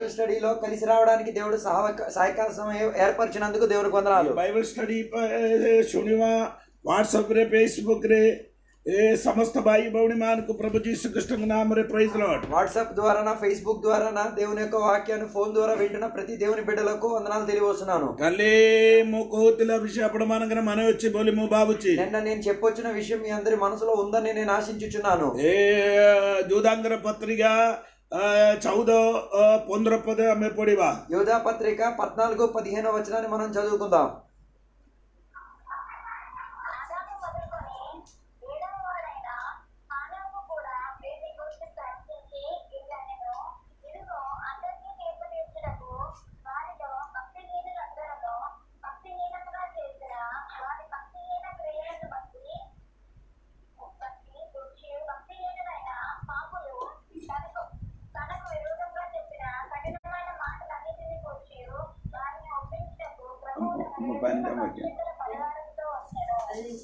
స్టడీలో కలిసి రావడానికి దేవుడు సహాయ సహాయకాల సమయం ఏర్పరిచినందుకు దేవునికి వందనాలు ବାଇବଲ ଷ୍ଟଡି ଶୁଣିବା ହ୍ୱାଟ୍ସଆପରେ ଫେସବୁକରେ ଏ ସମସ୍ତ ଭାଇ ଭଉଣୀ ମାନଙ୍କୁ ପ୍ରଭୁ ଯୀଶୁ କୃଷ୍ଣଙ୍କ ନାମରେ ପ୍రైజ్ ଲର୍ଡ వాట్సాప్ ద్వారా ఫేస్బుక్ ద్వారా దేవుని యొక్క వాక్యాన్ని ఫోన్ ద్వారా వింటున్న ప్రతి దేవుని బిడ్డలకు వందనాలు తెలియవస్తున్నాను କାଲି ମୁଁ କହୁଥିଲା ବିଷୟ ଆପଣ ମାନଙ୍କର ମନେ ଅଛି ବୋଲି ମୁଁ ଭାବୁଛି నిన్న నేను చెప్పొచ్చిన విషయం మీ అందరి మనసులో ఉందని నేను ఆశించుచున్నాను ଏ ଯୋଦାଙ୍ଗର ପତ୍ରିକା ଆ, ଚଉଦ ଅ, ପନ୍ଦର ପଦ ଆମେ ପଢିବା యోధా పత్రిక పద్నాలుగు పదిహేను వచనాన్ని మనం చదువుకుందాం ఆదాము మొదలుకొని ఏడవ వాడైన హానాకు కూడా పెంటెకోస్తు ప్రకటించి ఇట్లనెను, ఇదిగో అందరికీ తీర్పు తీర్చుటకు వారిలో భక్తిహీనులందరిలో భక్తిహీనముగా చేసిన వారి భక్తిహీన క్రియలను బట్టి బట్టి దృష్టి భక్తిహీనులైన పాపులు తనకు తనకు విరోధంగా చెప్పిన కఠినమైన మాటలన్నిటిని కూర్చి వారిని ఒప్పించుటకు ప్రభువు తన మొబైల్ నెంబర్ భక్తుల పరిహారంతో వచ్చెను.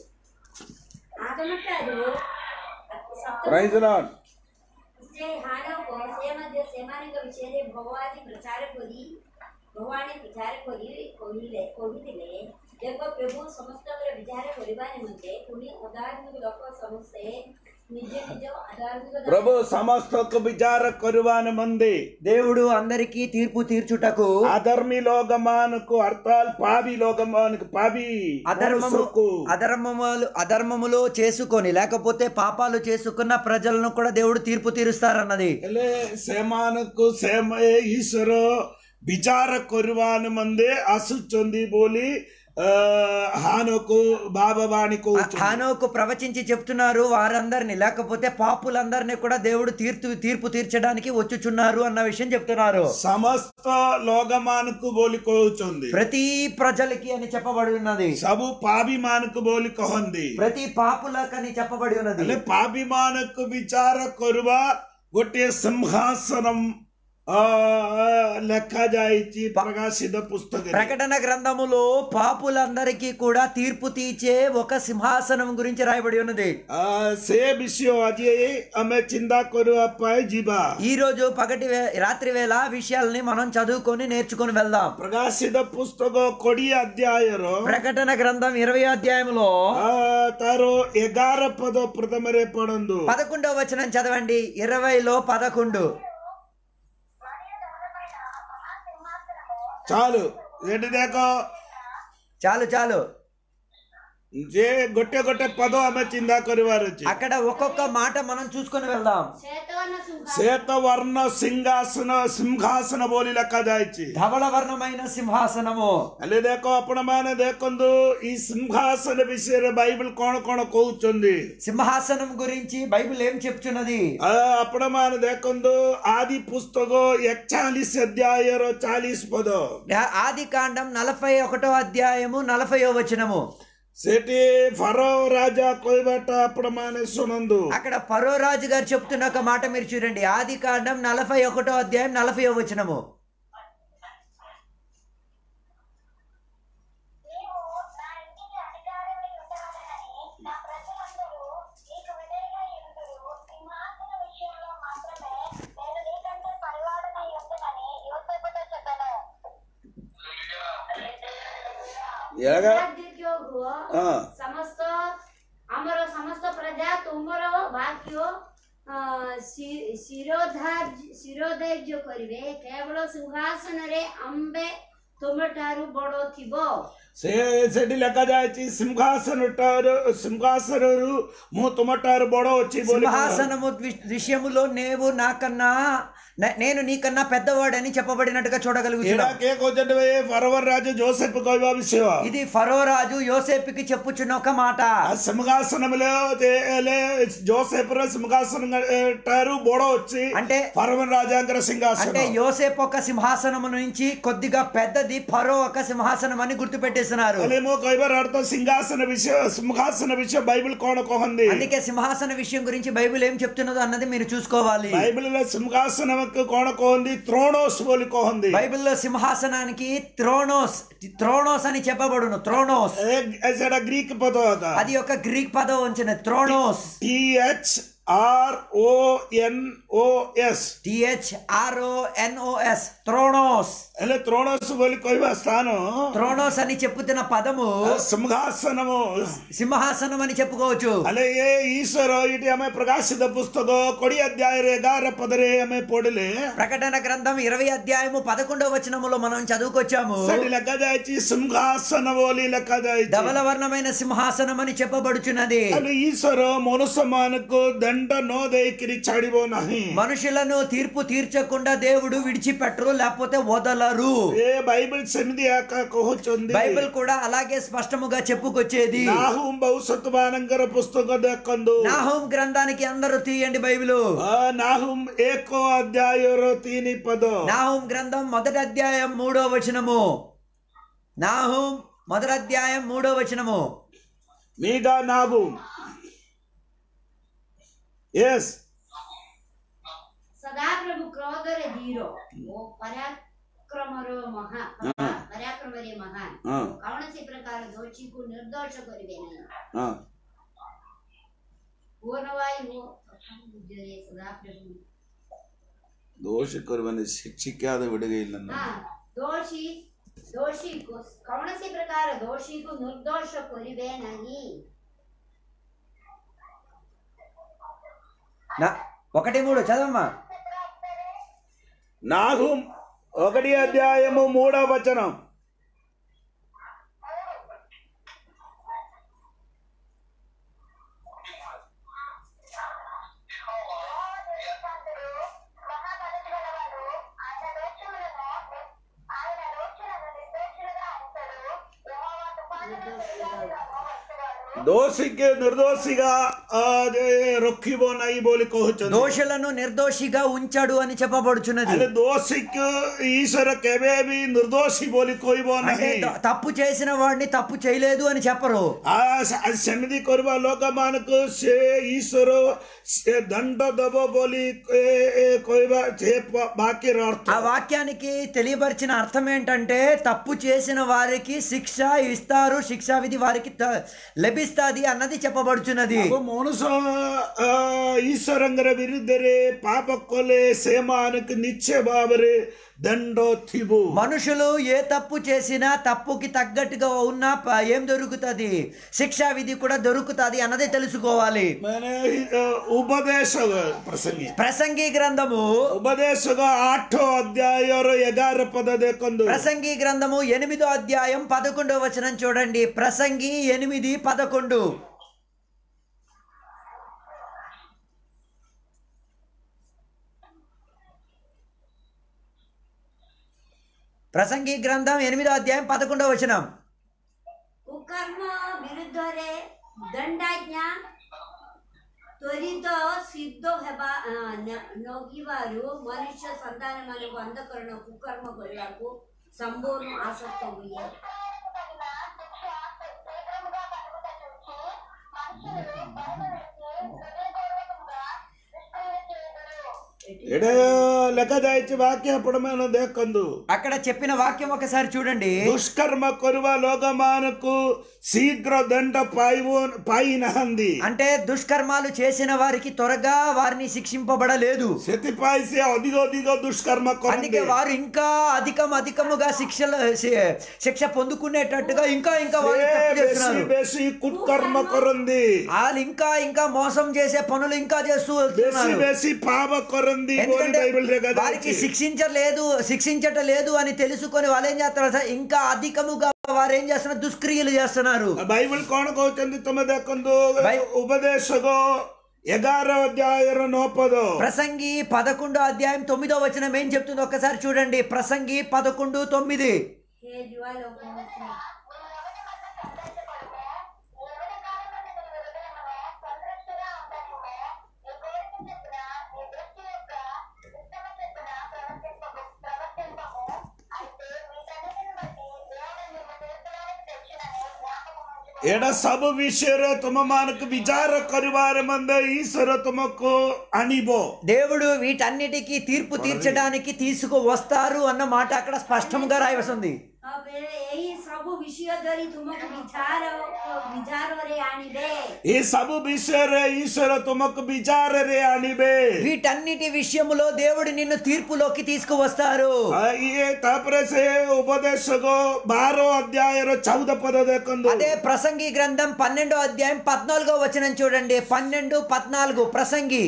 ಆಗಮಟ್ಟಾದ್ರು ପ୍రైజ్ ଲର୍ଡ ସେ ହାନକୁ ସେ ମଧ୍ୟ ସେମାନଙ୍କ ବିଷୟରେ ଭଗବାନୀ ପ୍ରଚାର କରି ଭଗବାନୀ ପ୍ରଚାର କରି କହିଲେ କହିଥିଲେ ଦେଖ ପ୍ରଭୁ ସମସ୍ତଙ୍କର ବିଚାର କରିବା ନିମନ୍ତେ ପୁଣି ଅଧାର୍ମିକ ଲୋକ ସମସ୍ତେ ନିଜ ନିଜ ଅଧାର୍ମିକ ప్రభు ସମସ୍ତକୁ ବିଚାର କରିବା ନିମନ୍ତେ దేవుడు అందరికీ తీర్పు తీర్చుటకు అధర్మి లోకమానకు అర్థాల్ పావి లోకమానకు పావి అధర్మము మనసుకు అధర్మములు అధర్మములు చేసుకొని లేకపోతే పాపాలు చేసుకున్న ప్రజలను కూడా దేవుడు తీర్పు తీరుస్తారన్నది ହେଲେ ସେମାନଙ୍କୁ ସେ ଈଶ୍ୱର ବିଚାର କରିବା ନିମନ୍ତେ ଆସୁଛନ୍ତି ବୋଲି ଅ, ହାନକୁ ବାବାବାଣୀ କହୁଛନ୍ତି హానోకు ప్రవచించి చెప్తున్నారు వారందరిని లేకపోతే పాపులందరినీ కూడా దేవుడు తీర్పు తీర్పు తీర్చడానికి వచ్చుచున్నారు అన్న విషయం చెప్తున్నారు ସମସ୍ତ ଲୋକମାନଙ୍କୁ ବୋଲି କହୁଛନ୍ତି ప్రతి ప్రజలకి అని చెప్పబడి ఉన్నది ସବୁ ପାପୀ ମାନଙ୍କୁ ବୋଲି କହନ୍ତି ప్రతి పాపులకని చెప్పబడి ఉన్నది ହେଲେ ପାପୀ ମାନଙ୍କୁ ବିଚାର କରିବା ଗୋଟିଏ ସିଂହାସନ ଅ, ଲେଖାଯାଇଛି ପ୍ରକାଶିତ ପୁସ୍ତକରେ ప్రకటన గ్రంథములో పాపులందరికీ కూడా తీర్పు తీర్చే ఒక సింహాసనం గురించి రాయబడి ఉన్నది ଆ, ସେ ବିଷୟ ଆଜି ଆମେ ଚିନ୍ତା କରିବା ପାଇଁ ଯିବା ఈ రోజు పగటి వే- రాత్రి వేళ ఆ విషయాల్ని మనం చదువుకొని నేర్చుకొని వెళ్దాం ପ୍ରକାଶିତ ପୁସ୍ତକ କୋଡିଏ ଅଧ୍ୟାୟର ప్రకటన గ్రంథం ఇరవై అధ్యాయంలో ଆ, ତାର ଏଗାର ପଦ ପ୍ରଥମରେ ପଢନ୍ତୁ పదకొండవ వచనం చదవండి ఇరవైలో పదకొండు మరియు దహనమైన మహాసింహాసనము చాలు ଏଠି ଦେଖ చాలు చాలు ଯେ ଗୋଟେ ଗୋଟେ పଦ ଆମେ ଚିନ୍ତା କରିବାର ଅଛି అక్కడ ఒక్కొక్క మాట మనం చూసుకొని వెళ్దాం శ్వేతవర్ణ శృంఖ శ్వేత వర్ଣ୍ଣ ସିଂହାସନ ସିଂହାସନ ବୋଲି ଲେଖାଯାଇଛି ధవళ వర్ణమైన సింహాసనము ହେଲେ ଦେଖ ଆପଣ ମାନେ ଦେଖନ୍ତୁ ଏଇ ସିଂହାସନ ବିଷୟରେ ବାଇବଲ କଣ କଣ କହୁଛନ୍ତି సింహాసనం గురించి బైబిల్ ఏం చెప్తున్నది ଆ, ଆପଣ ମାନେ ଦେଖନ୍ତୁ ଆଦି ପୁସ୍ତକ ଏକଚାଳିଶ ଅଧ୍ୟାୟର ଚାଳିଶ ପଦ ఆది కాండం నలభై ఒకటో అధ్యాయము నలభైయో వచనము ସେଠି ଫାରୋ ରାଜା କହିବାଟା ଆପଣ ମାନେ ଶୁଣନ୍ତୁ అక్కడ పరో రాజు గారు చెప్తున్న ఒక మాట మీరు చూడండి ఆది కాండం నలభై ఒకటో అధ్యాయం నలభైయో వచనము నీవు నా ఇంటికి అధికారమై ఉండవలనని నా ప్రజలందరూ నీకు విధేయులై ఉందురు. సింహాసన విషయంలో మాత్రమే నేను నీకంటే పరివాడనై ఉందునని యోసేపుతో చెప్పెను. ଏଇଟା ରାଜ୍ୟ ହୁଅ ହଁ ସମସ୍ତ ଆମର ସମସ୍ତ ପ୍ରଜା ତୁମର ଭାଗ୍ୟ ଅ, ଶି- ଶିରୋଧାର୍ଯ୍ୟ ଶିରୋଧାର୍ଯ୍ୟ କରିବେ କେବଳ ସିଂହାସନରେ ଆମ୍ବେ ତୁମଠାରୁ ବଡ଼ ଥିବ ସେ ସେଠି ଲେଖାଯାଇଛି ସିଂହାସନ ସିଂହାସନରୁ ମୁଁ ତୁମଠାରୁ ବଡ ଅଛି ବୋଲି సింహాసనము వి- విషయములో నీవు నాకన్నా నే- నేను నీకన్నా పెద్దవాడని చెప్పబడినట్టుగా ଏଇଟା చూడగలుగుతున్నాం କିଏ କହୁଛନ୍ତି ଭାଇ ଫରవର ରାଜ ଜୋସେଫ କହିବା ବିଷୟ ఇది ఫరో రాజు యోసేపుకి చెప్పుచున్న ఒక మాట ఆ సింహాసనంలో ହେଲେ ଜୋସେଫର ସିଂହାସନ ଠାରୁ ବଡ ଅଛି అంటే ଫରవର ରାଜାଙ୍କର అంటే ସିଂହାସନ యోసేపు ఒక సింహాసనం నుంచి కొద్దిగా పెద్దది ఫరో ఒక సింహాసనం అని గుర్తు పెట్టేస్తున్నారు ହେଲେ ମୁଁ କହିବାର ଅର୍ଥ ସିଂହାସନ ବିଷୟ ସିଂହାସନ ବିଷୟ ବାଇବଲ କଣ କହନ୍ତି అందుకే సింహాసన విషయం గురించి బైబిల్ ఏం చెప్తున్నదో అన్నది మీరు చూసుకోవాలి ବାଇବଲରେ ସିଂହାସନକୁ କଣ କହନ୍ତି ତ୍ରୋଣୋସ୍ ବୋଲି କହନ୍ତି బైబిల్లో సింహాసనానికి త్రోనోస్ త్రోనోస్ అని చెప్పబడును త్రోనోస్ ଏ- ଏ ସେଟା ଗ୍ରୀକ ପଦ ଏକା అది ఒక గ్రీక్ పదం వచ్చిన త్రోనోస్ T H R O N O S T H R O N O S త్రోణోస్ ହେଲେ ତ୍ରୋଣସ ବୋଲି କହିବା ସ୍ଥାନ త్రోణోస్ అని చెప్పుతున్న పదము ସିଂହାସନମ సింహాసనం అని చెప్పుకోవచ్చు ହେଲେ ଏ ଈଶ୍ୱର ଏଇଠି ଆମେ ପ୍ରକାଶିତ ପୁସ୍ତକ କୋଡ଼ିଏ ଅଧ୍ୟାୟରେ ଏଗାର ପଦରେ ଆମେ ପଢିଲେ ప్రకటన గ్రంథం ఇరవై అధ్యాయము పదకొండవ వచనములో మనం చదువుకొచ్చాము ସେଠି ଲେଖାଯାଇଛି ସିଂହାସନ ବୋଲି ଲେଖାଯାଇଛି ధవల వర్ణమైన సింహాసనం అని చెప్పబడుచున్నది ହେଲେ ଈଶ୍ୱର ମନୁଷ୍ୟମାନଙ୍କୁ ଦଣ୍ଡ ନ ଦେଇକିରି ଛାଡ଼ିବ ନାହିଁ మనుషులను తీర్పు తీర్చకుండా దేవుడు విడిచిపెట్టరు లేకపోతే వదలరు ଏ ବାଇబଲ ସେମିତି ଆକା କହୁଛନ୍ତି బైబిల్ కూడా అలాగే స్పష్టముగా చెప్పుకొచ్చేది ନାହୁମ ଭବିଷ୍ୟତମାନଙ୍କର ପୁସ୍ତକ ଦେଖନ୍ତୁ నాహోం గ్రంథానికి అందరూ తీయండి బైబిల్ ଆ, ନାହୁମ ଏକ ଅଧ୍ୟାୟର ତିନି ପଦ నాహోం గ్రంథం మొదటి అధ్యాయం మూడో వచనము నాహోం మొదటి అధ్యాయం మూడో వచనము మీగా నాగుం ఎస్ ସଦାପ୍ରଭୁ କ୍ରୋଧରେ ଧୀର ଓ ପରାକ୍ରମର ମହା ପରାକ୍ରମରେ ମହାନ କୌଣସି ପ୍ରକାର ଦୋଷୀକୁ ନିର୍ଦ୍ଦୋଷ କରିବେ ନାହିଁ ପୂର୍ଣ୍ଣବାୟୁ ଓ ପ୍ରଥମ ବୁଦ୍ଧିରେ ସଦାପ୍ରଭୁ ದೋಷ ಕೊರವನೆ ಶಿಕ್ಷಿಕಾದ ಬಿಡುಗೈಲ್ಲ ହଁ ଦୋଷୀ ଦୋଷୀକୁ କୌଣସି ପ୍ରକାର ଦୋଷୀକୁ ନିର୍ଦ୍ଦୋଷ କରିବେ ନାହିଁ నా- ఒకటి మూడు చదవమ్మా నాహుం ఒకటి అధ్యాయము మూడవ వచనం మహామనసు గలవాడు ఆయన దోషములను ఆయన దోషులను నిర్దోషులుగా ఉంచడు యెహోవా తుఫానులను వేలాడుగా మోహరించువాడు దోషికి నిర్దోషిగా ఆ, అదే, రొక్కిబో నై బోలి కହୁଛନ୍ତି దోషులను నిర్దోషిగా ఉంచాడు అని చెప్పబడుచున్నది ହେଲେ ଦୋଷୀକୁ ଈଶ୍ୱର କେବେ ବି ନିର୍ଦୋଷୀ ବୋଲି କହିବ అంటే ନାହିଁ త- తప్పు చేసిన వాడిని తప్పు చేయలేదు అని చెప్పరు ଆ, ସେ- ସେମିତି କରିବା ଲୋକମାନଙ୍କୁ ସେ ଈଶ୍ୱର ସେ ଦଣ୍ଡ ଦବ ବୋଲି ଏ, ଏ, କହିବା ସେ ବା- ବାକ୍ୟର ଅର୍ଥ ఆ వాక్యానికి తెలియపరిచిన అర్థం ఏంటంటే తప్పు చేసిన వారికి శిక్ష ఇస్తారు శిక్షా విధి వారికి త- లభిస్తాది అన్నది చెప్పబడుచున్నది ଆଉ ମଣିଷ ଆ, ଈଶ୍ୱରଙ୍କର ବିରୁଦ୍ଧରେ ପାପ କଲେ ସେମାନଙ୍କୁ ନିଶ୍ଚୟ ଭାବରେ ଦଣ୍ଡ ଥିବ మనుషులు ఏ తప్పు చేసినా తప్పుకి తగ్గట్టుగా ఉన్నా ప- ఏం దొరుకుతుంది శిక్షా విధి కూడా దొరుకుతుంది అన్నది తెలుసుకోవాలి ମାନେ ଅ, ଉପଦେଶ ପ୍ରସଙ୍ଗୀ ప్రసంగి గ్రంథము ఉపదేశକ ଆଠ ଅଧ୍ୟାୟର ଏଗାର ପଦ ଦେଖନ୍ତୁ ప్రసంగి గ్రంథము ఎనిమిదో అధ్యాయం పదకొండో వచనం చూడండి ప్రసంగి ఎనిమిది పదకొండు ప్రసంగి గ్రంథం ఎనిమిదో అధ్యాయం పదకొండో వచనం କୁକର୍ମ ବିରୁଦ୍ଧରେ ଦଣ୍ଡାଜ୍ଞା ତ୍ୱରିତ ସିଦ୍ଧ ହେବା ଆ, ନ- ନଗିବାରୁ ମନୁଷ୍ୟ ସନ୍ତାନମାନଙ୍କୁ ଅନ୍ଧକରଣ କୁକର୍ମ କରିବାକୁ ସମ୍ପୂର୍ଣ୍ଣ ଆସକ୍ତ ହୁଏ తగిన శిక్ష శీఘ్రముగా కలుగుట చూచి మనుషులు భయపడిచి హృదయపూర్వకంగా నిష్క్రియ చేయుదురు ଏଇଟା ଲେଖାଯାଇଛି ବାକ୍ୟ ଆପଣମାନେ ଦେଖନ୍ତୁ అక్కడ చెప్పిన వాక్యం ఒకసారి చూడండి ଦୁଷ୍କର୍ମ କରିବା ଲୋକମାନଙ୍କୁ ଶୀଘ୍ର ଦଣ୍ଡ ପାଇବ ପାଇନାହାନ୍ତି అంటే దుష్కర్మాలు చేసిన వారికి త్వరగా వారిని శిక్షింపబడలేదు ସେଥିପାଇଁ ସେ ଅଧିକ ଅଧିକ ଦୁଷ୍କର୍ମ అందుకే କରନ୍ତି వారు ఇంకా అధికం అధికముగా శిక్షలు శి- శిక్ష పొందుకునేటట్టుగా ఇంకా ఇంకా వారు ସେ తప్పు ବେଶୀ చేస్తున్నారు ବେଶୀ କୁକର୍ମ କରନ୍ତି వాళ్ళు ఇంకా ఇంకా మోసం చేసే పనులు ఇంకా చేస్తూ ବେଶୀ వెళ్తున్నారు ବେଶୀ పాప କରନ୍ତି ବୋଲି ఎందుకంటే బైబిల్ వారికి ଲେଖାଯାଇଛି శిక్షించలేదు శిక్షించట లేదు అని తెలుసుకొని వాళ్ళు ఏం చేస్తున్నారు సార్? ఇంకా అధికముగా వారు ఏం చేస్తున్నారు దుష్క్రియలు చేస్తున్నారు ବାଇବଲ କଣ କହୁଛନ୍ତି ତମେ ଦେଖନ୍ତୁ ବାଇ- ଉପଦେଶକ ଏଗାର ଅଧ୍ୟାୟର ନଅ ପଦ ప్రసంగి పదకొండో అధ్యాయం తొమ్మిదో వచనం ఏం చెప్తుందో ఒక్కసారి చూడండి ప్రసంగి పదకొండు తొమ్మిది ହେ ଜୁଆ ଲୋକ ఎవరి వద్ద సంతోషపడమో ఎవరి కాలంలో నీ హృదయములో సంతృష్టిగా ఉండటమో నీ కోరిక చొప్పున నీ దృష్టి యొక్క ఇష్టమ చొప్పున ప్రవర్తింపము ప్రవర్తింపము అయితే వీటన్నిటిని బట్టి దేవుడు నిన్ను తీర్పులోనికి తెచ్చినని జ్ఞాపకం ఉంచుకో ଏଇଟା ସବୁ ବିଷୟରେ ତମମାନଙ୍କୁ ବିଚାର କରିବାରେ ମଧ୍ୟ ଈଶ୍ୱର ତୁମକୁ ଆଣିବ దేవుడు వీటన్నిటికీ తీర్పు తీర్చడానికి తీసుకు వస్తారు అన్న మాట అక్కడ స్పష్టంగా రాయవస్తుంది ତାପରେ ଏହି ଏହି ସବୁ ବିଷୟ ଧରି ତୁମକୁ ବିଚାର ବିଚାରରେ ଆଣିବେ ఈ సబు విషୟରେ ఈశ్వర తుమకు విచాରରେ ଆଣିବେ వీటన్నిటి విషయములో దేవుడు నిన్ను తీర్పులోకి తీసుకువస్తారు ଆ, ଇଏ ତାପରେ ସେ ଉପଦେଶକ ବାର ଅଧ୍ୟାୟର ଚଉଦ ପଦ ଦେଖନ୍ତୁ అదే ప్రసంగి గ్రంథం పన్నెండో అధ్యాయం పద్నాలుగో వచనం చూడండి పన్నెండు పద్నాలుగు ప్రసంగి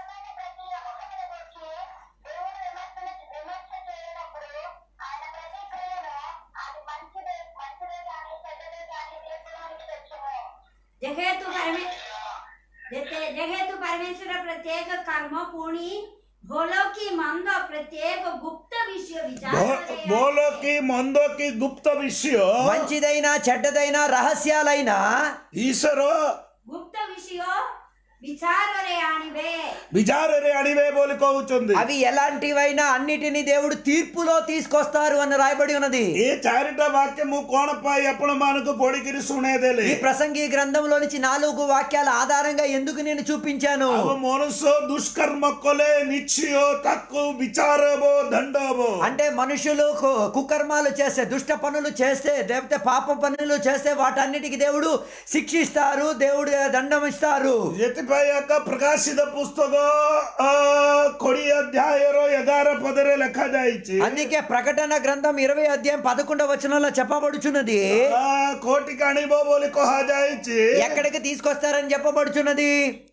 దేవుడు విమర్శన చేసినప్పుడు ఆయన ప్రతి క్రియను అది మంచిదే మంచిదే కానీ చెడ్డదే కానీ తీర్పులోనికి తెచ్చును ଯେହେତୁ ଯେତେ- ଯେହେତୁ ପରମେଶ୍ୱର ପ୍ରତ୍ୟେକ କର୍ମ ପୁଣି ଭଲ କି ମନ୍ଦ ପ୍ରତ୍ୟେକ ଗୁପ୍ତ ବିଷୟ ବିଚାରରେ ବୋଲ କି ମନ୍ଦ କି ଗୁପ୍ତ ବିଷୟ మంచిదైనా చెడ్డదైనా రహస్యాలైనా ଈଶ୍ୱର ଗୁପ୍ତ ବିଷୟ ବିଚାରରେ ଆଣିବେ ବିଚାରରେ ଆଣିବେ ବୋଲି କହୁଛନ୍ତି అవి ఎలాంటివైనా అన్నిటినీ దేవుడు తీర్పులో తీసుకొస్తారు అని రాయబడి ఉన్నది ଏ ଚାରିଟା ବାକ୍ୟ ମୁଁ କଣ ପାଇଁ ଆପଣ ମାନଙ୍କୁ ପଢିକିରି ଶୁଣେଇଦେଲି ఈ ప్రసంగి గ్రంథంలో నుంచి నాలుగు వాక్యాల ఆధారంగా ఎందుకు నేను చూపించాను ଆଉ ମନୁଷ୍ୟ ଦୁଷ୍କର୍ମ କଲେ ନିଶ୍ଚୟ ତାକୁ ବିଚାର ହବ ଦଣ୍ଡ ହବ అంటే మనుషులు కు- కుకర్మాలు చేస్తే దుష్ట పనులు చేస్తే లేకపోతే పాప పనులు చేస్తే వాటన్నిటికి దేవుడు శిక్షిస్తారు దేవుడు దండం ఇస్తారు ଏଥିପାଇଁ ଏକ ପ୍ରକାଶିତ ପୁସ୍ତକ ଅ, କୋଡିଏ ଅଧ୍ୟାୟର ଏଗାର ପଦରେ ଲେଖାଯାଇଛି అందుకే ప్రకటన గ్రంథం ఇరవై అధ్యాయం పదకొండవ వచనంలో చెప్పబడుచున్నది ଆ, କୋଟିକି ଆଣିବ ବୋଲି କୁହାଯାଇଛି ఎక్కడికి తీసుకొస్తారని చెప్పబడుచున్నది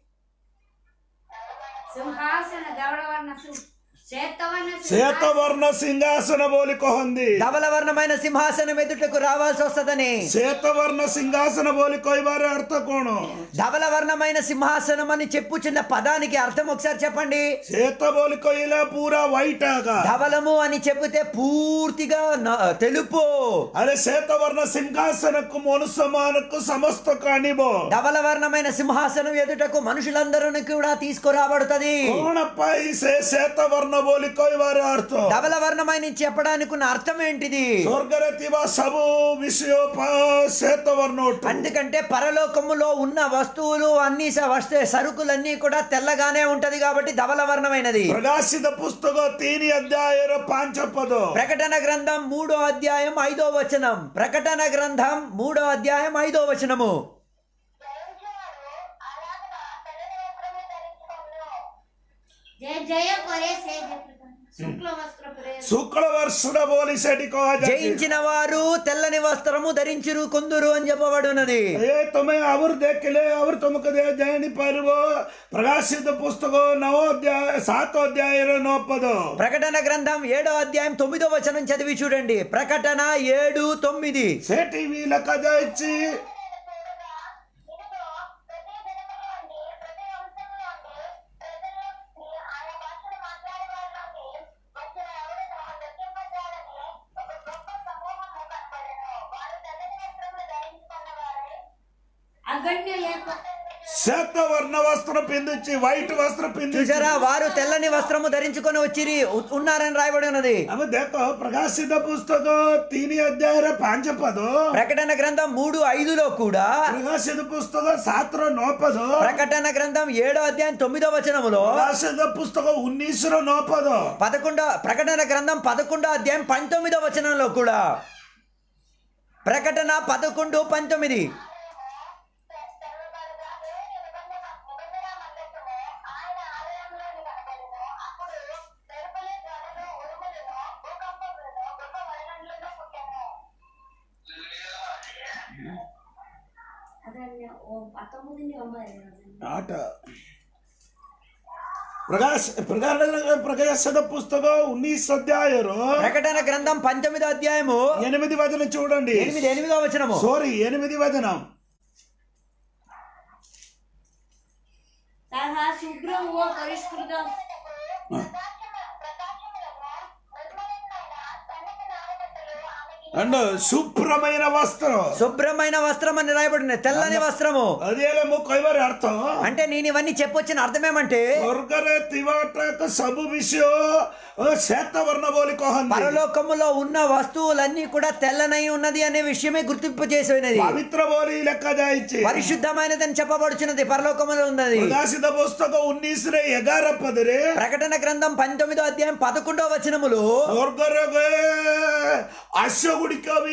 సింహాసన ధవళవర్ణ సు- శ్వేతవర్ణ శ్వేత సింహాసన ବର୍ଣ୍ଣ ସିଂହାସନ ବୋଲି କହନ୍ତି ధవల వర్ణమైన సింహాసనం ఎదుటకు రావాల్సి వస్తదని శ్వేత ବର୍ଣ୍ଣ ସିଂହାସନ ବୋଲି କହିବାର ଅର୍ଥ କଣ ధవల వర్ణమైన సింహాసనం అని చెప్పుచున్న పదానికి అర్థం ఒకసారి చెప్పండి శ్వేత ବୋଲି କହିଲେ ପୁରା ହ୍ୱାଇଟ୍ ଆକା ధవలము అని చెబితే పూర్తిగా న- తెలుపు ଆରେ శ్వేత ବର୍ଣ୍ଣ ସିଂହାସନକୁ ମନୁଷ୍ୟ ମାନଙ୍କୁ ସମସ୍ତକୁ ଆଣିବ ధవల వర్ణమైన సింహాసనం ఎదుటకు మనుషులందరూ కూడా తీసుకురాబడుతుంది କଣ ପାଇଁ ସେ శ్వేత ବର୍ଣ୍ଣ ବୋଲି କହିବାର ଅର୍ଥ ధవల వర్ణమైన చెప్పడానికి ఉన్న అర్థం ఏంటిది ସ୍ୱର୍ଗରେ ଥିବା ସବୁ ବିଷୟ ପା- శ్వేత ବର୍ଣ୍ଣ ଅଟେ ఎందుకంటే పరలోకములో ఉన్న వస్తువులు అన్ని స- వస్తే సరుకులన్నీ కూడా తెల్లగానే ఉంటది కాబట్టి ధవల వర్ణమైనది ପ୍ରକାଶିତ ପୁସ୍ତକ ତିନି ଅଧ୍ୟାୟର ପାଞ୍ଚ ପଦ ప్రకటన గ్రంథం మూడో అధ్యాయం ఐదో వచనం ప్రకటన గ్రంథం మూడో అధ్యాయం ఐదో వచనము జయించేవాడు అలాగన తెల్లని వస్త్రములు ధరించుకొనును ଜୟ ଜୟ କରେ ସେ ଶୁକ୍ଳ ବସ୍ତ୍ର ପରେ ଶୁକ୍ଳ ବର୍ଷର ବୋଲି ସେଠି କୁହାଯାଇଛି జయించిన వారు తెల్లని వస్త్రము ధరించురు కొందురు అని చెప్పబడున్నది ଏ ତମେ ଆହୁରି ଦେଖିଲେ ଆହୁରି ତମକୁ ଦେ- ଜାଣିପାରିବ ପ୍ରକାଶିତ ପୁସ୍ତକ ନଅ ଅଧ୍ୟାୟ ସାତ ଅଧ୍ୟାୟର ନଅ ପଦ ప్రకటన గ్రంథం ఏడో అధ్యాయం తొమ్మిదో వచనం చదివి చూడండి ప్రకటన ఏడు తొమ్మిది ସେଠି ବି ଲେଖାଯାଇଛି చూడగా ఇదిగో ప్రతి జనములో నుండి ప్రతి వంశములో నుండి ప్రజలు ఆయా భాషలు మాట్లాడే వారి నుండి వచ్చిన ఎవరినో లెక్కింపజాలని ఒక గొప్ప సమూహము కనబడెను వారు తెల్లని వస్త్రములు ధరించుకున్న వారే అగణ్య ఏక శ్వేత వర్ణ వస్త్రం పిన్నుచి వైట్ వస్త్రం పిన్నుచి చూసారా వారు తెల్లని వస్త్రము ధరించుకొని వచ్చిరి ఉ- ఉన్నారని రాయబడి ఉన్నది ଆମେ ଦେଖ ପ୍ରକାଶିତ ପୁସ୍ତକ ତିନି ଅଧ୍ୟାୟର ପାଞ୍ଚ ପଦ ప్రకటన గ్రంథం మూడు ఐదులో కూడా ପ୍ରକାଶିତ ପୁସ୍ତକ ସାତର ନଅ ପଦ ప్రకటన గ్రంథం ఏడో అధ్యాయం తొమ్మిదో వచనములో ପ୍ରକାଶିତ ପୁସ୍ତକ ଉଣେଇଶର ନଅ ପଦ పదకొండో ప్రకటన గ్రంథం పదకొండో అధ్యాయం పంతొమ్మిదో వచనంలో కూడా ప్రకటన పదకొండు పంతొమ్మిది తెల్లబడగా దేవుని నిబంధన నిబంధన మందసము ఆయన ఆలయంలోని కనబడెను అప్పుడు తెరుపులే ధ్వనులు ఉరుములను భూకంపములను గొప్ప వరగండ్లను పుట్టెను అదన్య ఓ పంతొమ్మిది ఒంబది ఆట ప్రకాశ ప్రకాశ ప్రకాశిత పుస్తక ఉన్నీస్ అధ్యాయరు ప్రకటన గ్రంథం పంతొమ్మిదో అధ్యాయము ఎనిమిది వచనం చూడండి ఎనిమిది ఎనిమిదో వచనము సారీ ఎనిమిది వచనం ତାହା ଶୁଭ୍ର ଓ ପରିଷ୍କୃତ ప్రకాశమ ప్రకాశములను నిర్మలమైన సన్నటి నారబట్టలు ఆమెకి అండ్ శుభ్రమైన వస్త్రం శుభ్రమైన వస్త్రం అని రాయబడిన తెల్లని వస్త్రము అదేలే ମୁଁ କହିବାର ଅର୍ଥ అంటే నేను ఇవన్నీ చెప్పొచ్చిన అర్థం ఏమంటే ସ୍ୱର୍ଗରେ ଥିବାଟା ଏକ ସବୁ ବିଷୟ ଓ ଶ୍ୱେତ ବର୍ଣ୍ଣ ବୋଲି କହନ୍ତି పరలోకములో ఉన్న వస్తువులన్నీ కూడా తెల్లనై ఉన్నది అనే విషయమే గుర్తింపు చేసినది ପବିତ୍ର ବୋଲି ଲେଖାଯାଇଛି పరిశుద్ధమైనదని చెప్పబడుచున్నది పరలోకములో ఉన్నది ପ୍ରକାଶିତ ପୁସ୍ତକ ଉଣେଇଶରେ ଏଗାର ପଦରେ ప్రకటన గ్రంథం పంతొమ్మిదో అధ్యాయం పదకొండో వచనములు ସ୍ୱର୍ଗରେ ଆସ୍ୟ ଗୁଡ଼ିକ ବି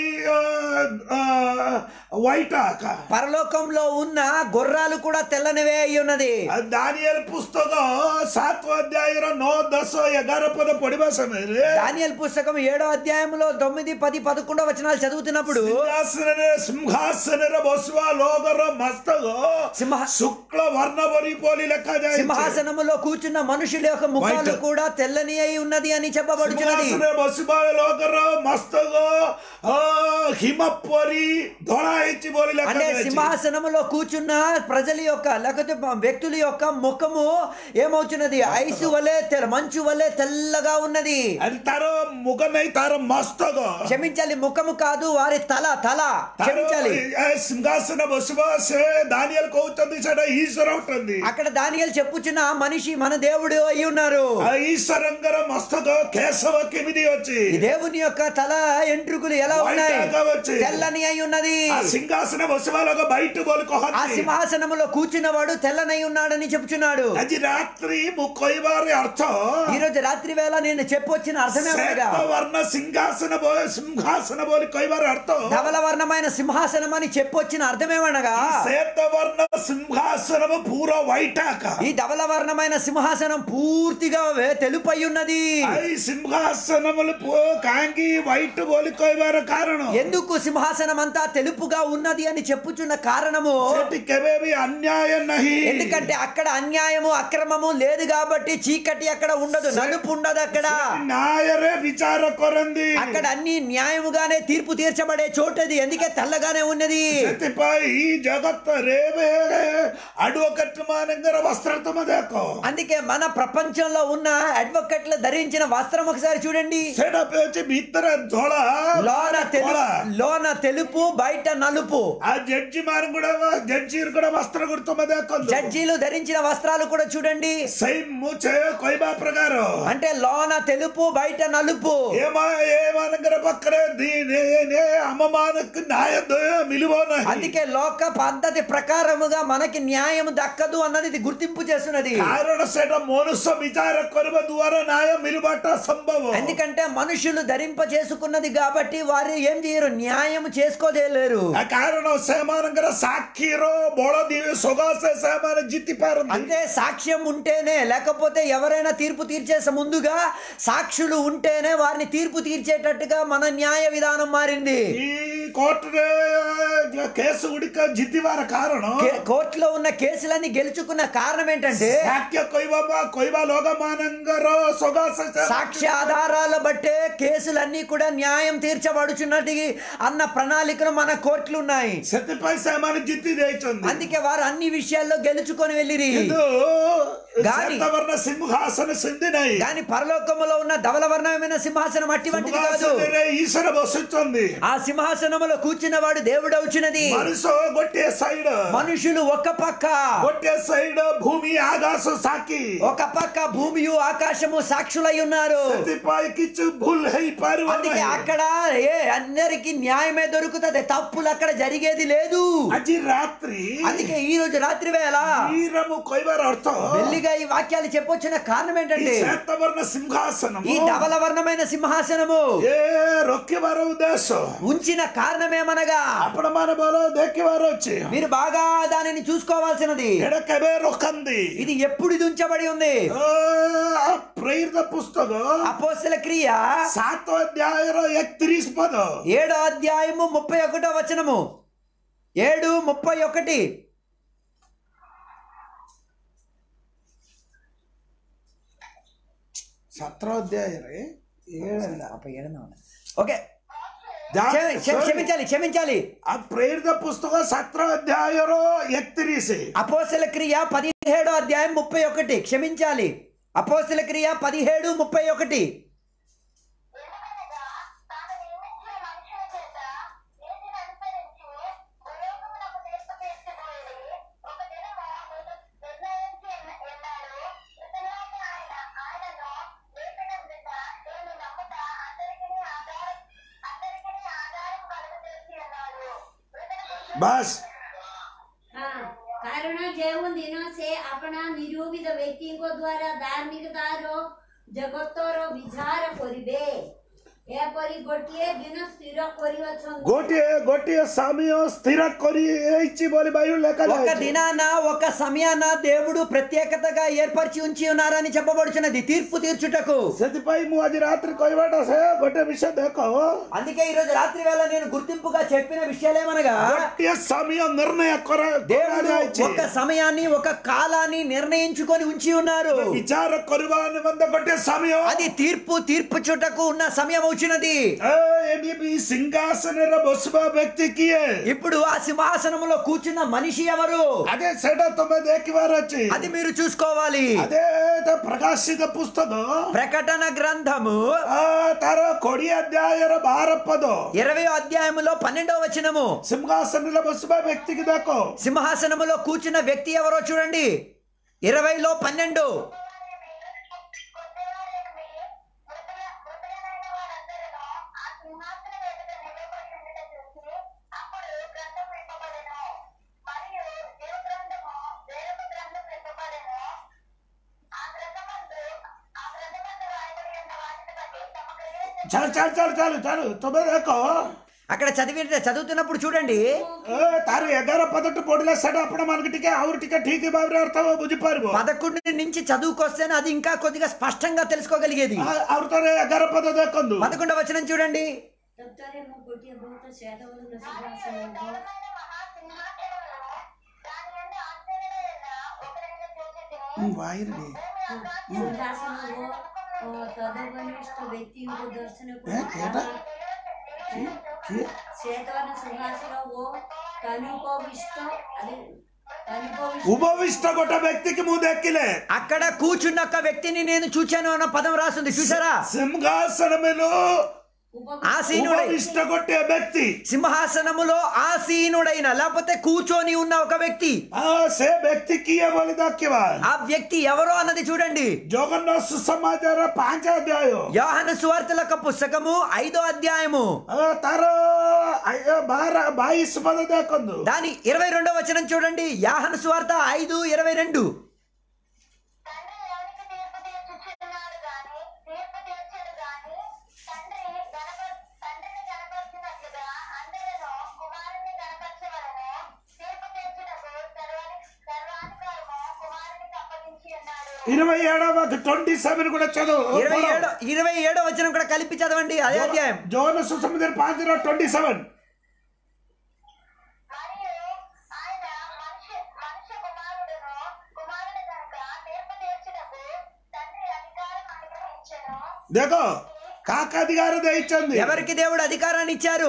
ହ୍ୱାଇଟ୍ ଆକା పరలోకంలో ఉన్న గుర్రాలు కూడా తెల్లనివే అయి ఉన్నది ଦାନିଏଲ ପୁସ୍ତକ ସାତ ଅଧ୍ୟାୟର ନଅ ଦଶ ଏଗାର ପଦ ପଢିବା ସମୟରେ దానియల్ పుస్తకం ఏడో అధ్యాయంలో తొమ్మిది పది పదకొండో వచనాలు చదువుతున్నప్పుడు ସିଂହାସନରେ ସିଂହାସନରେ ବସୁଆ ଲୋକର ମସ୍ତକ సింహ- ଶୁକ୍ଳ ବର୍ଣ୍ଣ ପରି ବୋଲି ଲେଖାଯାଇଛି సింహాసనములో కూర్చున్న మనుషుల యొక్క ముఖాలు White. కూడా తెల్లని అయి ఉన్నది అని చెప్పబడుచున్నది ସିଂହାସନରେ ବସିବା ଲୋକର ମସ୍ତକ ଅ, ହିମ ପରି ଧଳା ହେଇଛି ବୋଲି అంటే ଲେଖାଯାଇଛି సింహాసనములో కూర్చున్న ప్రజల యొక్క లేకపోతే వ్యక్తుల యొక్క ముఖము ఏమవుతున్నది ఐసు వలె తెల్ల మంచు వలె తెల్లగా ఉన్నది ଆରେ ତାର ମୁଗ ନାହିଁ ତାର ମସ୍ତକ క్షమించాలి ముఖము కాదు వారి తల తల ତାର క్షమించాలి ଏ ସିଂହାସନ ବସିବା ସେ ଦାନିଏଲ କହୁଛନ୍ତି ସେଟା ଈଶ୍ୱର ଅଟନ୍ତି అక్కడ దానియలు చెప్పుచున్న ఆ మనిషి మన దేవుడు అయి ఉన్నారు ଆଉ ଈଶ୍ୱରଙ୍କର ମସ୍ତକ କେଶବ କେମିତି ଅଛି ఈ దేవుని యొక్క తల ఎంట్రుకులు ఎలా White ఉన్నాయి ଆଗ ଅଛି తెల్లని అయి ఉన్నది ఆ సింహాసన బసిବା ଲୋକ బయట ବୋଲି ఆ କହନ୍ତି సింహాసనములో కూర్చున్నవాడు తెల్లనై ఉన్నాడని చెప్పుచున్నాడు ଆଜି ରାତ୍ରି ମୁଁ କହିବାର ଅର୍ଥ ఈ రోజు రాత్రి వేళ నేను చెప్పొచ్చిన అర్థమేమనగా ଶ୍ୱେତ ବର୍ଣ୍ଣ ସିଂହାସନ ବୋ- ସିଂହାସନ ବୋଲି କହିବାର ଅର୍ଥ ధవల వర్ణమైన సింహాసనం అని చెప్పొచ్చిన అర్థమేమనగా ଶ୍ୱେତ ବର୍ଣ୍ଣ ସିଂହାସନ ପୁରା ହ୍ୱାଇଟ୍ ଆକା ఈ ధవల వర్ణమైన సింహాసనం పూర్తిగా వే- తెలుపై ఉన్నది ଏଇ ସିଂହାସନ ବୋଲି ପୁଅ କାହିଁକି ହ୍ୱାଇଟ୍ ବୋଲି କହିବାର କାରଣ ఎందుకు సింహాసనం అంతా తెలుపుగా ఉన్నది అని చెప్పుచున్న కారణము ସେଠି କେବେ ବି ଅନ୍ୟାୟ ନାହିଁ ఎందుకంటే అక్కడ అన్యాయము అక్రమము లేదు కాబట్టి చీకటి అక్కడ ఉండదు నలుపు ఉండదు అక్కడ ନ୍ୟାୟରେ ବିଚାର କରନ୍ତି అక్కడ అన్ని న్యాయముగానే తీర్పు తీర్చబడే చోటది ఎందుకే తెల్లగానే ఉన్నది ସେଥିପାଇଁ ଜଗତରେ ଏବେ ଆଡଭୋକେଟ ମାନଙ୍କର ବସ୍ତ୍ର ତମେ ଦେଖ అందుకే మన ప్రపంచంలో ఉన్న అడ్వకేట్లు ధరించిన వస్త్రం ఒకసారి చూడండి ସେଟା ହଉଛି ଭିତରେ ଧଳା లోన తెలుపు କଳା లోన తెలుపు బయట నలుపు ଆଉ ଜడ్ଜି ମାନ ଗୁଡା ଜడ్ଜି ଗୁଡା ବସ୍ତ୍ର ଗୁଡ ତମେ ଦେଖନ୍ତୁ జడ్జీలు ధరించిన వస్త్రాలు కూడా చూడండి ସେଇ ମୁଁ ସେ କହିବା ପ୍ରକାର అంటే లోన తెలుపు బయట నలుపు ଏମା- ଏମାନଙ୍କର ପାଖରେ ଦି- ଦି- ଦି- ଆମ ମାନଙ୍କୁ ନ୍ୟାୟ ଦୟ ମିଳିବ ନାହିଁ అందుకే లోక పద్ధతి ప్రకారముగా మనకి న్యాయం దక్కదు అన్నది ఇది గుర్తింపు చేస్తున్నది କାରଣ ସେଟା ମନୁଷ୍ୟ ବିଚାର କରିବା ଦ୍ୱାରା ନ୍ୟାୟ ମିଳିବାଟା ସମ୍ଭବ ఎందుకంటే మనుషులు ధరింప చేసుకున్నది కాబట్టి వారు ఏం చేయరు న్యాయం చేసుకోలేరు ఆ కారణం ସେମାନଙ୍କର ସାକ୍ଷୀର ବଳ ଦିଏ ସକାଶେ ସେମାନେ ଜିତି ପାରନ୍ତି అంతే సాక్ష్యం ఉంటేనే లేకపోతే ఎవరైనా తీర్పు తీర్చే ముందుగా సాక్షులు ఉంటేనే వారిని తీర్పు తీర్చేటట్టుగా మన న్యాయ విధానం మారింది ఈ కోర్టుରେ కేసు ଗୁଡ଼ିକ ଜିତିବାର କାରଣ కే- కోర్టులో ఉన్న కేసులన్నీ గెలుచుకున్న కారణం ఏంటంటే ସାକ୍ଷ୍ୟ କହିବା ବା କହିବା ଲୋକମାନଙ୍କର ସକାଶେ ସେମାନେ సాక్ష్య ఆధారాల బట్టే కేసులన్నీ కూడా న్యాయం తీర్చబడుచున్నట్టు అన్న ప్రణాళికలు మన కోర్టులు ఉన్నాయి ସେଥିପାଇଁ ସେମାନେ ଜିତି ଯାଇଛନ୍ତି అందుకే వారు అన్ని విషయాల్లో గెలుచుకొని వెళ్ళిరి କିନ୍ତୁ గాని- శ్వేతవర్ణ సింహాసନ ସେମିତି ନାହିଁ కానీ పరలోకములో ఉన్న ధవల వర్ణమైన సింహాసనం అటువంటిది కాదు సింహాసନରେ ଈଶ୍ୱର ବସୁଛନ୍ତି ఆ సింహాసనములో కూర్చున్న వాడు దేవుడు అవుచున్నది ମଣିଷ ଗୋଟିଏ ସାଇଡ మనుషులు ఒక పక్క ଗୋଟିଏ ସାଇଡ ଭୂମି ଆକାଶ ସାକ୍ଷୀ ఒక పక్క భూమియు ఆకాశము సాక్షులై ఉన్నారు ସେଥିପାଇଁ କିଛି ଭୁଲ ହେଇପାରିବ అందుకే ନାହିଁ అక్కడ ఏ అందరికి న్యాయమే దొరుకుతుంది తప్పులు అక్కడ జరిగేది లేదు ଆଜି ରାତ୍ରି అందుకే ఈ రోజు రాత్రి వేళ వీర ମୁଁ କହିବାର ଅର୍ଥ మెల్లిగా ఈ వాక్యాలు చెప్పొచ్చిన కారణం ఈ ఏంటంటే శ్వేతవర్ణ సింహాసନ ఈ ధవల వర్ణమైన సింహాసనము ଏ ରଖିବାର ଉଦ୍ଦେଶ୍ୟ ఉంచిన కారణమేమనగా ଆପଣ ମାନେ ଭଲ ଦେଖିବାର ଅଛି మీరు బాగా దానిని చూసుకోవాల్సినది ଏଇଟା କେବେ ରଖନ୍ତି ఇది ఎప్పుడు ఇది ఉంచబడి ఉంది ପ୍ରେରିତ ପୁସ୍ତକ అపోస్తల క్రియ ସାତ ଅଧ୍ୟାୟର ଏକତିରିଶ ପଦ ఏడో అధ్యాయము ముప్పై ఒకటో వచనము ఏడు ముప్పై ఒకటి ସତର ଅଧ୍ୟାୟରେ ఓకే ଯା- క్షమి- క్షమి- sorry. క్షమించాలి క్షమించాలి ఆ ప్రేరిత పుస్తక సత్ర అధ్యాయର ఎకତିరిଶ అపోస్తల క్రియ పదిహేడో అధ్యాయం ముప్పై ఒకటి క్షమించాలి అపోస్తల క్రియ పదిహేడు ముప్పై ఒకటి ఎందుకనగా తాను నియమించిన మనుషుల చేత నీతిని అనుసరించి భూలోకమునకు తీర్పు తీర్చబోయేది ఒక దినము నిర్ణయించి ఉన్న- ఉన్నాడు ఇతనిలోని ఆయన ఆయనను లేపినందుట నేను నమ్ముట అందరికీ ఆధారం అందరికీ ఆధారం కలుగు చేసి ఉన్నాడు ఇతని ବାସ୍ हाँ कारण ଯେଉଁ ଦିନ ସେ ଆପଣା ନିରୂପିତ ବ୍ୟକ୍ତିଙ୍କ ଦ୍ୱାରା ଧାର୍ମିକତାର ଜଗତର ବିଚାର କରିବେ ଏପରି ଗୋଟିଏ ଦିନ ସ୍ଥିର କରିଅଛନ୍ତି ଗୋଟିଏ ଗୋଟିଏ ସମୟ ସ୍ଥିର କରି ହେଇଛି ବୋଲି ବାଇబଲ ఒక ଲେଖାଯାଇଛି దినాన ఒక సమయాన దేవుడు ప్రత్యేకతగా ఏర్పరిచి ఉంచి ఉన్నారని చెప్పబడుచున్నది తీర్పు తీర్చుటకు ସେଥିପାଇଁ ମୁଁ ଆଜି ରାତିରେ କହିବାଟା ସେ ଗୋଟେ ବିଷୟ ଦେଖ అందుకే ఈ రోజు రాత్రి వేళ నేను గుర్తింపుగా చెప్పిన విషయాలేమనగా ଗୋଟିଏ ସମୟ ନିର୍ଣ୍ଣୟ କର దేవుడు କରାଯାଇଛି ఒక సమయాన్ని ఒక కాలాన్ని నిర్ణయించుకొని ఉంచి ఉన్నారు ବିଚାର କରିବା ନିମନ୍ତେ ଗୋଟିଏ ସମୟ అది తీర్పు తీర్పు చుట్టకు ఉన్న సమయం వచ్చినది ଏ, ଏଠି ବି ସିଂହାସନରେ ବସିବା ବ୍ୟକ୍ତି କିଏ ఇప్పుడు ఆ సింహాసనములో కూర్చున్న మనిషి ఎవరు అదే ସେଇଟା ତମେ ଦେଖିବାର ଅଛି అది మీరు చూసుకోవాలి అదే ତା ପ୍ରକାଶିତ పుస్తକ ప్రకటన గ్రంథము ఆ, ତାର କୋଡିଏ ଅଧ୍ୟାୟର ବାର ପଦ ఇరవై అధ్యాయములో పన్నెండవ వచనము ସିଂହାସନରେ ବସିବା ବ୍ୟକ୍ତିକି ଦେଖ సింహాసనములో కూర్చున్న వ్యక్తి ఎవరో చూడండి ఇరవైలో పన్నెండు కొద్దివారేమి మృతుల మృతులైన వారందరూ ఆ సింహాసనం ఎదుట నిలబడి ఉండట చూసి అప్పుడు గ్రంథం విప్పబడెను మరియు జీవ గ్రంథము వేరొక గ్రంథం విప్పబడెను ఆ గ్రంథమందు ఆ గ్రంథమందు రాయబడి ఉన్న వాటిని బట్టి తమ క్రియలు ଚାଲ ଚାଲ ଚାଲ ଚାଲ ଚାଲ ତମେ ଦେଖ అక్కడ చదివి చదువుతున్నప్పుడు చూడండి ଏ, ତାର ଏଗାର ପଦଟି ପଢିଲେ ସେଟା ଆପଣ ମାନଙ୍କୁ ଟିକେ ଆହୁରି ଟିକେ ଠିକ ଭାବରେ ଅର୍ଥ ବୁଝିପାରିବ పదకొండు నుంచి చదువుకొస్తేనే అది ఇంకా కొద్దిగా స్పష్టంగా తెలుసుకోగలిగేది ଆ- ଆହୁରି ଥରେ ଏଗାର ପଦ ଦେଖନ୍ତୁ పదకొండవ వచనం చూడండి ତତ୍ପରେ ମୁଁ ଗୋଟିଏ ବହୁତ ଶ୍ଵେତବର୍ଣ୍ଣ ସିଂହାସନକୁ ఘనమైన మహాసింహాసనమును దాని యందు ఆశ్చర్యమైన ఒకరిని చూసి ବାଇରେ ସିଂହାସନ ଓ ତଦବନିଷ୍ଠ ବ୍ୟକ୍ତିଙ୍କୁ ଦର୍ଶନ ଏ, ଏଟା? କରି କିଏ శ్వేతవర్ణ సింహాసన ఓ తనుపవిష్ట అది తనుపవిష్ట ଉପବିଷ୍ଟ ଗୋଟେ ବ୍ୟକ୍ତିକି ମୁଁ ଦେଖିଲେ అక్కడ కూర్చున్న ఒక వ్యక్తిని నేను చూచాను అన్న పదం రాస్తుంది చూసారా సింహాసనములో ఆసీనుడై ఉపవిష్ట ଗୋଟେ ବ୍ୟକ୍ତି సింహాసనములో ఆసీనుడైన లేకపోతే కూర్చొని ఉన్న ఒక వ్యక్తి ఆ, ସେ ବ୍ୟକ୍ତି କିଏ ବୋଲି ଦେଖିବା ఆ వ్యక్తి ఎవరో అన్నది చూడండి ଜଗନ୍ନାଥ ସୁସମାଚାର ପାଞ୍ଚ ଅଧ୍ୟାୟ యోహాను సువార్తల యొక్క పుస్తకము ఐదో అధ్యాయము ఆ, ତାର ଆ- ବାର ବାଇଶ ପଦ ଦେଖନ୍ତୁ దాని ఇరవై రెండో వచనం చూడండి యాహను సువార్త ఐదు ఇరవై రెండు తండ్రి ఎవరికి తీర్పు తీర్చుచున్నాడు గాని తీర్పు తీర్చడు గాని తండ్రి గణప తండ్రిని గణపరిచినట్లుగా అందరూ కుమారుని గణపరచవలను తీర్పు తీర్చుటకు సర్వాని సర్వాధికారము కుమారునికి అప్పగించి ఉన్నాడు ఇరవై ఏడవ ట్వంటీ సెవెన్ కూడా చదువు ఇరవై ఏడో ఇరవై ఏడో వచనం కూడా కలిపి చదవండి అదే అధ్యాయం జోన సుసముద్ర పాంచ ట్వంటీ సెవెన్ మరియు ఆయన మనిషి మనుష్య కుమారుడును కుమారుడు కనుక తీర్పు తీర్చుటకు తండ్రి అధికారం అనుగ్రహించెను దేకో కాకాధికారం దయించింది ఎవరికి దేవుడు అధికారాన్ని ఇచ్చారు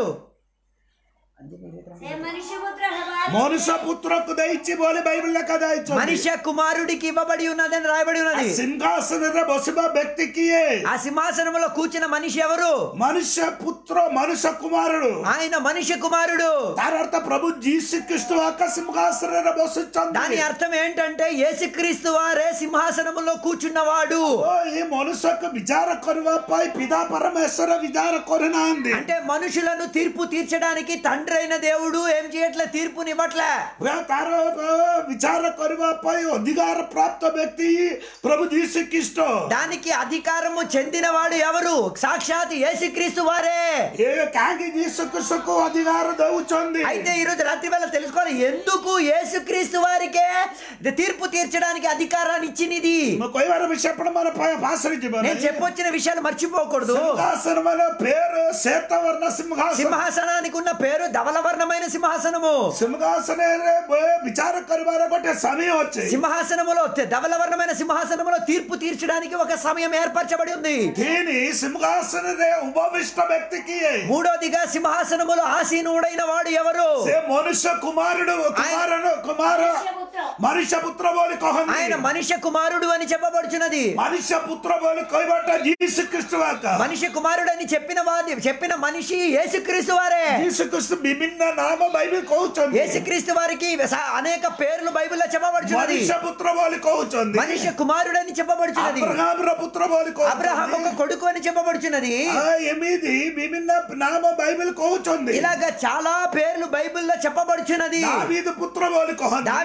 ସେ ମନୁଷ୍ୟ ପୁତ୍ର ହେବା మనుష్య పుత్రకు దయించి బోలి బైబిల్ లెక్క దయించింది మనిషి కుమారుడికి ఇవ్వబడి ఉన్నదని రాయబడి ఉన్నది సింహాసନରେ ବସିବା ବ୍ୟକ୍ତି କିଏ ఆ సింహాసనములో కూర్చున్న మనిషి ఎవరు మనుష్య పుత్ర మనుష్య కుమారుడు ఆయన మనిషి కుమారుడు ତାର ଅର୍ଥ ପ୍ରଭୁ ଯୀଶୁ ଖ୍ରୀଷ୍ଟ ଆକା ସିଂହାସନରେ దాని ବସିଛନ୍ତି అర్థం ఏంటంటే యేసుక్రీస్తు వారే సింహాసనములో కూర్చున్నవాడు ଓ ଏ ମନୁଷ୍ୟକୁ ବିଚାର କରିବା ପାଇଁ ପିତା ପରମେଶ୍ୱର ବିଚାର କରିନାହାନ୍ତି అంటే మనుషులను తీర్పు తీర్చడానికి తండ్రి అయిన దేవుడు ఏం చేయట్లే తీర్పునివ్వట్లే ହୁଏ ତାର ଅ, ବିଚାର କରିବା ପାଇଁ ଅଧିକାର ପ୍ରାପ୍ତ ବ୍ୟକ୍ତି ପ୍ରଭୁ ଯୀଶୁ ଖ୍ରୀଷ୍ଟ దానికి అధికారము చెందినవాడు ఎవరు సాక్షాత్ యేసుక్రీస్తు వారే ఏ କାହିଁକି ଯୀଶୁ ଖ୍ରୀଷ୍ଟକୁ ଅଧିକାର ଦଉଛନ୍ତି అయితే ఈ రోజు రాత్రి వేళ తెలుసుకోవాలి ఎందుకు యేసుక్రీస్తు వారికే తీర్పు తీర్చడానికి అధికారాన్ని ఇచ్చినది ମୁଁ କହିବାର ବିଷୟ ଆପଣ ମାନେ ପାଶରେ ଯିବ నేను చెప్పొచ్చిన విషయాలు మర్చిపోకూడదు ସିଂହାସନ ମାନେ పేరు శ్వేతవర్ణ సింహాసନ సింహాసనానికి ఉన్న పేరు ధవలవర్ణమైన సింహాసనము ସିଂହାସନରେ ବ- ବିଚାର କରିବାର ଗୋଟେ ସମୟ ଅଛି సింహాసనములో ధవలవర్ణమైన సింహాసనములో తీర్పు తీర్చడానికి ఒక సమయం ఏర్పరచబడి ఉంది ତିନି ସିଂହାସନରେ ଉପବିଷ୍ଟ ବ୍ୟକ୍ତି କିଏ మూడోదిగా సింహాసనములో ఆసీనుడైన వాడు ఎవరు ସେ ମନୁଷ୍ୟ కుమారుడు కుమారుడు కుమార ପୁତ୍ର ମନୁଷ୍ୟ పుତ୍ର ବୋଲି ఆయన କହନ୍ତି మనిషి కుమారుడు అని చెప్పబడుచున్నది మనుష్య పుత్ర ବୋଲି କହିବାଟା ଯୀଶୁ ଖ୍ରୀଷ୍ଟ ଆକା మనిషి కుమారుడు అని చెప్పిన వాది చెప్పిన మనిషి యేసుక్రీస్తు వారే ଯୀଶୁ ଖ୍ରୀଷ୍ଟ ବିଭିନ୍ନ ନାମ బైబిల్ କହୁଛନ୍ତି యేసుక్రీస్తు వారికి స- అనేక పేర్లు బైబిల్లో చెప్పబడుచున్నది ମନୁଷ୍ୟ పుତ୍ର ବୋଲି କହୁଛନ୍ତି మనిషి కుమారుడు అని చెప్పబడుచున్నది అబ్రహాంର పుତ୍ର ବୋଲି అబ్రహాం ఒక କହୁଛନ୍ତି కొడుకు అని చెప్పబడుచున్నది ఆ, ଏମିତି ବିଭିନ୍ନ ନାମ బైబిల్ କହୁଛନ୍ତି ఇలాగ చాలా పేర్లు బైబిల్లో చెప్పబడుచున్నది దావీదు పుత్ర ବୋଲି କହନ୍ତି దావీదు కుమారుడు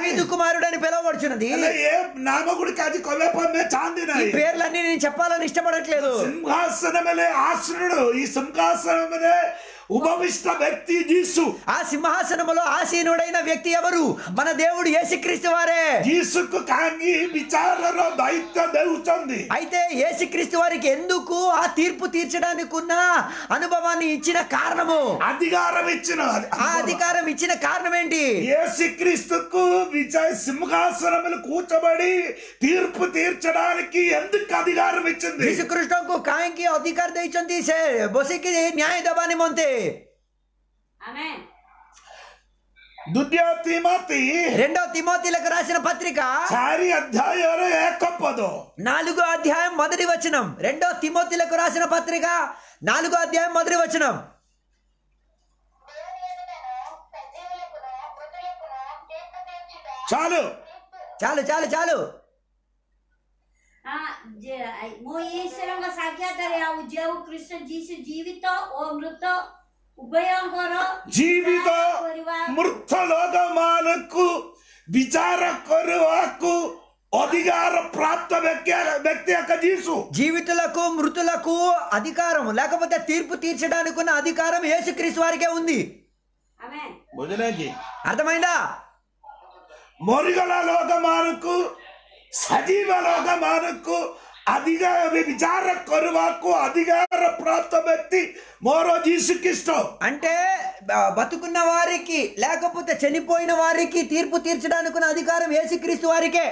కుమారుడు అని పిలువబడుచున్నది ହେଲେ ଏ ନାମ ଗୁଡ଼ିକ ଆଜି କହିବା ପାଇଁ ଆମେ ଚାହାନ୍ତି ఈ ନାହିଁ పేర్లన్నీ నేను చెప్పాలని ఇష్టపడట్లేదు సింహాసన ಮೇಲೆ ఆసనుడు ఈ సింహాసనం ಮೇಲೆ ఉపవిష్ట వ్యక్తి జీసు ఆ సింహాసనములో ఆసీనుడైన వ్యక్తి ఎవరు మన దేవుడు యేసుక్రీస్తు వారే జీసుకు కాంగి విచారର ଦାୟିତ୍ୱ ଦେଉଛନ୍ତି అయితే యేసుక్రీస్తు వారికి ఎందుకు ఆ తీర్పు తీర్చడానికి ఉన్న అనుభవాన్ని ఇచ్చిన కారణము అధికారం ఇచ్చిన ఆ అధికారం ఇచ్చిన కారణం ఏంటి యేసుక్రీస్తుకు విజయ సింహాసనములు కూర్చోబడి తీర్పు తీర్చడానికి ఎందుకు అధికారం ఇచ్చింది ଯୀଶୁଖ୍ରୀଷ୍ଟଙ୍କୁ କାହିଁକି ଅଧିକାର ଦେଇଛନ୍ତି ସେ ବସିକି ନ୍ୟାୟ ଦେବା ନିମନ୍ତେ ఆమెన్ ଦ୍ୱିତୀୟ ତିମୋତି రెండో తిమోతిలకు రాసిన పత్రిక ଚାରି ଅଧ୍ୟାୟରେ ଏକ ପଦ నాలుగో అధ్యాయం మొదటి వచనం రెండో తిమోతిలకు రాసిన పత్రిక నాలుగో అధ్యాయం మొదటి వచనం దేవుని ఎదుటను సజీవులకును మృతులకును తీర్పు తీర్చుట చాలు చాలు చాలు చాలు ହଁ ଯେ- ମୁଁ ଈଶ୍ୱରଙ୍କ ସାକ୍ଷାତରେ ଆଉ ଯେଉଁ କୃଷ୍ଣ ଯୀଶୁ ଜୀବିତ ଓ ମୃତ ଉଭୟଙ୍କର ଜୀବିତ କରିବା ମୃତ ଲୋକମାନଙ୍କୁ ବିଚାର କରିବାକୁ ଅଧିକାର ପ୍ରାପ୍ତ ବ୍ୟକ୍ତି ବ୍ୟକ୍ତି ଏକ ଯୀଶୁ జీవితులకు మృతులకు అధికారం లేకపోతే తీర్పు తీర్చడానికి ఉన్న అధికారం యేసుక్రీస్తు వారికే ఉంది ଆମେନ୍ ବୁଝିଲେ କି అర్థమైందా ମରିଗଲା ଲୋକମାନଙ୍କୁ ସଜୀବ ଲୋକମାନଙ୍କୁ ଅଧିକାର ବିଚାର କରିବାକୁ ଅଧିକାର ପ୍ରାପ୍ତ ବ୍ୟକ୍ତି ମୋର ଯୀଶୁ ଖ୍ରୀଷ୍ଟ అంటే బ- బతుకున్న వారికి లేకపోతే చనిపోయిన వారికి తీర్పు తీర్చడానికి ఉన్న అధికారం యేసుక్రీస్తు వారికే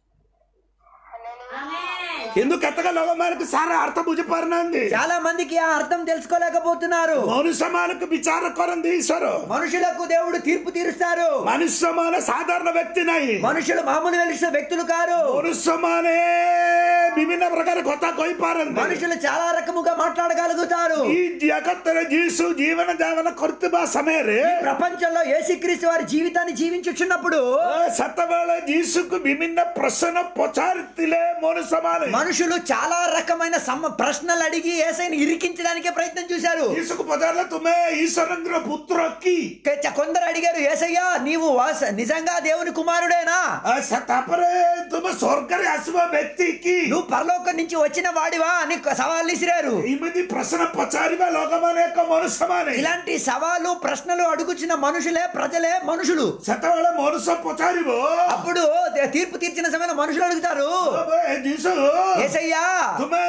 ଆମେନ୍ କିନ୍ତୁ କେତେକ ଲୋକମାନଙ୍କୁ ସାରା ଅର୍ଥ ବୁଝିପାରୁନାହାନ୍ତି చాలా మందికి ఆ అర్థం తెలుసుకోలేకపోతున్నారు ମନୁଷ୍ୟମାନଙ୍କୁ ବିଚାର କରନ୍ତି ଈଶ୍ୱର మనుషులకు దేవుడు తీర్పు తీరుస్తారు ମନୁଷ୍ୟମାନେ ସାଧାରଣ ବ୍ୟକ୍ତି ନାହିଁ మనుషులు మామూలు వెలిసిన వ్యక్తులు కారు ମନୁଷ୍ୟମାନେ ବିଭିନ୍ନ ପ୍ରକାର କଥା କହିପାରନ୍ତି మనుషులు చాలా రకముగా మాట్లాడగలుగుతారు ఈ జగత్తుରେ ଯୀଶୁ ଜୀବନ ଯାପନ କରୁଥିବା ସମୟରେ ప్రపంచంలో యేసుక్రీస్తు వారి జీవితాన్ని జీవించుచున్నప్పుడు ସେତେବେଳେ ଯୀଶୁକୁ ବିଭିନ୍ନ ପ୍ରଶ୍ନ ପଚାରିଥିଲେ ମନୁଷ୍ୟମାନେ మనుషులు చాలా రకమైన సమ ప్రశ్నలు అడిగి ఏసైని ఇరికించడానికే ప్రయత్నం చూశారు ଯୀଶୁକୁ ପଚାରିଲେ ତୁମେ ଈଶ୍ୱରଙ୍କର ପୁତ୍ର କି କେ- కొందరు అడిగారు ఏసయ్యా నీవు వాస- నిజంగా దేవుని కుమారుడేనా ଆ, ସେ ତାପରେ ତୁମେ ସ୍ୱର୍ଗରେ ଆସିବା ବ୍ୟକ୍ତି କି నువ్వు పరలోకం నుంచి వచ్చిన వాడివా అని సవాల్ విసిరారు ଏମିତି ପ୍ରଶ୍ନ ପଚାରିବା ଲୋକମାନେ ଏକ ମନୁଷ୍ୟମାନେ ఇలాంటి సవాలు ప్రశ్నలు అడుగుచున్న మనుషులే ప్రజలే మనుషులు ସେତେବେଳେ ମନୁଷ୍ୟ ପଚାରିବ అప్పుడు తే- తీర్పు తీర్చిన సమయంలో మనుషులు అడుగుతారు "ଏ ଯୀଶୁ ఏసయ్యా ତୁମେ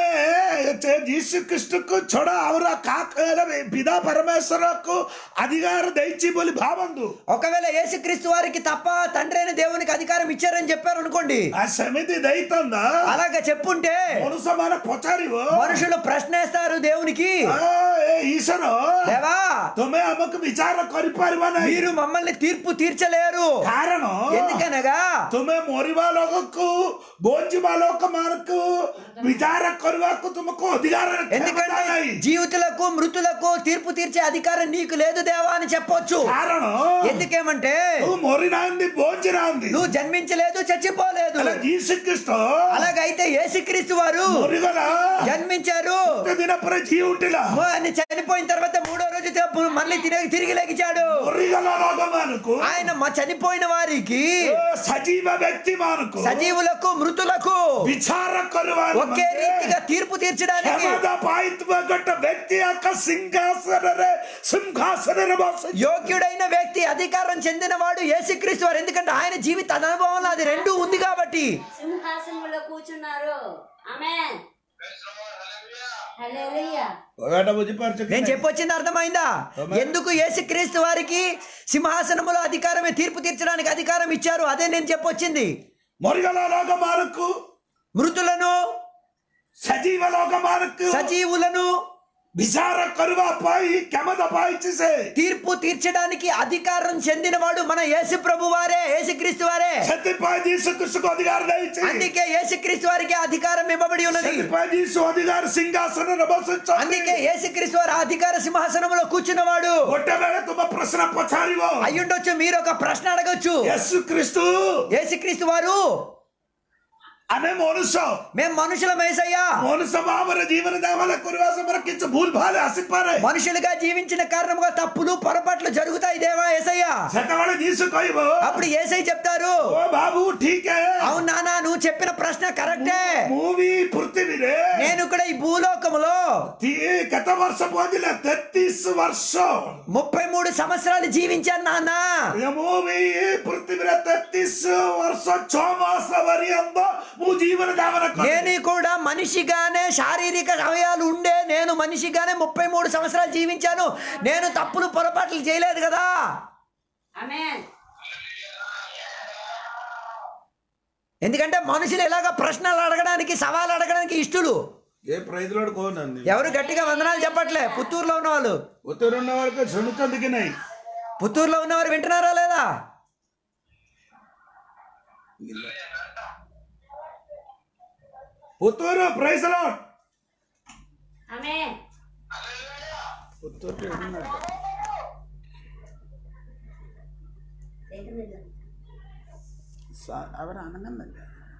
ସେ ଯୀଶୁ ଖ୍ରୀଷ୍ଟକୁ ଛଡା ଆଉ କାହା ପିତା ପରମେଶ୍ୱରକୁ ଅଧିକାର ଦେଇଛି ବୋଲି ଭାବନ୍ତୁ ఒకవేళ యేసుక్రీస్తు వారికి తప్ప తండ్రి అయిన దేవునికి అధికారం ఇచ్చారని చెప్పారు అనుకోండి ଆ ସେମିତି ଦେଇଥାନ୍ତା అలాగే చెప్పుంటే ମନୁଷ୍ୟମାନେ ପଚାରିବ మనుషులు ప్రశ్నేస్తారు దేవునికి "ଆ, ଏ ଈଶ୍ୱର దేవా ତୁମେ ଆମକୁ ବିଚାର କରିପାରିବ ନାହିଁ మీరు మమ్మల్ని తీర్పు తీర్చలేరు କାରଣ ఎందుకనగా ତୁମେ ମରିବା ଲୋକକୁ ବଞ୍ଚିବା ଲୋକମାନଙ୍କୁ ବିଚାର କରିବାକୁ ତୁମକୁ ଅଧିକାର କ୍ଷମତା ఎందుకంటే ନାହିଁ జీవితులకు మృతులకు తీర్పు తీర్చే అధికారం నీకు లేదు దేవా అని చెప్పొచ్చు କାରଣ ఎందుకేమంటే నువ్వు మరినాంది బోంచి నాంది నువ్వు జన్మించలేదు చచ్చిపోలేదు అలా జీసుక్రీస్తు అలాగైతే యేసుక్రీస్తు వారు మరిగల జన్మించారు దిన పరే జీ ఉంటిలా ఆయన చనిపోయిన తర్వాత మూడో రోజు తే- మళ్ళీ తిరిగి తిరిగి లెగిచాడు మరిగల లోకమానకు ఆయన మా చనిపోయిన వారికి సజీవ వ్యక్తి మానకు సజీవులకు మృతులకు విచార కరువా ఒకే రీతిగా తీర్పు తీర్చడానికి ಕ್ಷಮದ ಪಾಯಿತ್ವಗಟ್ಟ ವ್ಯಕ್ತಿ యొక్క సింహాసనరే సింహాసనరే బాస యోగ్యుడైన వ్యక్తి అధికారం చెందినవాడు యేసుక్రీస్తు వారు ఎందుకంటే ఆయన జీవిత అనుభవంలో అది రెండు ఉంది కాబట్టి సింహాసనంలో కూర్చున్నారు ఆమేన్ హల్లెలూయా ఏట బుజ్జిపార్చు నేను చెప్పొచ్చింది అర్థమైందా ఎందుకు యేసుక్రీస్తు వారికి సింహాసనములో అధికారమే తీర్పు తీర్చడానికి అధికారం ఇచ్చారు అదే నేను చెప్పొచ్చింది మరిగల లోకమానకు మృతులను సజీవ లోకమానకు సజీవులను విచార కరువా పాయి క్షమత పాయించేసే తీర్పు తీర్చడానికి అధికారం చెందినవాడు మన యేసు ప్రభు వారే యేసుక్రీస్తు వారే సత్యపాయ జీసుకృష్ణకు అధికారం దయచి అందుకే యేసుక్రీస్తు వారికి అధికారం ఇవ్వబడి ఉన్నది సత్యపాయ జీసు అధికార సింహాసన బసించండి అందుకే యేసుక్రీస్తు వారు అధికార సింహాసనంలో కూర్చున్నవాడు ఒట్టవేళ తుమ ప్రశ్న పచారివో అయ్యుండొచ్చు మీరు ఒక ప్రశ్న అడగొచ్చు యస్సు క్రీస్తు యేసుక్రీస్తు వారు ଆମେ ମନୁଷ୍ୟ మేము మనుషులం ఏసయ్యా ମନୁଷ୍ୟ ଭାବରେ ଜୀବନ ଦେବାରେ କରିବା ସମୟରେ କିଛି ଭୁଲ ଭାଲ ଆସିପାରେ మనుషులుగా జీవించిన కారణంగా తప్పులు పొరపాట్లు జరుగుతాయి దేవా ఏసయ్యా ସେତେବେଳେ ଯୀଶୁ କହିବ అప్పుడు ఏసై చెప్తారు ଓ ବାବୁ ଠିକ అవును నానా నువ్వు చెప్పిన ప్రశ్న కరెక్టే ମୁଁ ବି ପୃଥିବୀରେ నేను ఇక్కడ ఈ భూలోకములో ତି- କେତେ ବର୍ଷ ପହଞ୍ଚିଲେ ତେତିଶ ବର୍ଷ ముప్పై మూడు సంవత్సరాలు జీవించాను నాన్న ମୁଁ ବି ପୃଥିବୀରେ ତେତିଶ ବର୍ଷ ଛଅ ମାସ ପର୍ଯ୍ୟନ୍ତ ମୁଁ ଜୀବନ ଯାପନ କଲି నేను కూడా మనిషిగానే శారీరక అవయాలు ఉండే నేను మనిషిగానే ముప్పై మూడు సంవత్సరాలు జీవించాను నేను తప్పులు పొరపాట్లు చేయలేదు కదా ఆమేన్ ఎందుకంటే మనుషులు ఇలాగ ప్రశ్నలు అడగడానికి సవాలు అడగడానికి ఇష్టలు ఏ ప్రైజ్లోడు కోనండి ఎవరు గట్టిగా వందనాలు చెప్పట్లే పుత్తూరులో ఉన్న వాళ్ళు ఉత్తరున్న వాళ్ళకి శుణుతుంది కి నై పుత్తూరులో ఉన్నవారు వింటున్నారా లేదా ఉత్తూరు ప్రైజ్ లాడ్ ఆమేన్ ఉత్తూరు లేకపోతే അവർ അനങ്ങുന്നില്ല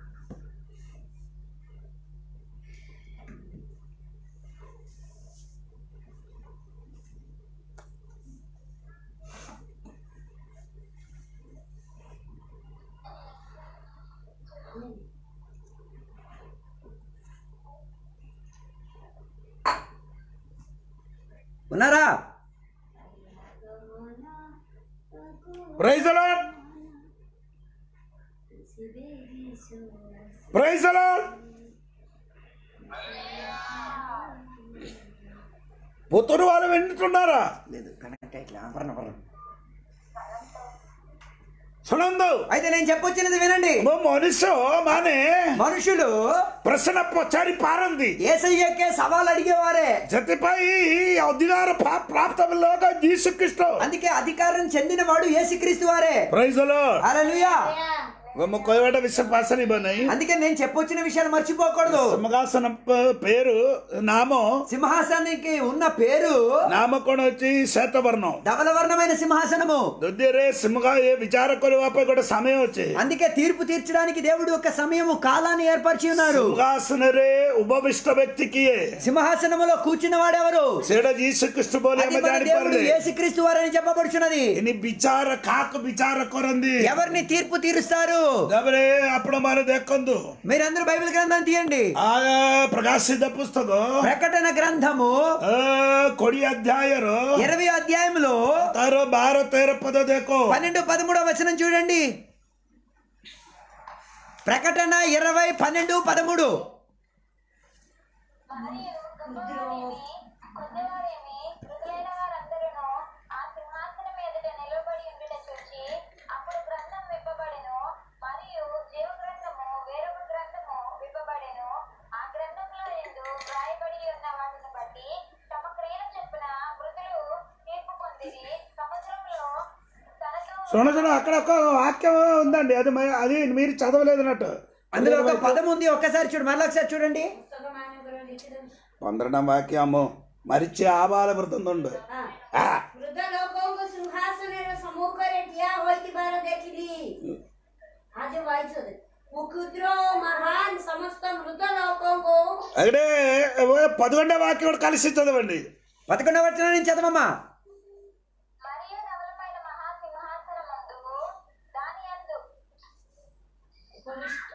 ఉన్నారా praise Lord praise Lord Puttur వాళ్ళు వింటున్నారా లేదు కనెక్ట్ అయ్యట్లే పర్ణ పర్ణ ଶୁଣନ୍ତୁ అయితే నేను చెప్పొచ్చినది వినండి ମୋ ମନୁଷ୍ୟ ମାନେ మనుషులు ପ୍ରଶ୍ନ ପଚାରି ପାରନ୍ତି ఏసయ్యకే సవాల్ అడిగేవారే ସେଥିପାଇଁ ଅଧିକାର ପ୍ରା- ପ୍ରାପ୍ତ ଲୋକ ଯୀଶୁ ଖ୍ରୀଷ୍ଟ అందుకే అధికారం చెందినవాడు యేసుక్రీస్తు వారే ପ୍రైଜ లార్డ్ హల్లెలూయా ମୁଁ କହିବାଟା ବିଶ୍ୱାସ ଆସିବ ନାହିଁ అందుకే నేను చెప్పొచ్చిన విషయాలు మర్చిపోకూడదు సింహాసన ప- పేరు నామ సింహాసనానికి ఉన్న పేరు ନାମ କ'ଣ ଅଛି ଶ୍ୱେତବର୍ଣ୍ଣ ధవలవర్ణమైన సింహాసనము ଦ୍ୱିତୀୟରେ ସିଂହ ଏ ବିଚାର କରିବା ପାଇଁ ଗୋଟେ ସମୟ ଅଛି అందుకే తీర్పు తీర్చడానికి దేవుడు ఒక సమయము కాలాన్ని ఏర్పరిచి ఉన్నారు ସିଂହାସନରେ ଉପବିଷ୍ଟ ବ୍ୟକ୍ତି କିଏ సింహాసనములో కూర్చున్న వాడెవరు ସେଇଟା ଯୀଶୁ ଖ୍ରୀଷ୍ଟ ବୋଲି అది ଆମେ మన దేవుడు ଜାଣିପାରିଲେ యేసుక్రీస్తు వారని చెప్పబడుచున్నది ଇନି ବିଚାର କାହାକୁ ବିଚାର କରନ୍ତି ఎవరిని తీర్పు తీరుస్తారు ତାପରେ ଆପଣ ମାନେ ଦେଖନ୍ତୁ మీరందరూ బైబిల్ గ్రంథాన్ని తీయండి ఆ ప్రకాశిత పుస్తక ప్రకటన గ్రంథము ఆ, కోడి అధ్యాయର ఇరవై అధ్యాయంలో ତାର ବାର ତେର ପଦ ଦେଖ పన్నెండు పదమూడవ వచనం చూడండి ప్రకటన ఇరవై పన్నెండు పదమూడు మరియు గొప్పవారేమి కొద్దివారేమి మృదులైన వారందరూను ఆ సింహాసనం ఎదుట నిలబడి ఉండుట చూచి అప్పుడు గ్రంథం విప్పబడెను మరియు జీవ గ్రంథము వేరొక గ్రంథము విప్పబడెను ఆ గ్రంథంలో ఎందు వ్రాయబడి ఉన్న వాటిని బట్టి తమ క్రియల చొప్పున మృతులు తీర్పు పొందిరి సముద్రంలో తనతో శుణ శుణ అక్కడ ఒక వాక్యం ఉందండి అది మ- అది మీరు చదవలేదు అన్నట్టు అందులో ఒక పదం ఉంది ఒక్కసారి చూడు మరలా ఒకసారి చూడండి పుస్తకమానకులు లిఖితం പന്ത്രണ്ടാം വാക്യാമോ മരിച്ച ആബാല വൃത്തമുണ്ട് ହଁ ആ ବୃଦ୍ଧ ଲୋକଙ୍କୁ ସିଂହାସନର ସମ୍ମୁଖରେ ଠିଆ ହୋଇଥିବାର ଦେଖିଲି ଆଜି ବାଇଚରେ କ୍ଷୁଦ୍ର ମହାନ ସମସ୍ତ ମୃତ ଲୋକଙ୍କୁ അവിടെ പതികൊണ്ടാം വാക്യം കൂടെ కలిసి చదవండి పదకొండవ వచనం నుంచి చదవమ్మా మరియు ధవలమైన మహాసింహాసనమందు దాని యందు ఉపవిష్ట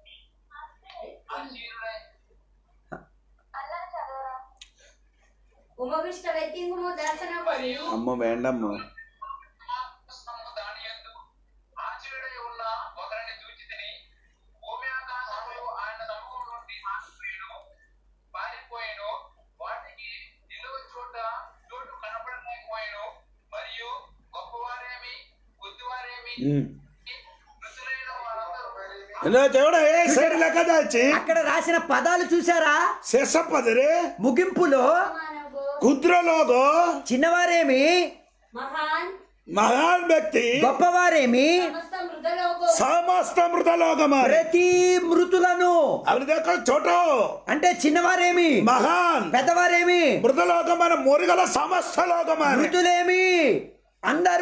అలా చదవరా ఉపవిష్ట వ్యక్తిଙ୍କୁ ମୁଁ ଦର୍ଶନ କରି అమ్మ వేండమ్మ సమస్తము దాని యందు ఆశ్చర్యుడై ఉన్న ఒకరిని చూచితిని భూమి ఆకాశములు ఆయన సముఖం నుండి ఆగిపోయాను పారిపోయాను వాటికి నిలువ చోట చోటు కనపడలేకపోయాను మరియు గొప్పవారేమి కొద్దివారేమి మృతులైన వారందరూ ఇలా చూడ ఏ సైడ్ లెక్క దాచి అక్కడ రాసిన పదాలు చూసారా శేష పదరే ముగింపులో ମାନଙ୍କୁ క్షుద్ర లోగో చిన్నవారేమి ମହାନ మహాన్ వ్యక్తి గొప్పవారేమి ସମସ୍ତ ମୃତ ଲୋକ సమస్త మృత లోకమారి ప్రతి మృతులను అవి దేఖ చోట అంటే చిన్నవారేమి మహాన్ పెద్దవారేమి మృత లోకమైన మురుగల సమస్త లోకమారి మృతులేమి అందరూ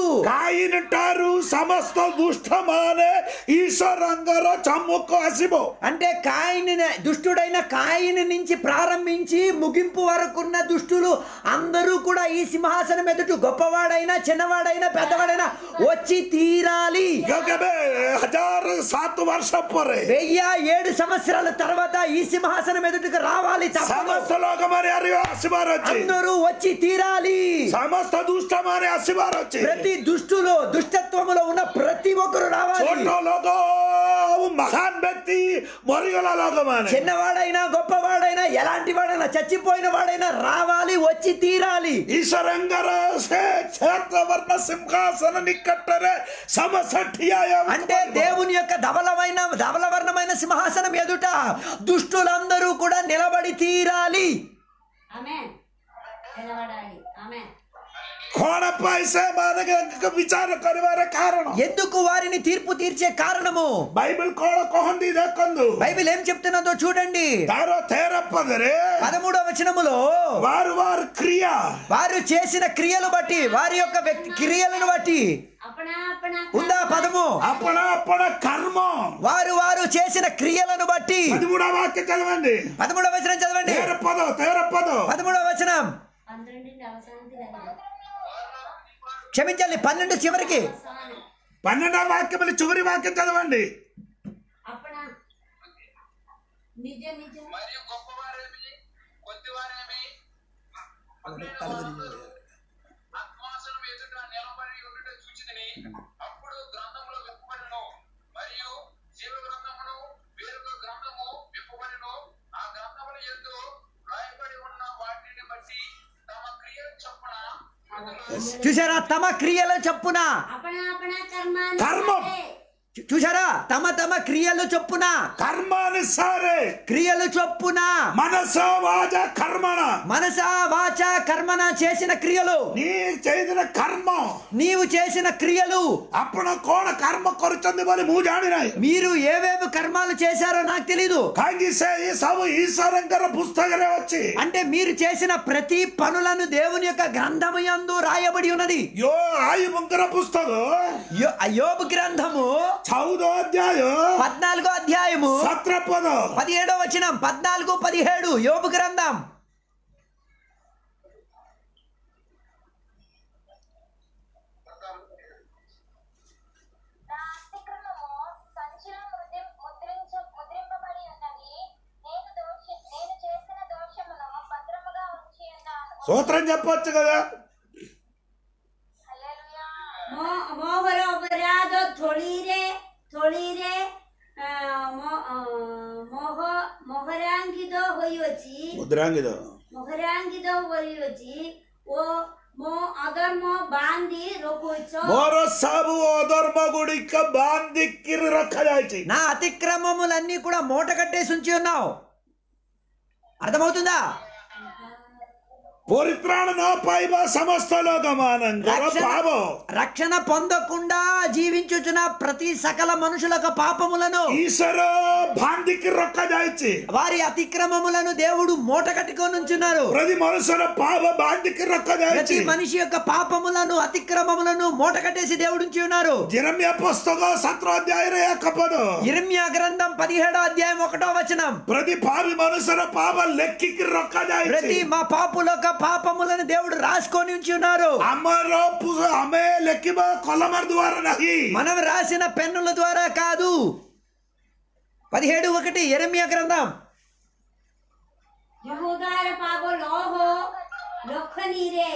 କାଇନଠାରୁ ସମସ୍ତ ଦୁଷ୍ଟମାନେ ଈଶ୍ୱରଙ୍କର ଚମୁକୁ ଆସିବ అంటే కాయిని దుష్టుడైన కాయిని నుంచి ప్రారంభించి ముగింపు వరకున్న దుష్టులు అందరూ కూడా ఈ సింహాసనం ఎదుట గొప్పవాడైనా చిన్నవాడైనా పెద్దవాడైనా వచ్చి తీరాలి କେବେ ହଜାର ସାତ ବର୍ଷ ପରେ వెయ్యి ఏడు సంవత్సరాల తర్వాత ఈ సింహాసనం ఎదుటికి రావాలి తప్పదు ସମସ୍ତ ଲୋକମାନେ ଆରି- ଆସିବାର ଅଛି అందరూ వచ్చి తీరాలి ସମସ୍ତ ଦୁଷ୍ଟମାନେ ଆସିବାର ଅଛି ప్రతి దుష్టులు దుష్టత్వములో ఉన్న ప్రతి ఒక్కరు రావాలి ଛୋଟ ଲୋକ ଆଉ ମହାନ ବ୍ୟକ୍ତି ମରିଗଲା ଲୋକମାନେ చిన్నవాడైనా గొప్పవాడైనా ఎలాంటి వాడైనా చచ్చిపోయిన వాడైనా రావాలి వచ్చి తీరాలి ଈଶ୍ୱରଙ୍କର ସେ କ୍ଷେତ୍ରବର୍ଣ୍ଣ ସିଂହାସନ ନିକଟରେ ସମସ୍ତେ ଠିଆ ହେବାକୁ అంటే దేవుని యొక్క ధవలమైన ధవలవర్ణమైన సింహాసనం ఎదుట దుష్టులందరూ కూడా నిలబడి తీరాలి ఆమెన్ నిలబడాలి ఆమెన్ କଣ ପାଇଁ ସେମାନଙ୍କ ବିଚାର କରିବାର କାରଣ ఎందుకు వారిని తీర్పు తీర్చే కారణము ବାଇବଲ କଣ କହନ୍ତି ଦେଖନ୍ତୁ బైబిల్ ఏం చెప్తున్నదో చూడండి ତାର ତେର ପଦରେ పదమూడవ వచనములో ବାର ବାର କ୍ରିୟା వారు చేసిన క్రియలు బట్టి వారి యొక్క వ్యక్తి క్రియలను బట్టి అపనా అపనా ఉందా పదము ଆପଣ ଆପଣ కర్మ వారు వారు చేసిన క్రియలను బట్టి పదమూడవ వాక్యం చదవండి పదమూడవ వచనం చదవండి తేర పద తేర పద పదమూడవ వచనం పన్నెండింటి అవసరానికి లేదు క్షమించాలి పన్నెండు చివరికి అవసరాలు పన్నెండవ వాక్యం చివరి వాక్యం చదవండి అపనా నిజ నిజ మరియు గొప్పవారేమి కొద్దివారేమి ఆత్మాసనం ఎదుట నిలబడి ఉండుట చూచితిని అప్పుడు గ్రంథములో విప్పబడెను మరియు జీవ గ్రంథమును వేరొక గ్రంథము విప్పబడెను ఆ గ్రంథముల యందు రాయబడి ఉన్న వాటిని బట్టి తమ క్రియ చొప్పున చూసారా తమ క్రియల చొప్పున అపనా అపనా కర్మ కర్మం. చూ- చూసారా తమ తమ క్రియలు చొప్పున కర్మానుసారే క్రియలు చొప్పున మనస వాజ కర్మణ మనస వాచ కర్మన చేసిన క్రియలు నీ చేసిన కర్మ నీవు చేసిన క్రియలు ଆପଣ କଣ କର୍ମ କରୁଛନ୍ତି ବୋଲି ମୁଁ ଜାଣିନାହିଁ మీరు ఏవేవి కర్మాలు చేశారో నాకు తెలీదు କାହିଁକି ସେ ଏ ସବୁ ଈଶ୍ୱରଙ୍କର ପୁସ୍ତକରେ ଅଛି అంటే మీరు చేసిన ప్రతి పనులను దేవుని యొక్క గ్రంథము యందు రాయబడి ఉన్నది యో ఆయుబంకర పుస్తక యో- యోబు గ్రంథము చౌద అధ్యాయ పద్నాలుగో అధ్యాయము సత్ర పద పదిహేడో వచనం పద్నాలుగు పదిహేడు యోబు గ్రంథం నా అతిక్రమము సంచిలో ముద్రి ముద్రించ ముద్రింపబడి ఉన్నది నేను దోష నేను చేసిన దోషమును భద్రముగా ఉంచి ఉన్నాను సూత్రం చెప్పొచ్చు కదా హల్లెలూయా ମୋ- ମୋହର ଅପରାଧ ଥଳିରେ ଥଳିରେ ଆ, ମୋ- ଅ, ମୋହ ମୋହରାଙ୍କିତ ହୋଇଅଛି ముద్రాంగిద ମୋହରାଙ୍କିତ ହୋଇଅଛି ଓ ମୋ ଅଧର୍ମ ବାନ୍ଧି ରଖୁଛ ମୋର ସବୁ ଅଧର୍ମ ଗୁଡ଼ିକ ବାନ୍ଧିକିରି ରଖାଯାଇଛି నా అతిక్రమములన్నీ కూడా మూట కట్టేసి ఉంచి ఉన్నావు అర్థమవుతుందా ପରିତ୍ରାଣ ନ ପାଇବା ସମସ୍ତ ଲୋକମାନଙ୍କର రక్షణ ପାପ రక్షణ పొందకుండా జీవించుచున్న ప్రతి సకల మనుషుల యొక్క పాపములను ଈଶ୍ୱର ବାନ୍ଧିକି ରଖାଯାଇଛି వారి అతిక్రమములను దేవుడు మూట కట్టుకొని ఉంచున్నారు ପ୍ରତି ମನುଷ୍ୟର ପାପ ବାନ୍ଧିକି ప్రతి ରଖାଯାଇଛି మనిషి యొక్క పాపములను అతిక్రమములను మూట కట్టేసి దేవుడు ఉంచి ఉన్నారు ଜିରମିଆ ପୁସ୍ତକ ସତର ଅଧ୍ୟାୟରେ ଏକ ପଦ ఇర్మియా గ్రంథం పదిహేడో అధ్యాయం ఒకటో వచనం ପ୍ରତି ପାପୀ ମନୁଷ୍ୟର ପାପ ଲେଖିକି ప్రతి ରଖାଯାଇଛି మా పాపుల యొక్క పాపములను దేవుడు రాసుకొని ఉంచి ఉన్నారు ଆମର ପୁ- ଆମେ ଲେଖିବା କଲମର ଦ୍ୱାରା ନାହିଁ మనం రాసిన పెన్నుల ద్వారా కాదు పదిహేడు ఒకటి ఎరమియా గ్రంథం ଯହୋଦାର ପାପ ଲହ ଲକ୍ଷଣୀରେ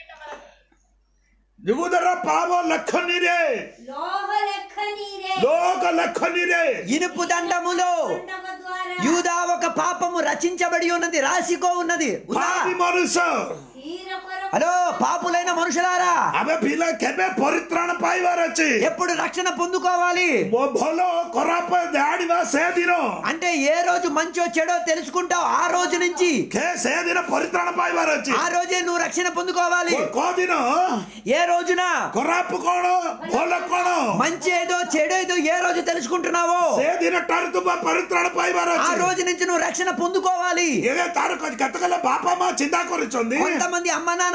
ଯୁବୁଦର ପାପ ଲେଖନୀରେ ଲହ ଲେଖନୀରେ ଲୋକ ଲେଖନୀରେ ఇనుపు దండములో ଦଣ୍ଡକ ଦ୍ୱାରା యూదా ఒక పాపము రచించబడి ఉన్నది రాసికో ఉన్నది ఉందా? ପାପୀ ମନୁଷ୍ୟ ସ୍ଥିର କର హలో పాపులైన మనుషులారా ଆମେ ପିଲା କେବେ ପରିତ୍ରାଣ ପାଇବାର ଅଛି ఎప్పుడు రక్షణ పొందుకోవాలి ମୋ ଭଲ ଖରାପ ଜାଣିବା ସେ ଦିନ అంటే ఏ రోజు మంచో చెడో తెలుసుకుంటావు ఆ రోజు నుంచి କେ ସେ ଦିନ ପରିତ୍ରାଣ ପାଇବାର ଅଛି ఆ రోజే నువ్వు రక్షణ పొందుకోవాలి କୋ- କୋଉ ଦିନ ఏ రోజున ଖରାପ କଣ ଭଲ କଣ మంచి ఏదో చెడు ఏదో ఏ రోజు తెలుసుకుంటున్నావో ସେ ଦିନ ଠାରୁ ତୁ ବା ପରିତ୍ରାଣ ପାଇବାର ఆ ଅଛି రోజు నుంచి నువ్వు రక్షణ పొందుకోవాలి ଏବେ ତାର କେତେବେଳେ ବାପା ମା ଚିନ୍ତା କରୁଛନ୍ତି కొంతమంది అమ్మ నాన్న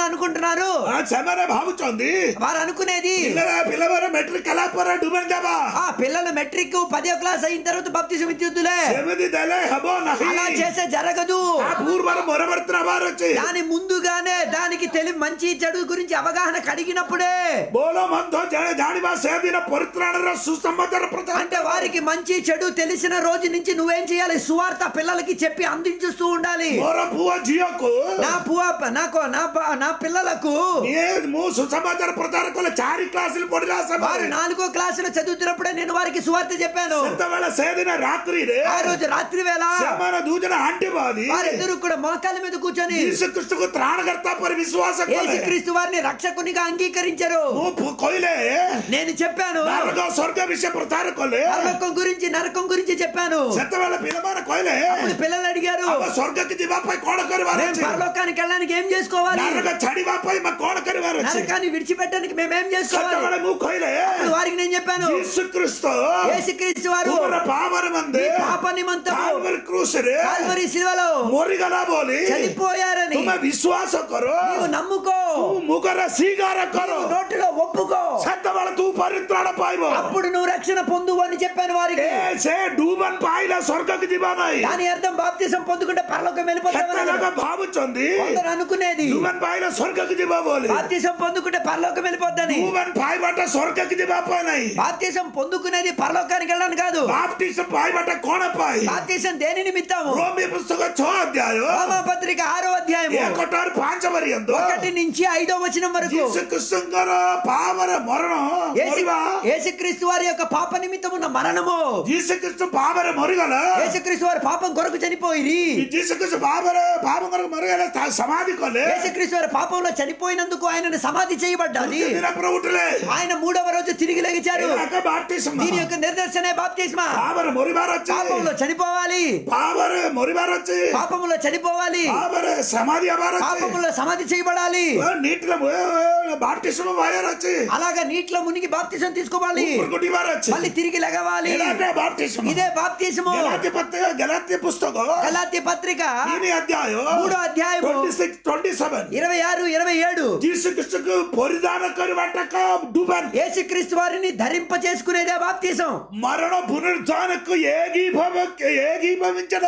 అనుకుంటున్నారు ఆ ସେମାନେ ଭାବୁଛନ୍ତି వారు అనుకునేది ପିଲା ପିଲାମାନେ ମେଟ୍ରିକ କଲା ପରେ ଡୁବେନ ଦେବା ఆ పిల్లలు మెట్రిక్ పదో క్లాస్ అయిన తర్వాత బాప్తిజం ఇద్దులే ସେମିତି ଦେଲେ ହେବ అలా ନାହିଁ చేసే జరగదు ତା ପୂର୍ବରୁ ମରବର୍ତ୍ତୀ ହେବାର ଅଛି దాని ముందుగానే దానికి తెలివి మంచి చెడు గురించి అవగాహన కడిగినప్పుడే ବୋଲ ମଧ୍ୟ ଜଣେ ଜାଣିବା ସେଦିନ ପରିତ୍ରାଣର ସୁସମାଚାର ପ୍ରଚାର అంటే వారికి మంచి చెడు తెలిసిన రోజు నుంచి నువ్వేం చేయాలి సువార్త పిల్లలకి చెప్పి అందించుస్తూ ఉండాలి ମୋର ପୁଅ ଝିଅକୁ నా పువ్వ నాకు నా బ- నా పిల్లలకు ଇଏ ମୁଁ ସୁସମାଚାର ପ୍ରଚାର କଲେ ଚାରି କ୍ଲାସରେ ପଢିଲା వారు ସମୟରେ నాలుగో క్లాసులో చదువుతున్నప్పుడే నేను వారికి సువార్త చెప్పాను ସେତେବେଳେ ସେଦିନ ରାତ୍ରିରେ ఆ రోజు రాత్రి వేళ ସେମାନେ ଦୁଇ ଜଣ ଆଣ୍ଟି ବାଦି వారిద్దరు కూడా మోకాల మీద కూర్చొని ଯୀଶୁ ଖ୍ରୀଷ୍ଟକୁ ତ୍ରାଣକର୍ତ୍ତା ପରେ ବିଶ୍ୱାସ କଲେ యేసుక్రీస్తు వారిని రక్షకునిగా అంగీకరించారు ମୁଁ ପୁ- କହିଲେ నేను చెప్పాను ନରକ ସ୍ୱର୍ଗ ବିଷୟ ପ୍ରଚାର କଲେ పరలోకం గురించి నరకం గురించి చెప్పాను ସେତେବେଳେ ପିଲାମାନେ କହିଲେ అప్పుడు పిల్లలు అడిగారు ଆମ ସ୍ୱର୍ଗକୁ ଯିବା ପାଇଁ କଣ କରିବାର మేము ଅଛି పరలోకానికి వెళ్ళడానికి ఏం చేసుకోవాలి ନରକ ଛାଡିବା ପାଇଁ ଆମେ କଣ କରିବାର ଅଛି నరకాన్ని విడిచిపెట్టడానికి మేమేం చేసుకోవాలి ସେତେବେଳେ ମୁଁ କହିଲେ అప్పుడు వారికి నేను చెప్పాను ଯୀଶୁ ଖ୍ରୀଷ୍ଟ యేసుక్రీస్తు వారు ତୁମର ପାପର ମନ୍ଦେ మీ పాప నిమంతము କାଲଭାରୀ କ୍ରୁସରେ కాల్వరి శిలువలో ମରିଗଲା ବୋଲି చనిపోయారని ତୁମେ ବିଶ୍ୱାସ କର నీవు నమ్ముకో ତୁ ମୁଖରେ ସ୍ୱୀକାର କର నీవు నోటిలో ఒప్పుకో ସେତେବେଳେ ତୁ ପରିତ୍ରାଣ ପାଇବ అప్పుడు నువ్వు రక్షణ పొందు అని చెప్పాను వారికి ଏ ସେ ଡୁବନ ପାଇଲେ ସ୍ୱର୍ଗକୁ ଯିବା ନାହିଁ దాని అర్థం బాప్తిసం పొందుకుంటే పరలోకం କେତେ వెళ్ళిపోతామని ଲୋକ ଭାବୁଛନ୍ତି కొందరు అనుకునేది ଡୁବନ ପାଇଲେ ସ୍ୱର୍ଗକୁ ଯିବା ବୋଲି బాప్తిసం పొందుకుంటే పరలోకం వెళ్ళిపోద్దని ଡୁବନ ପାଇବାଟା ସ୍ୱର୍ଗକୁ ଯିବା ପାଇଁ ନାହିଁ బాప్తిసం పొందుకునేది పరలోకానికి వెళ్ళడానికి కాదు ବାପ୍ଟିଷ୍ଟ ପାଇବାଟା କଣ ପାଇଁ బాప్తిసం దేని నిమిత్తము ରୋମୀ పుస్తକ ଛଅ ଅଧ୍ୟାୟ రోమా పత్రిక ఆరో అధ్యాయము ଏକଟାରୁ ପାଞ୍ଚ ପର୍ଯ୍ୟନ୍ତ ఒకటి నుంచి ఐదో వచనం వరకు ଯୀଶୁ କୃଷ୍ଣଙ୍କର ପାପରେ ମରଣ యేసు- ମରିବା యేసుక్రీస్తు వారి యొక్క పాప నిమిత్తం ఉన్న మరణము ଯୀଶୁ କୃଷ୍ଣ ପାପରେ ମରିଗଲା యేసుక్రీస్తు వారి పాపం కొరకు చనిపోయి ଯୀଶୁ କୃଷ୍ଣ ପାପରେ ପାପ କରି ମରିଗଲେ ତା ସମାଧି କଲେ యేసుక్రీస్తు వారి పాపంలో చనిపోయినందుకు ఆయనను సమాధి చేయబడ్డాది ଦିନ ପରେ ଉଠିଲେ ఆయన మూడవ రోజు తిరిగి లెగిచారు ଏଇଟା ବାପ୍ଟିସ୍ମ। దీని యొక్క నిర్దర్శనే బాప్తిస్మా ପାପରେ ମରିବାର ଅଛି పాపంలో చనిపోవాలి ପାପରେ ମରିବାର ଅଛି పాపములో చనిపోవాలి ପାପରେ ସମାଧି ହେବାର ଅଛି పాపములో సమాధి చేయబడాలి నీటిలో బాప్టిస్మ పోయారు వచ్చి అలాగా నీటిలో మునిగి బాప్తిసం తీసుకోవాలి కొట్టివారు వచ్చి మళ్ళీ తిరిగి లెగవాలి ఎలాంటి బాప్టిస్మ ఇదే బాప్తిసము గలాతి పత్రిక గలాతి పుస్తకం గలాత్య పత్రిక దీని అధ్యాయం మూడో అధ్యాయము ట్వంటీ సిక్స్ ట్వంటీ సెవెన్ ఇరవై ఆరు ఇరవై ఏడు జీసుకృష్ణకు పరిధాన కరివటక డుబన్ యేసుక్రీస్తు వారిని ధరింప చేసుకునేదే బాప్తిసం మరణ పునరుద్ధానకు ఏకీభవ ఏకీభవించిన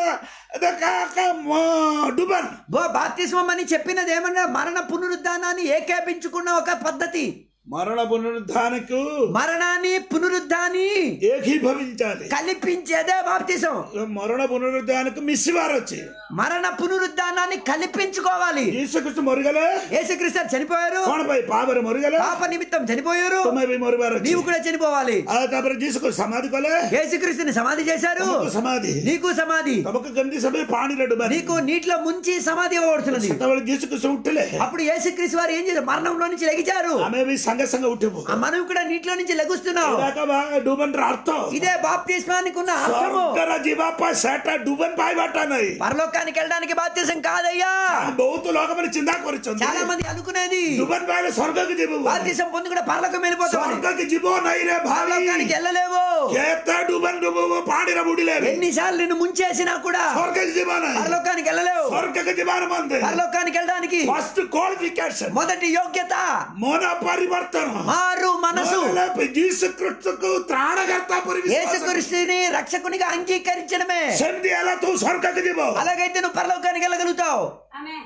డుబన్ బో బాప్తిస్మం అని చెప్పినది ఏమన్నా మరణ పునరుద్ధానాన్ని ఏకేపించుకున్న ఒక పద్ధతి మరణ పునరుద్ధానకు మరణాన్ని పునరుద్ధాన్ని ఏకీభవించాలి కల్పించేదే బాప్తిసం మరణ పునరుద్ధానకు మిస్సివారు వచ్చి మరణ పునరుద్ధానాన్ని కల్పించుకోవాలి జీసుకృష్ణ మరుగలే యేసుక్రీస్తు వారు చనిపోయారు କଣ ପାଇଁ ପାପରେ ମରିଗଲେ పాప నిమిత్తం చనిపోయారు ତମେ ବି ମରିବାର ଅଛି నీవు కూడా చనిపోవాలి ଆଉ ତାପରେ ଯୀଶୁକୁ ସମାଧି କଲେ యేసుక్రీస్తుని సమాధి చేశారు ତମକୁ ସମାଧି నీకు సమాధి ତମକୁ କେମିତି ସବୁ ପାଣିରେ ଡୁବା నీకు నీటిలో ముంచి సమాధి ఇవ్వబడుతున్నది ସେତେବେଳେ ଯୀଶୁକୁ ଉଠିଲେ అప్పుడు యేసుక్రీస్తు వారు ఏం చేశారు మరణంలో నుంచి లెగిచారు ଆମେ ବି ସାଙ୍ଗେ ସାଙ୍ଗେ ଉଠିବୁ ఆ మనం కూడా నీటిలో నుంచి లెగుస్తున్నాం ଡୁବନର ଅର୍ଥ ఇదే బాప్తిస్మానికి ఉన్న అర్థము ସ୍ୱର୍ଗର ଯିବା ପାଇଁ ସେଟା ଡୁବନ ପାଇବାଟା ନାହିଁ పరలోకానికి వెళ్ళడానికి బాప్తిసం కాదయ్యా ବହୁତ ଲୋକମାନେ ଚିନ୍ତା କରିଛନ୍ତି చాలా మంది అనుకునేది ଡୁବନ ପାଇଲେ ସ୍ୱର୍ଗକୁ ଯିବୁ బాప్తిసం పొంది కూడా పరలోకం వెళ్ళిపోతామని ସ୍ୱର୍ଗକୁ ଯିବ ନାହିଁ ରେ ଭାଇ పరలోకానికి వెళ్ళలేవు କେତେ ଡୁବନ ଡୁବୁ ପାଣିରେ ବୁଡ଼ିଲେ ବି ఎన్నిసార్లు నిన్ను ముంచేసినా కూడా ସ୍ୱର୍ଗକୁ ଯିବ ନାହିଁ పరలోకానికి వెళ్ళలేవు ସ୍ୱର୍ଗକୁ ଯିବାର ମନ୍ଦେ పరలోకానికి వెళ్ళడానికి ଫାଷ୍ଟ କ୍ୱାଲିଫିକେସନ మొదటి యోగ్యత ମନ ପରିବର୍ତ୍ତନ మారు మనసు ଯୀଶୁ ଖ୍ରୀଷ୍ଟକୁ ତ୍ରାଣକର୍ତ୍ତା ପରି ବିଶ୍ୱାସ କର। యేసుక్రీస్తుని రక్షకునిగా అంగీకరించడమే ସେମିତି ହେଲା ତୁ ସ୍ୱର୍ଗକୁ ଯିବ అలాగైతే నువ్వు పరలోకానికి వెళ్ళగలుగుతావు ఆమె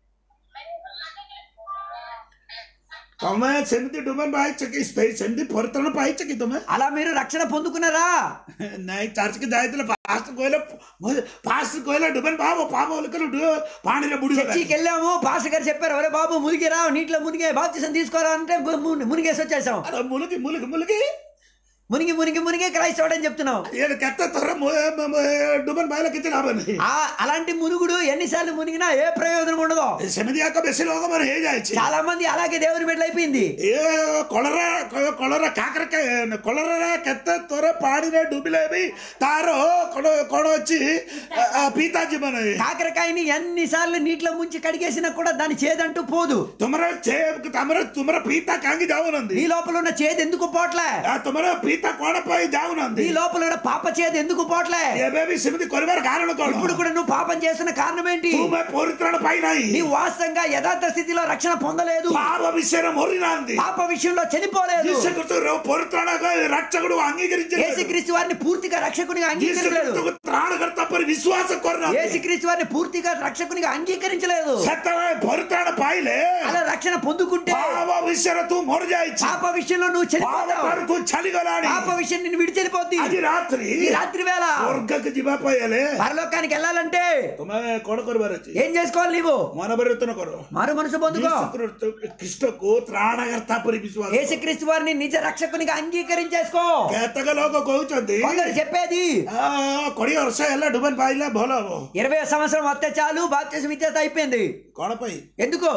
ତମେ ସେମିତି ଡୁବନ ପାଇଛ କି ସେ- ସେମିତି ପରିତ୍ରାଣ ପାଇଛ କି ତମେ అలా మీరు రక్షణ పొందుకున్నారా ନାଇଁ ଚର୍ଚ୍ଚକୁ ଯାଇଥିଲେ ଫାଷ୍ଟ କହିଲେ ଫାଷ୍ଟ କହିଲେ ଡୁବନ ପାବ ପାବ ବୋଲି କହିଲେ ଡୁ- ପାଣିରେ ବୁଡ଼ିଗଲା చర్చికి వెళ్ళాము పాస్టర్ గారు చెప్పారు ఒరే బాబు మునిగిరా నీటిలో మునిగే బాప్తిసం తీసుకోరా అంటే ము- మునిగేసి వచ్చేసాం అరే ములిగి ములిగి ములిగి మునిగి మునిగి మునిగి క్రైస్తవుడని చెప్తున్నాం ఈయన కెత్త త్వర ଡୁବନ ପାଇଲେ କିଛି ଲାଭ ନାହିଁ ఆ అలాంటి మునుగుడు ఎన్నిసార్లు మునిగినా ఏ ప్రయోజనం ఉండదు ସେମିତି ଯାକ ବେଶୀ ଲୋକମାନେ ହେଇଯାଇଛି చాలా మంది అలాగే దేవుని బిడ్డలు అయిపోయింది ଏ କଳରା କଳରା କାକର କଳରା କେତେ ଥର ପାଣିରେ ଡୁବିଲେ ବି ତାର କଣ କଣ ଅଛି ଆ, ଆ, ପିତା ଜୀବନ కాకరకాయని ఎన్నిసార్లు నీటిలో ముంచి కడిగేసినా కూడా దాని చేదంటూ పోదు ତୁମର ଚେ ତମର ତୁମର ପିତା କାହିଁକି ଯାଉନାହାନ୍ତି నీ లోపల ఉన్న చేదు ఎందుకు పోట్లే ଆ, ତୁମର ପିତା ଚିନ୍ତା କଣ ପାଇଁ ଯାଉନାହାନ୍ତି నీ లోపల ఉన్న పాప చేతి ఎందుకు పోట్లే ଏବେ ବି ସେମିତି କରିବାର କାରଣ କଣ ఇప్పుడు కూడా నువ్వు పాపం చేస్తున్న కారణం ఏంటి ତୁମେ ପରିତ୍ରାଣ ପାଇନାହିଁ నీవు వాస్తవంగా యథార్థ స్థితిలో రక్షణ పొందలేదు ପାପ ବିଷୟରେ ମରିନାହାନ୍ତି పాప విషయంలో చనిపోలేదు ଯୀଶୁଖ୍ରୀଷ୍ଟକୁ ପରିତ୍ରାଣ ରକ୍ଷకుడు అంగీకరించారు యేసుక్రీస్తు వారిని పూర్తిగా రక్షకునిగా అంగీకరించలేదు ଯୀଶୁଖ୍ରୀଷ୍ଟକୁ ତ୍ରାଣକର୍ତ୍ତା ପରି ବିଶ୍ୱାସ କରୁନାହାନ୍ତି యేసుక్రీస్తు వారిని పూర్తిగా రక్షకునిగా అంగీకరించలేదు ସେତେବେଳେ ପରିତ୍ରାଣ ପାଇଲେ అలా రక్షణ పొందుకుంటే ପାପ విషୟରେ ତୁ ମରିଯାଇଛି పాప విషయంలో నువ్వు ପାପ చనిపోతావు ଠାରୁ ତୁ ଛାଡ଼ିଗଲାଣି పాప విషయం నిన్ను విడిచెళ్ళిపోద్ది ଆଜି ରାତ୍ରି ఈ రాత్రి వేళ ସ୍ୱର୍ଗକୁ ଯିବା ପାଇଁ ହେଲେ పరలోకానికి వెళ్ళాలంటే ତୁମେ କଣ କରିବାର ଅଛି ఏం చేసుకోవాలి నీవు ମନ ପରିବର୍ତ୍ତନ କର మారు మనసు పొందుకో ଖ୍ରୀଷ୍ଟକୁ ତ୍ରାଣକର୍ତ୍ତା ପରି ବିଶ୍ୱାସ କର। యేసుక్రీస్తు వారిని నిజ రక్షకునిగా అంగీకరించేసుకో କେତେକ ଲୋକ କହୁଛନ୍ତି కొందరు చెప్పేది "ఆ, କୋଡ଼ିଏ ବର୍ଷ ହେଲା ଡୁବନ ପାଇଲେ ଭଲ ହବ ఇరవై సంవత్సరం వస్తే చాలు బాప్తిజం ఇచ్చేస్తే అయిపోయింది କଣ ପାଇଁ ఎందుకు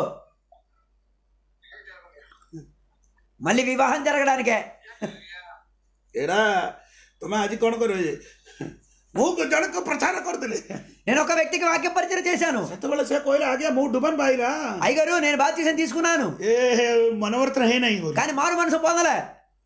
మళ్ళీ వివాహం జరగడానికే ଏଇଟା ତୁମେ ଆଜି କଣ କରିବ ଯେ? ମୁଁ ଜଣକୁ ପ୍ରଚାର କରିଥିଲି నేను ఒక వ్యక్తికి వాక్య పరిచయం చేశాను ସେତେବେଳେ ସେ କହିଲା ଆଜ୍ଞା ମୁଁ ଡୁବନ ପାଇଲା అయ్యగారు నేను బాప్తిజం తీసుకున్నాను ଏ ମନବର୍ତ୍ତନ ହେଇନାହିଁ ବୋଲି కానీ మారు మనసు పొందలే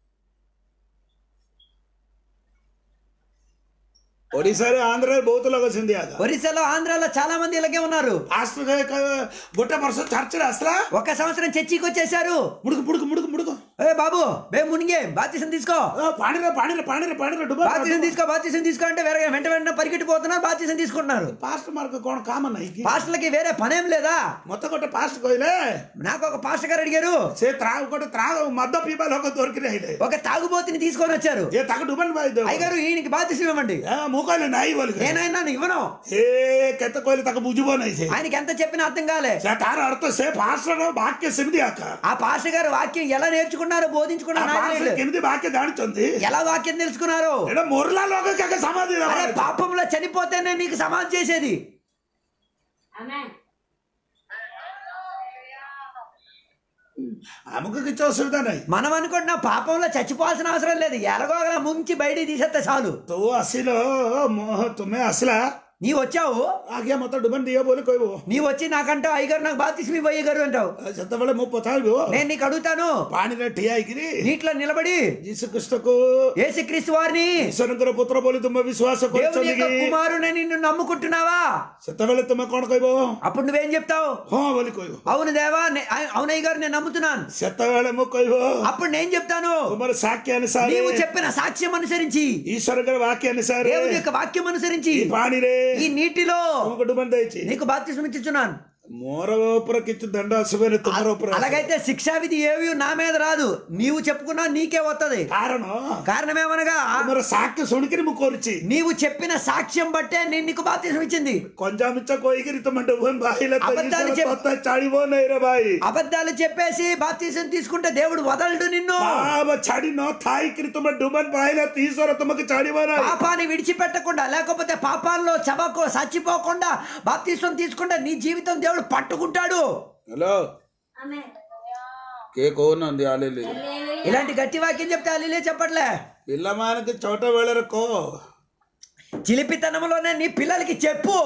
ଓଡ଼ିଶାରେ ଆନ୍ଧ୍ରରେ ବହୁତ ଲୋକ ସେମିତି ଆକା ఒరిస్సాలో ఆంధ్రాలో చాలా మంది ఇలాగే ఉన్నారు ଆସ ଗୋଟେ ବର୍ଷ ଚର୍ଚ୍ଚରେ ଆସିଲା ఒక సంవత్సరం చర్చికి వచ్చేసారు ମୁଡୁକୁ ମୁଡୁକୁ ముడుకు ముడుకు ఏ బాబు బే మునిగే బాప్తిజం తీసుకో ପାଣିରେ ପାଣିରେ ପାଣିରେ ପାଣିରେ ଡୁବ బాప్తిజం తీసుకో బాప్తిజం తీసుకో అంటే వేరే వెంట వెంటనే పరిగెట్టిపోతున్నారు బాప్తిజం తీసుకుంటున్నారు ପାଷ୍ଟ ମାର୍କ କଣ କାମ ନାହିଁ କି పాస్టర్లకి వేరే పనేం లేదా ମତେ ଗୋଟେ ପାଷ୍ଟ କହିଲେ నాకు ఒక పాస్టర్ గారు అడిగారు ସେ ତ୍ରାଗ ଗୋଟେ ତ୍ରାଗ ମଦ ପିଇବା ଲୋକ ଦొరికిରି ହେଇଲେ ఒక తాగుబోతుని తీసుకొని వచ్చారు ଏ ତାକୁ ଡୁବନ ପାଇ ଦେବ అయ్యగారు ఈయనకి బాప్తిజం ఇవ్వండి ମୁଁ କହିଲି ନାଇଁ ବୋଲି నేనైనా ఇవ్వను ଏ କେତେ କହିଲେ ତାକୁ ବୁଝିବ ନାହିଁ ସେ ఆయనకి ఎంత చెప్పినా అర్థం కాలే ସେ ତାର ଅର୍ଥ ସେ ପାଷ୍ଟର ବାକ୍ୟ ସେମିତି ଆକା ఆ పాస్టర్ గారు వాక్యం ఎలా నేర్చుకున్నారో ఆ బోధించుకున్నారో నాకు ପାଷ୍ଟର తెలియదు. କେମିତି ବାକ୍ୟ ଜାଣିଛନ୍ତି ఎలా వాక్యం తెలుసుకున్నారు ଏଇଟା ମରିଲା ଲୋକ କାକେ ସମାଧି ଦେବା అరే పాపంలో చనిపోతేనే నీకు సమాధి చేసేది Amen. ଆମକୁ କିଛି ଅସୁବିଧା ନାହିଁ మనం అనుకుంటున్నా పాపంలో చచ్చిపోవాల్సిన అవసరం లేదు ఎలాగోగలా ముంచి బయటికి తీసేస్తే చాలు ତୁ ଆସିଲ ମ- ତୁମେ ଆସିଲା నీ వచ్చావు ଆଜ୍ଞା ମତେ ଡୁବନ ଦିଅ ବୋଲି କହିବ నీ వచ్చి నాకంటావు అయ్యగారు నాకు బాప్తిస్మ ఇవ్వు అయ్యగారు అంటావు ସେତେବେଳେ ମୁଁ ପଚାରିବ నేను నీకు అడుగుతాను ପାଣିରେ ଠିଆ ହେଇକିରି నీటిలో నిలబడి ଯୀଶୁ ଖ୍ରୀଷ୍ଟକୁ యేసుక్రీస్తు వారిని ଈଶ୍ୱରଙ୍କର ପୁତ୍ର ବୋଲି ତୁମେ ବିଶ୍ୱାସ దేవుని କରୁଛନ୍ତି యొక్క କି కుమారుని నిన్ను నమ్ముకుంటున్నావా ସେତେବେଳେ ତୁମେ କଣ କହିବ అప్పుడు నువ్వేం చెప్తావు ହଁ ବୋଲି କହିବ అవును దేవా నే- అయ్- అవునయ్య గారు నేను నమ్ముతున్నాను ସେତେବେଳେ ମୁଁ କହିବ అప్పుడు నేను చెప్తాను ତୁମର ସାକ୍ଷୀ ଅନୁସାରେ నీవు చెప్పిన సాక్ష్యం అనుసరించి ଈଶ୍ୱରଙ୍କର ବାକ୍ୟ ଅନୁସାରେ దేవుని యొక్క వాక్యం అనుసరించి ఈ ପାଣିରେ ఈ నీటిలో ତୁମକୁ ଡୁବନ ଦେଇଛି నీకు బాప్తిస్మ ఇచ్చుచున్నాను ମୋର ଉପରେ କିଛି ଦଣ୍ଡ ଆସିବନି ତୁମର ଉପରେ ଆସିବ। అలాగైతే శిక్షావిధి ఏవి నా మీద రాదు నీవు చెప్పుకున్నా నీకే వస్తుంది କାରଣ కారణమేమనగా ତୁମର ସାକ୍ଷ୍ୟ ଶୁଣିକିରି ମୁଁ କରୁଛି నీవు చెప్పిన సాక్ష్యం బట్టే నేను నీకు బాప్తిస్మ ఇచ్చింది କଞ୍ଜାମିଛ କହିକିରି ତୁମେ ଡୁବନ ବାହିଲେ ତ అబద్ధాలు ଈଶ୍ୱର చెప్- ତତେ ଛାଡ଼ିବ ନାହିଁ ରେ ଭାଇ అబద్ధాలు చెప్పేసి బాప్తిస్మ తీసుకుంటే దేవుడు వదలడు నిన్ను ପାପ ଛାଡ଼ି ନ ଥାଇକିରି ତୁମେ ଡୁବନ ବାହିଲେ ତ ଈଶ୍ୱର ତୁମକୁ ଛାଡ଼ିବ ନାହିଁ పాపాన్ని విడిచిపెట్టకుండా లేకపోతే పాపాల్లో చబకు చచ్చిపోకుండా బాప్తిస్వం తీసుకుంటే నీ జీవితం దేవుడు పట్టుకుంటాడు ହ୍ୟାଲୋ Amen. କିଏ କହୁନାହାନ୍ତି ଆଲେଲି Hallelujah. ఇలాంటి గట్టి వాక్యం చెప్తే అల్లిలే చెప్పట్లే ପିଲାମାନଙ୍କୁ ଛୋଟ ବେଳରେ କହ చిలిపితనంలోనే నీ పిల్లలకి చెప్పు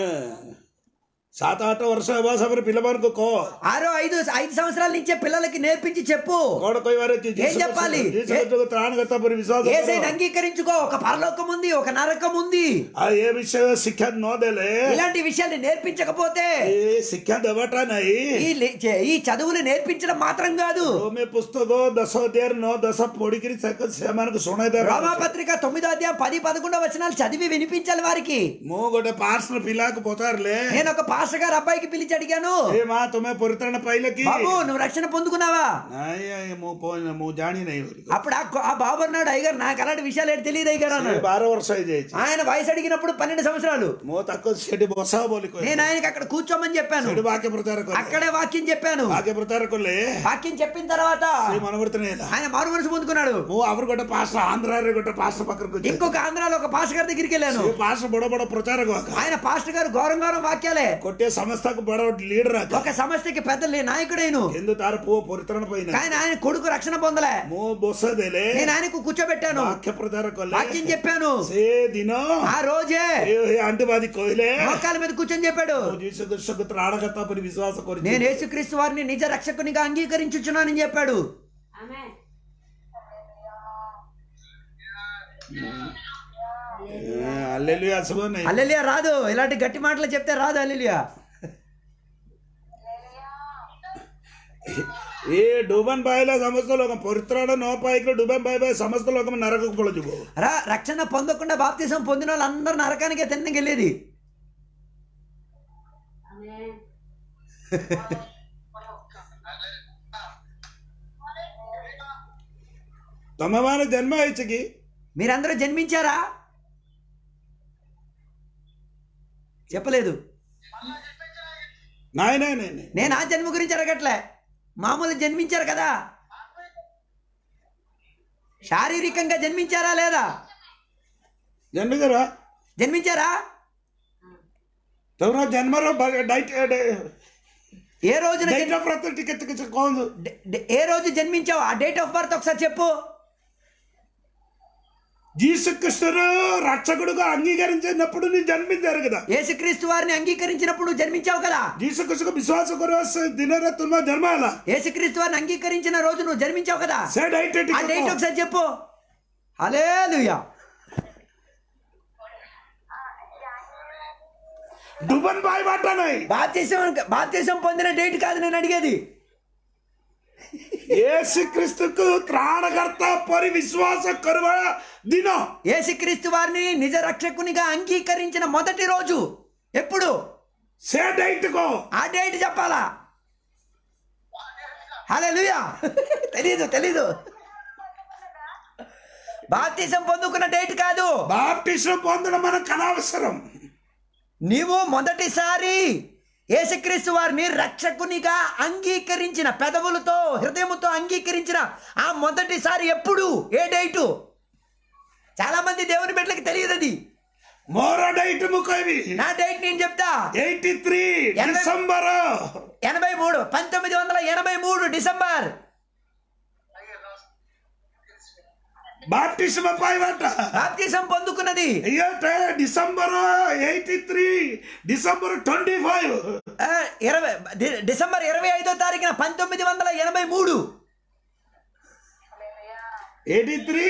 ସାତ ଆଠ ବର୍ଷ ହେବା ସମୟରେ ପିଲାମାନଙ୍କୁ କହ ఆరో ఐదు ఐదు సంవత్సరాల నుంచే పిల్లలకి నేర్పించి చెప్పు କଣ କହିବାର ଅଛି ఏం చెప్పాలి? ତ୍ରାଣକର୍ତ୍ତା ପରି ବିଶ୍ୱାସ ఏసైని କର। అంగీకరించుకో ఒక పరలోకం ఉంది ఒక నరకం ఉంది ଆଉ ଏ ବିଷୟ ଶିକ୍ଷା ନ ଦେଲେ ఇలాంటి విషయాలు నేర్పించకపోతే ଏ ଶିକ୍ଷା ଦେବାଟା ନାହିଁ ఈ లే- చే- ఈ చదువులు నేర్పించడం మాత్రం కాదు ରୋମେ పుస్తକ ଦଶ ଅଧ୍ୟାୟରେ ନଅ ଦଶ ପଢିକିରି ସେ- ସେମାନଙ୍କୁ ଶୁଣାଇ ଦେବା రోమాపత్రిక తొమ్మిదో అధ్యాయం పది పదకొండో వచనాలు చదివి వినిపించాలి వారికి ମୁଁ ଗୋଟେ ପାର୍ସର ପିଲାକୁ ପଚାରିଲେ నేను ఒక పాస్టర్ గారు అబ్బాయికి పిలిచి అడిగాను ଏ ମା ତୁମେ ପରିତ୍ରାଣ ପାଇଲ କି బాబు నువ్వు రక్షణ పొందుకున్నావా ନାଇଁ ଆଜ୍ଞା, ମୁଁ ପో- ମୁଁ ଜାଣି ନାହିଁ ବୋଲି అప్పుడు ఆ- ఆ బాబు అన్నాడు అయ్యగారు నాకు అలాంటి విషయాలు ఏంటి తెలియదు అయ్యగారు ସେ అన్నాడు ବାର ବର୍ଷ ହେଇଯାଇଛି ఆయన వయసు అడిగినప్పుడు పన్నెండు సంవత్సరాలు ମୁଁ ତାକୁ ସେଠି ବସାଅ ବୋଲି କହିଲି నేను ఆయనకి అక్కడ కూర్చోమని చెప్పాను ସେଠି ବାକ୍ୟ ପ୍ରଚାର କଲେ అక్కడే వాక్యం చెప్పాను ବାକ୍ୟ ପ୍ରଚାର କଲେ వాక్యం చెప్పిన తర్వాత ସେ ମନବର୍ତ୍ତନ ହେଲା ఆయన మారు మనసు పొందుకున్నాడు ମୁଁ ଆହୁରି ଗୋଟେ ପାସ ଆନ୍ଧ୍ରାରେ ଗୋଟେ ପାସ ପାଖକୁ ଯାଇ ఇంకొక ఆంధ్రాలో ఒక పాస్టర్ గారి దగ్గరికి వెళ్ళాను ସେ ପାସ ବଡ ବଡ ପ୍ରଚାରକ ଆକା। ఆయన పాస్టర్ గారు ఘోరం ఘోరం వాక్యాలే ଗୋଟିଏ ସମସ୍ତକୁ ବଡ లీడర్ ଆକା। ఒక సమస్యకి పెద్ద లే- నాయకుడైను କିନ୍ତୁ ତାର ପୁଅ ପରିତ୍ରାଣ ପାଇନା కానీ ఆయన కొడుకు రక్షణ పొందలే ମୁଁ ବସେଇ ଦେଲେ నేను ఆయనకు కూర్చోబెట్టాను ବାକ୍ୟ ପ୍ରଚାର କଲେ వాక్యం చెప్పాను ସେ ଦିନ ఆ రోజే ଏ ଏ ଆଣ୍ଟିବାଦୀ କହିଲେ మోకాల మీద కూర్చొని చెప్పాడు ମୁଁ ଯୀଶୁ ଖ୍ରୀଷ୍ଟକୁ ତ୍ରାଣକର୍ତ୍ତା ପରି ବିଶ୍ୱାସ କରିଛି నేను యేసుక్రీస్తు వారిని నిజ రక్షకునిగా అంగీకరించుచున్నానని చెప్పాడు Amen. అల్లెలు అసలు అల్లెలియా రాదు ఇలాంటి గట్టి మాటలు చెప్తే రాదు అల్లెలియా ఏ ಡುಬನ್ ಬಾಯಿಲ ಸಮಸ್ತ ಲೋಕ ಪವಿತ್ರಾಡ ನೋಪಾಯಿಕ ಡುಬನ್ ಬಾಯಿ ಬಾಯಿ ಸಮಸ್ತ ಲೋಕ నరకకు పొలజుబో రా రక్షణ పొందకుండా బాప్తిసం పొందిన వాళ్ళందరూ నరకానికే తిన్నకి వెళ్ళేది ఆమేన్ తమవాన జన్మ ఇచ్చకి మీరందరూ జన్మించారా చెప్పలేదు నాయన నేనే నేను ఆ జన్మ గురించి అడగట్లే మామూలు జన్మించారు కదా శారీరకంగా జన్మించారా లేదా జన్మిదరా జన్మించారా తమరా జన్మలో డైట్ ఏ రోజున డైట్ జన్- ఆఫ్ బర్త్ టికెట్ కోందు డే- డే- ఏ రోజు జన్మించావు ఆ డేట్ ఆఫ్ బర్త్ ఒకసారి చెప్పు జీసుకృష్ణుడు రక్షకుడుగా అంగీకరించినప్పుడు నీ జన్మించారు కదా యేసుక్రీస్తు వారిని అంగీకరించినప్పుడు జన్మించావు కదా జీసుకృష్ణకు విశ్వాస కొరవస్ దినర తుల్మ జన్మ అలా యేసుక్రీస్తు వారిని అంగీకరించిన రోజు నువ్వు జన్మించావు కదా సే డైట్ ఆ డేట్ ఒకసారి చెప్పు హల్లెలూయా డుబన్ బాయ్ బాటానాయి బాప్తిసం బాప్తిసం పొందిన డేట్ కాదు నేను అడిగేది యేసుక్రీస్తుకు త్రాణకర్త పరి విశ్వాస కరువ దినం యేసుక్రీస్తు వారిని నిజ రక్షకునిగా అంగీకరించిన మొదటి రోజు ఎప్పుడు సే డైట్ కో ఆ డేట్ చెప్పాలా హల్లెలూయా తెలీదు తెలీదు బాప్తిసం పొందుకున్న డేట్ కాదు బాప్టిజం పొందడం మనకు అనవసరం నీవు మొదటిసారి యేసుక్రీస్తు వారిని రక్షకునిగా అంగీకరించిన పెదవులతో హృదయముతో అంగీకరించిన ఆ మొదటిసారి ఎప్పుడు ఏ డేటు చాలా మంది దేవుని బిడ్డలకి తెలియదు అది మోర డైట్ ముఖవి నా డేట్ నేను చెప్తా ఎయిటీ త్రీ ఎనభై- డిసెంబర్ ఎనభై మూడు పంతొమ్మిది వందల ఎనభై మూడు డిసెంబర్ బాప్టిజం పాయబట్ట బాప్తిసం పొందుకున్నది అయ్యో December eighty three December twenty five ఆ, ఇరవై డి- డిసెంబర్ ఇరవై ఐదో తారీఖున పంతొమ్మిది వందల ఎనభై మూడు ఎయిటీ త్రీ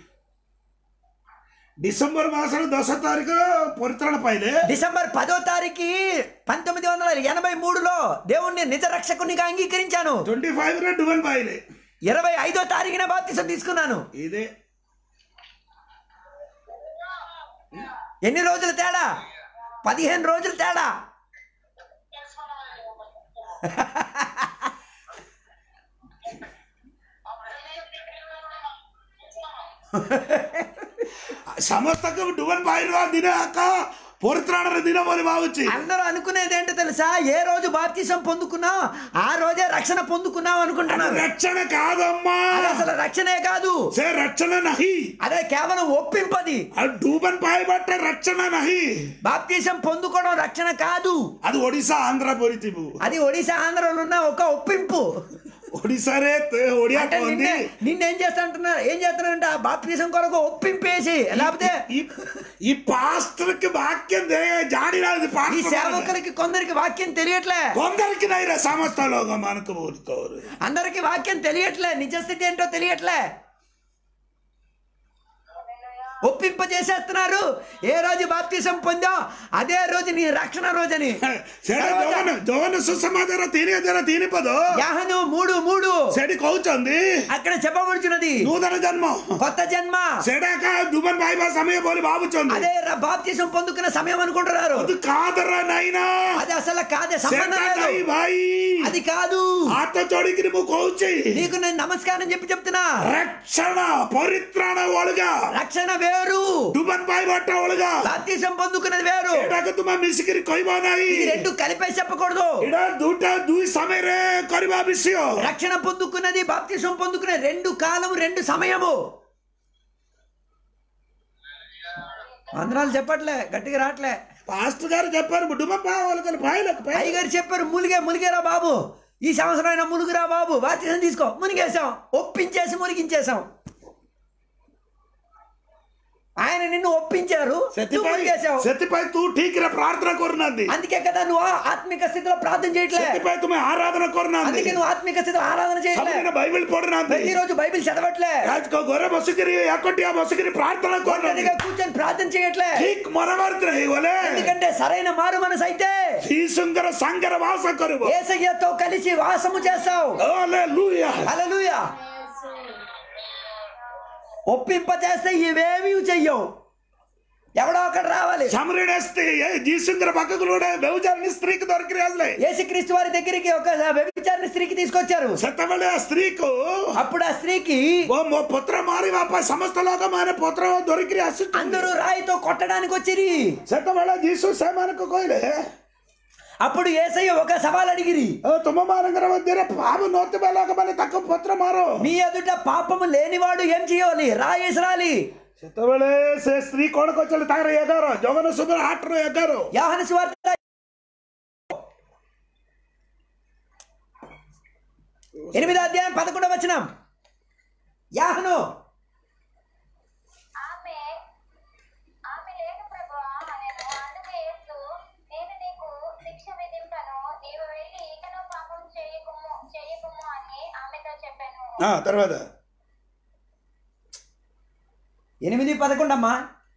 డిసెంబర్ మాసం దశ తారీఖు పొరిత్రణ పైలే డిసెంబర్ పదో తారీఖు పంతొమ్మిది వందల ఎనభై మూడులో దేవుణ్ణి నిజ రక్షకునిగా అంగీకరించాను ట్వంటీ ఫైవ్ డువన్ పాయలే ఇరవై ఐదో తారీఖున బాప్తిసం తీసుకున్నాను ఇదే ఎన్ని రోజులు తేడా పదిహేను రోజులు తేడా సమస్తకు డువన్ పాయిరు దిన అక్క పొరిత్రాణ దినం అని భావించి అందరూ అనుకునేది ఏంటో తెలుసా ఏ రోజు బాప్తిసం పొందుకున్నావు ఆ రోజే రక్షణ పొందుకున్నావు అనుకుంటున్నారు రక్షణ కాదమ్మా అది అసలు రక్షణే కాదు సే రక్షణ నహి అదే కేవలం ఒప్పింపది ఆ డూబన్ పాయబట్ట రక్షణ నహి బాప్తిసం పొందుకోవడం రక్షణ కాదు అది ఒడిశా ఆంధ్ర పొరితివు అది ఒడిశా ఆంధ్రలో ఉన్న ఒక ఒప్పింపు ఒడిశారే తే- ఒడియా అంటే పొంది నిన్నే నిన్నేం చేస్తాంటున్నారు ఏం చేస్తున్నారంటే ఆ బాప్తిసం కొరకు ఒప్పింపేసి లేకపోతే ఈ ఈ పాస్టర్ కి వాక్యం దే- జాడిరాదు ఈ పాస్టర్ సేవకులకి కొందరికి వాక్యం తెలియట్లే కొందరికి నైరా సమస్త లోకం మనకు ఊరుకోరు అందరికి వాక్యం తెలియట్లే నిజస్థితి ఏంటో తెలియట్లే ఒప్పింప చేసేస్తున్నారు ఏ రోజు బాప్తిసం పొందాం అదే రోజు నీ రక్షణ రోజని ସେଟା ଜଗନ ଜଗନ ସୁସମାଚାର ତିନି ହଜାର ତିନି ପଦ యాహను మూడు మూడు ସେଠି କହୁଛନ୍ତି అక్కడ చెప్పబడుచున్నది ନୂତନ ଜନ୍ମ కొత్త జన్మ ସେଟା ଏକା ଜୀବନ ପାଇବା ସମୟ ବୋଲି ଭାବୁଛନ୍ତି అదే ర- బాప్తిసం పొందుకున్న సమయం అనుకుంటున్నారు అది కాదర నాయనా అది అసలు కాదే సంబంధం ସେଟା లేదు ନାଇଁ ଭାଇ అది కాదు ହାତ ଯୋଡିକିରି ମୁଁ କହୁଛି నీకు నేను నమస్కారం చెప్పి చెప్తున్నా రక్షణ ପରିତ୍ରାଣ ଅଲଗା రక్షణ వేరు ଜୀବନ ପାଇବାଟା ଅଲଗା బాప్తిసం పొందుకున్నది వేరు ଏଟାକୁ ତୁମେ ମିଶିକିରି କହିବ ନାହିଁ ఇది రెండు కలిపేసి చెప్పకూడదు ଏଇଟା ଦୁଇଟା ଦୁଇ ସମୟରେ କରିବା ବିଷୟ రక్షణ పొందుకున్నది బాప్తిసం పొందుకున్నది రెండు కాలం రెండు సమయము అందరాలు చెప్పట్లే గట్టిగా రావట్లే పాస్టర్ గారు చెప్పారు డుమ్మ పావాలి పాయలకు పాయ అయ్యగారు చెప్పారు ములిగే ములిగేరా బాబు ఈ సంవత్సరం అయినా ములుగురా బాబు బాప్తిసం తీసుకో మునిగేసాం ఒప్పించేసి మునిగించేసాం ఆయన నిన్ను ఒప్పించారు నువ్వు ସେଥିପାଇଁ చేసావు ସେଥିପାଇଁ ତୁ ଠିକରେ ପ୍ରାର୍ଥନା କରୁନାହାନ୍ତି అందుకే కదా నువ్వు ఆ ఆత్మిక స్థితిలో ప్రార్థన చేయట్లే ସେଥିପାଇଁ ତୁମେ ଆରାଧନା କରୁନାହାନ୍ତି అందుకే నువ్వు ఆత్మిక స్థితిలో ఆరాధన చేయట్లే ସବୁଦିନ ବାଇବେଲ ପଢୁନାହାନ୍ତି ప్రతిరోజు బైబిల్ చదవట్లే ଆଜ ଘରେ ବସିକିରି ଏକଟିଆ ବସିକିରି ପ୍ରାର୍ଥନା କରୁନାହାନ୍ତି ఒంటరిగా కూర్చొని ప్రార్థన చేయట్లే ଠିକ ମନମାର୍ଥన ହେଇଗଲେ ఎందుకంటే సరైన మారు మనసు అయితే ଯୀଶୁଙ୍କର ସାଙ୍ଗରେ ବାସ କରିବ ఏసయ్యతో కలిసి వాసము చేస్తావు Hallelujah. హల్లెలూయా ఒప్పింప చేస్తే ఇవేమీ చెయ్యవు ఎవడో అక్కడ రావాలి సమరుడు వేస్తే జీసుందర పక్కకు కూడా వ్యభిచారిణి స్త్రీకి దొరికి రాజులే యేసుక్రీస్తు వారి దగ్గరికి ఒక వ్యభిచారిని స్త్రీకి తీసుకొచ్చారు ସେତେବେଳେ ఆ ସ୍ତ୍ରୀକୁ అప్పుడు ఆ స్త్రీకి ଓ ମୋ ପୁତ୍ର ମାରିବା ପାଇଁ ସମସ୍ତ ଲୋକମାନେ ପତ୍ର ଧରିକିରି ଆସୁଛନ୍ତି అందరూ రాయితో కొట్టడానికి వచ్చిరి ସେତେବେଳେ ଯୀଶୁ ସେମାନଙ୍କୁ କହିଲେ అప్పుడు ఏసయ్య ఒక సవాల్ అడిగిరి "ଓ ତୁମମାନଙ୍କର ମଧ୍ୟରେ ପାପ ନଥିବା ଲୋକମାନେ ତାକୁ ପତ୍ର ମାର మీ ఎదుట పాపము లేనివాడు ఏం చేయాలి రాయేసరాలి ସେତେବେଳେ ସେ ସ୍ତ୍ରୀ କଣ କହିଛନ୍ତି ତାଙ୍କର ଏଗାର ଜଗନ ସୁନ୍ଦର ଆଠର ଏଗାର యాహన సువార్త ఎనిమిదో అధ్యాయం పదకొండవ వచనం యాహను ఆమె ఆమె లేదు ప్రభువా అనెను అందుకు యేసు నేను నీకు శిక్ష విధింపను నీవు వెళ్ళి ఇకను పాపం చేయకుము చేయకుము అని ఆమెతో చెప్పాను ఆ, తర్వాత ఎనిమిది పదకొండు అమ్మా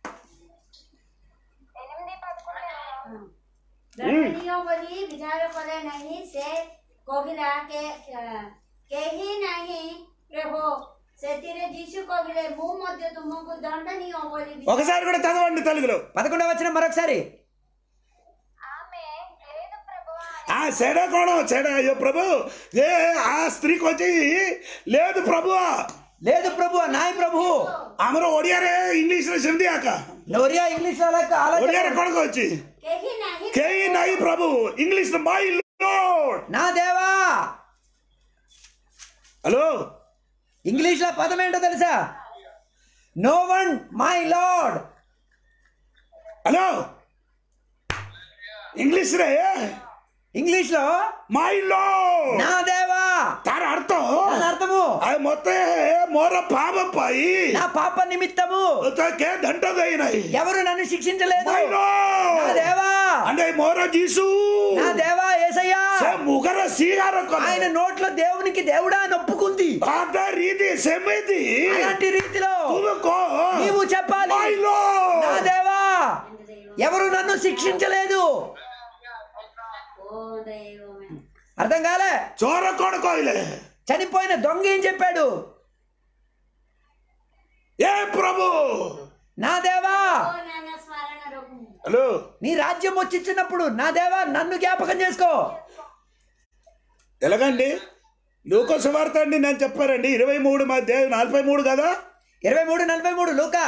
ఎనిమిది పదకొండు ଦଣ୍ଡନୀୟ ବୋଲି ବିଚାର କଲେ ନାହିଁ ସେ କହିଲା "କେ- କେହି ନାହିଁ ପ୍ରଭୁ ସେଥିରେ ଯୀଶୁ କହିଲେ ମୁଁ ମଧ୍ୟ ତୁମକୁ ଦଣ୍ଡନୀୟ ବୋଲି ବିଚାର ఒకసారి కూడా చదవండి తెలుగులో పదకొండవ వచనం మరొకసారి ఆమె లేదు ప్రభువా ఆ సేడా కోణ సేడా అయ్యో ప్రభు ఏ ఆ స్త్రీకి వచ్చి లేదు ప్రభు లేదు ప్రభు నాయ ప్రభు ଆମର ଓଡିଆରେ ଇଂଲିଶରେ ସେମିତି ଆକା నోరియా ఇంగ్లీష్ లో అలా అలా ଓଡିଆରେ చెప్పు. କଣ କହୁଛି କେହି ନାହିଁ କେହି ନାହିଁ ପ୍ରଭୁ ଇଂଲିଶ ମାଇ ଲୋଡ నా దేవా హలో ఇంగ్లీష్ లో పదం ఏంటో తెలుసా no one my lord hello ఇంగ్లీଶରେ ఇంగ్లీష్ లో ମାଇ ଲୋଡ నా దేవా ତାର ଅର୍ଥ దాని అర్థము ଆଉ ମତେ ମୋର ପାପ ପାଇଁ నా పాప నిమిత్తము ତ କେ ଦଣ୍ଡ ଦେଇନାହିଁ ఎవరు నన్ను శిక్షించలేదు ମାଇ నా ଲୋଡ దేవా అంటే ମୋର ଯୀଶୁ నా దేవా ఏసయ్యా ସେ ମୁଖରେ ସ୍ୱୀକାର ఆయన କଲେ నోట్లో దేవునికి దేవుడా అని ఒప్పుకుంది అదే రీతి సెమిది అలాంటి రీతిలో నువ్వు కో నీవు చెప్పాలి మై లోడ్ నా దేవా ఎవరు నన్ను శిక్షించలేదు ఓ దైవమే అర్థం కాలే ଚୋର କଣ କହିଲେ చనిపోయిన దొంగ ఏం చెప్పాడు ఏ ప్రభు నా దేవా ఓ నాన్న స్మరణ రఘు హలో నీ రాజ్యం వచ్చిచ్చినప్పుడు నా దేవా నన్ను జ్ఞాపకం చేసుకో ఎలాగండి లూక సువార్త అండి నేను చెప్పారండి ఇరవై మూడు మధ్య నలభై మూడు కదా ఇరవై మూడు నలభై మూడు లూకా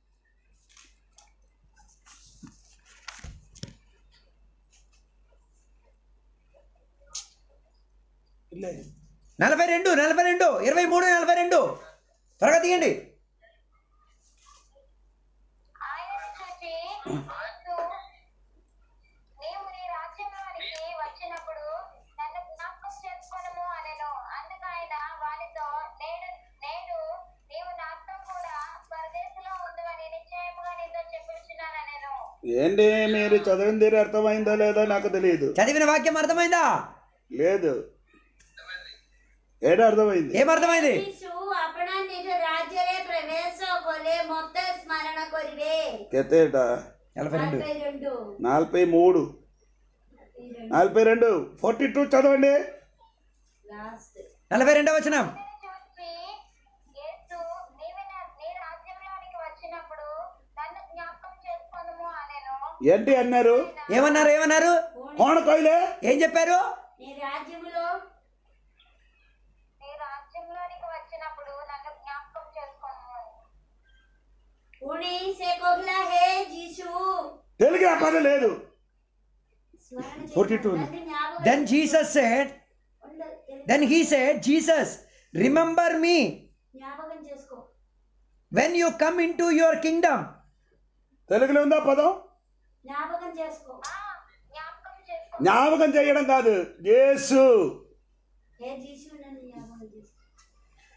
నలభై రెండు నలభై రెండు ఇరవై మూడు నలభై రెండు త్వరగా తీయండి ఆయనను చూచి యేసు, నీవు నీ రాజ్యంలోనికి వచ్చినప్పుడు నన్ను జ్ఞాపకం చేసుకొనుము అనెను అందుకు ఆయన వానితో నేడు నేడు నీవు నాతో కూడా పరదేశంలో ఉందని నిశ్చయముగా నీతో చెప్పుచున్నానెను ఏంటి మీరు చదివింది అర్థమైందో లేదో నాకు తెలియదు చదివిన వాక్యం అర్థమైందా లేదు ఏదో అర్థమైంది ఏమర్థమైంది ଯୀଶୁ ଆପଣା ନିଜ ରାଜ୍ୟରେ ପ୍ରବେଶ କଲେ ମତେ ସ୍ମରଣ କରିବେ କେତେଟା నలభై రెండు నలభై రెండు నలభై మూడు నలభై రెండు ఫార్టీ టూ చదవండి లాస్ట్ నలభై రెండవ వచనం ఆయనను చూచి యేసు నీవు నా- నీ రాజ్యంలోనికి వచ్చినప్పుడు నన్ను జ్ఞాపకం చేసుకొనుము అనెను ఏంటి అన్నారు ఏమన్నారు ఏమన్నారు కోణ కోయిలే ఏం చెప్పారు నీ రాజ్యములో నీ రాజ్యంలోనికి వచ్చినప్పుడు నన్ను జ్ఞాపకం చేసుకొనుము అని. ପୁଣି ସେ କହିଲା ହେ ଯୀଶୁ తెలుగు ఆ పని లేదు ସ୍ମରଣ చేయి. 42. తండ్రి జ్ఞాపకం దెన్ జీసస్ సెడ్ ఉండ- then he said Jesus remember me జ్ఞాపకం చేసుకో when you come into your kingdom తెలుగులో ఉందా పదం జ్ఞాపకం చేసుకో ఆ, జ్ఞాపకం చేసుకో జ్ఞాపకం చేయడం కాదు యేసు హే జీసు నన్ను జ్ఞాపకం చేసుకో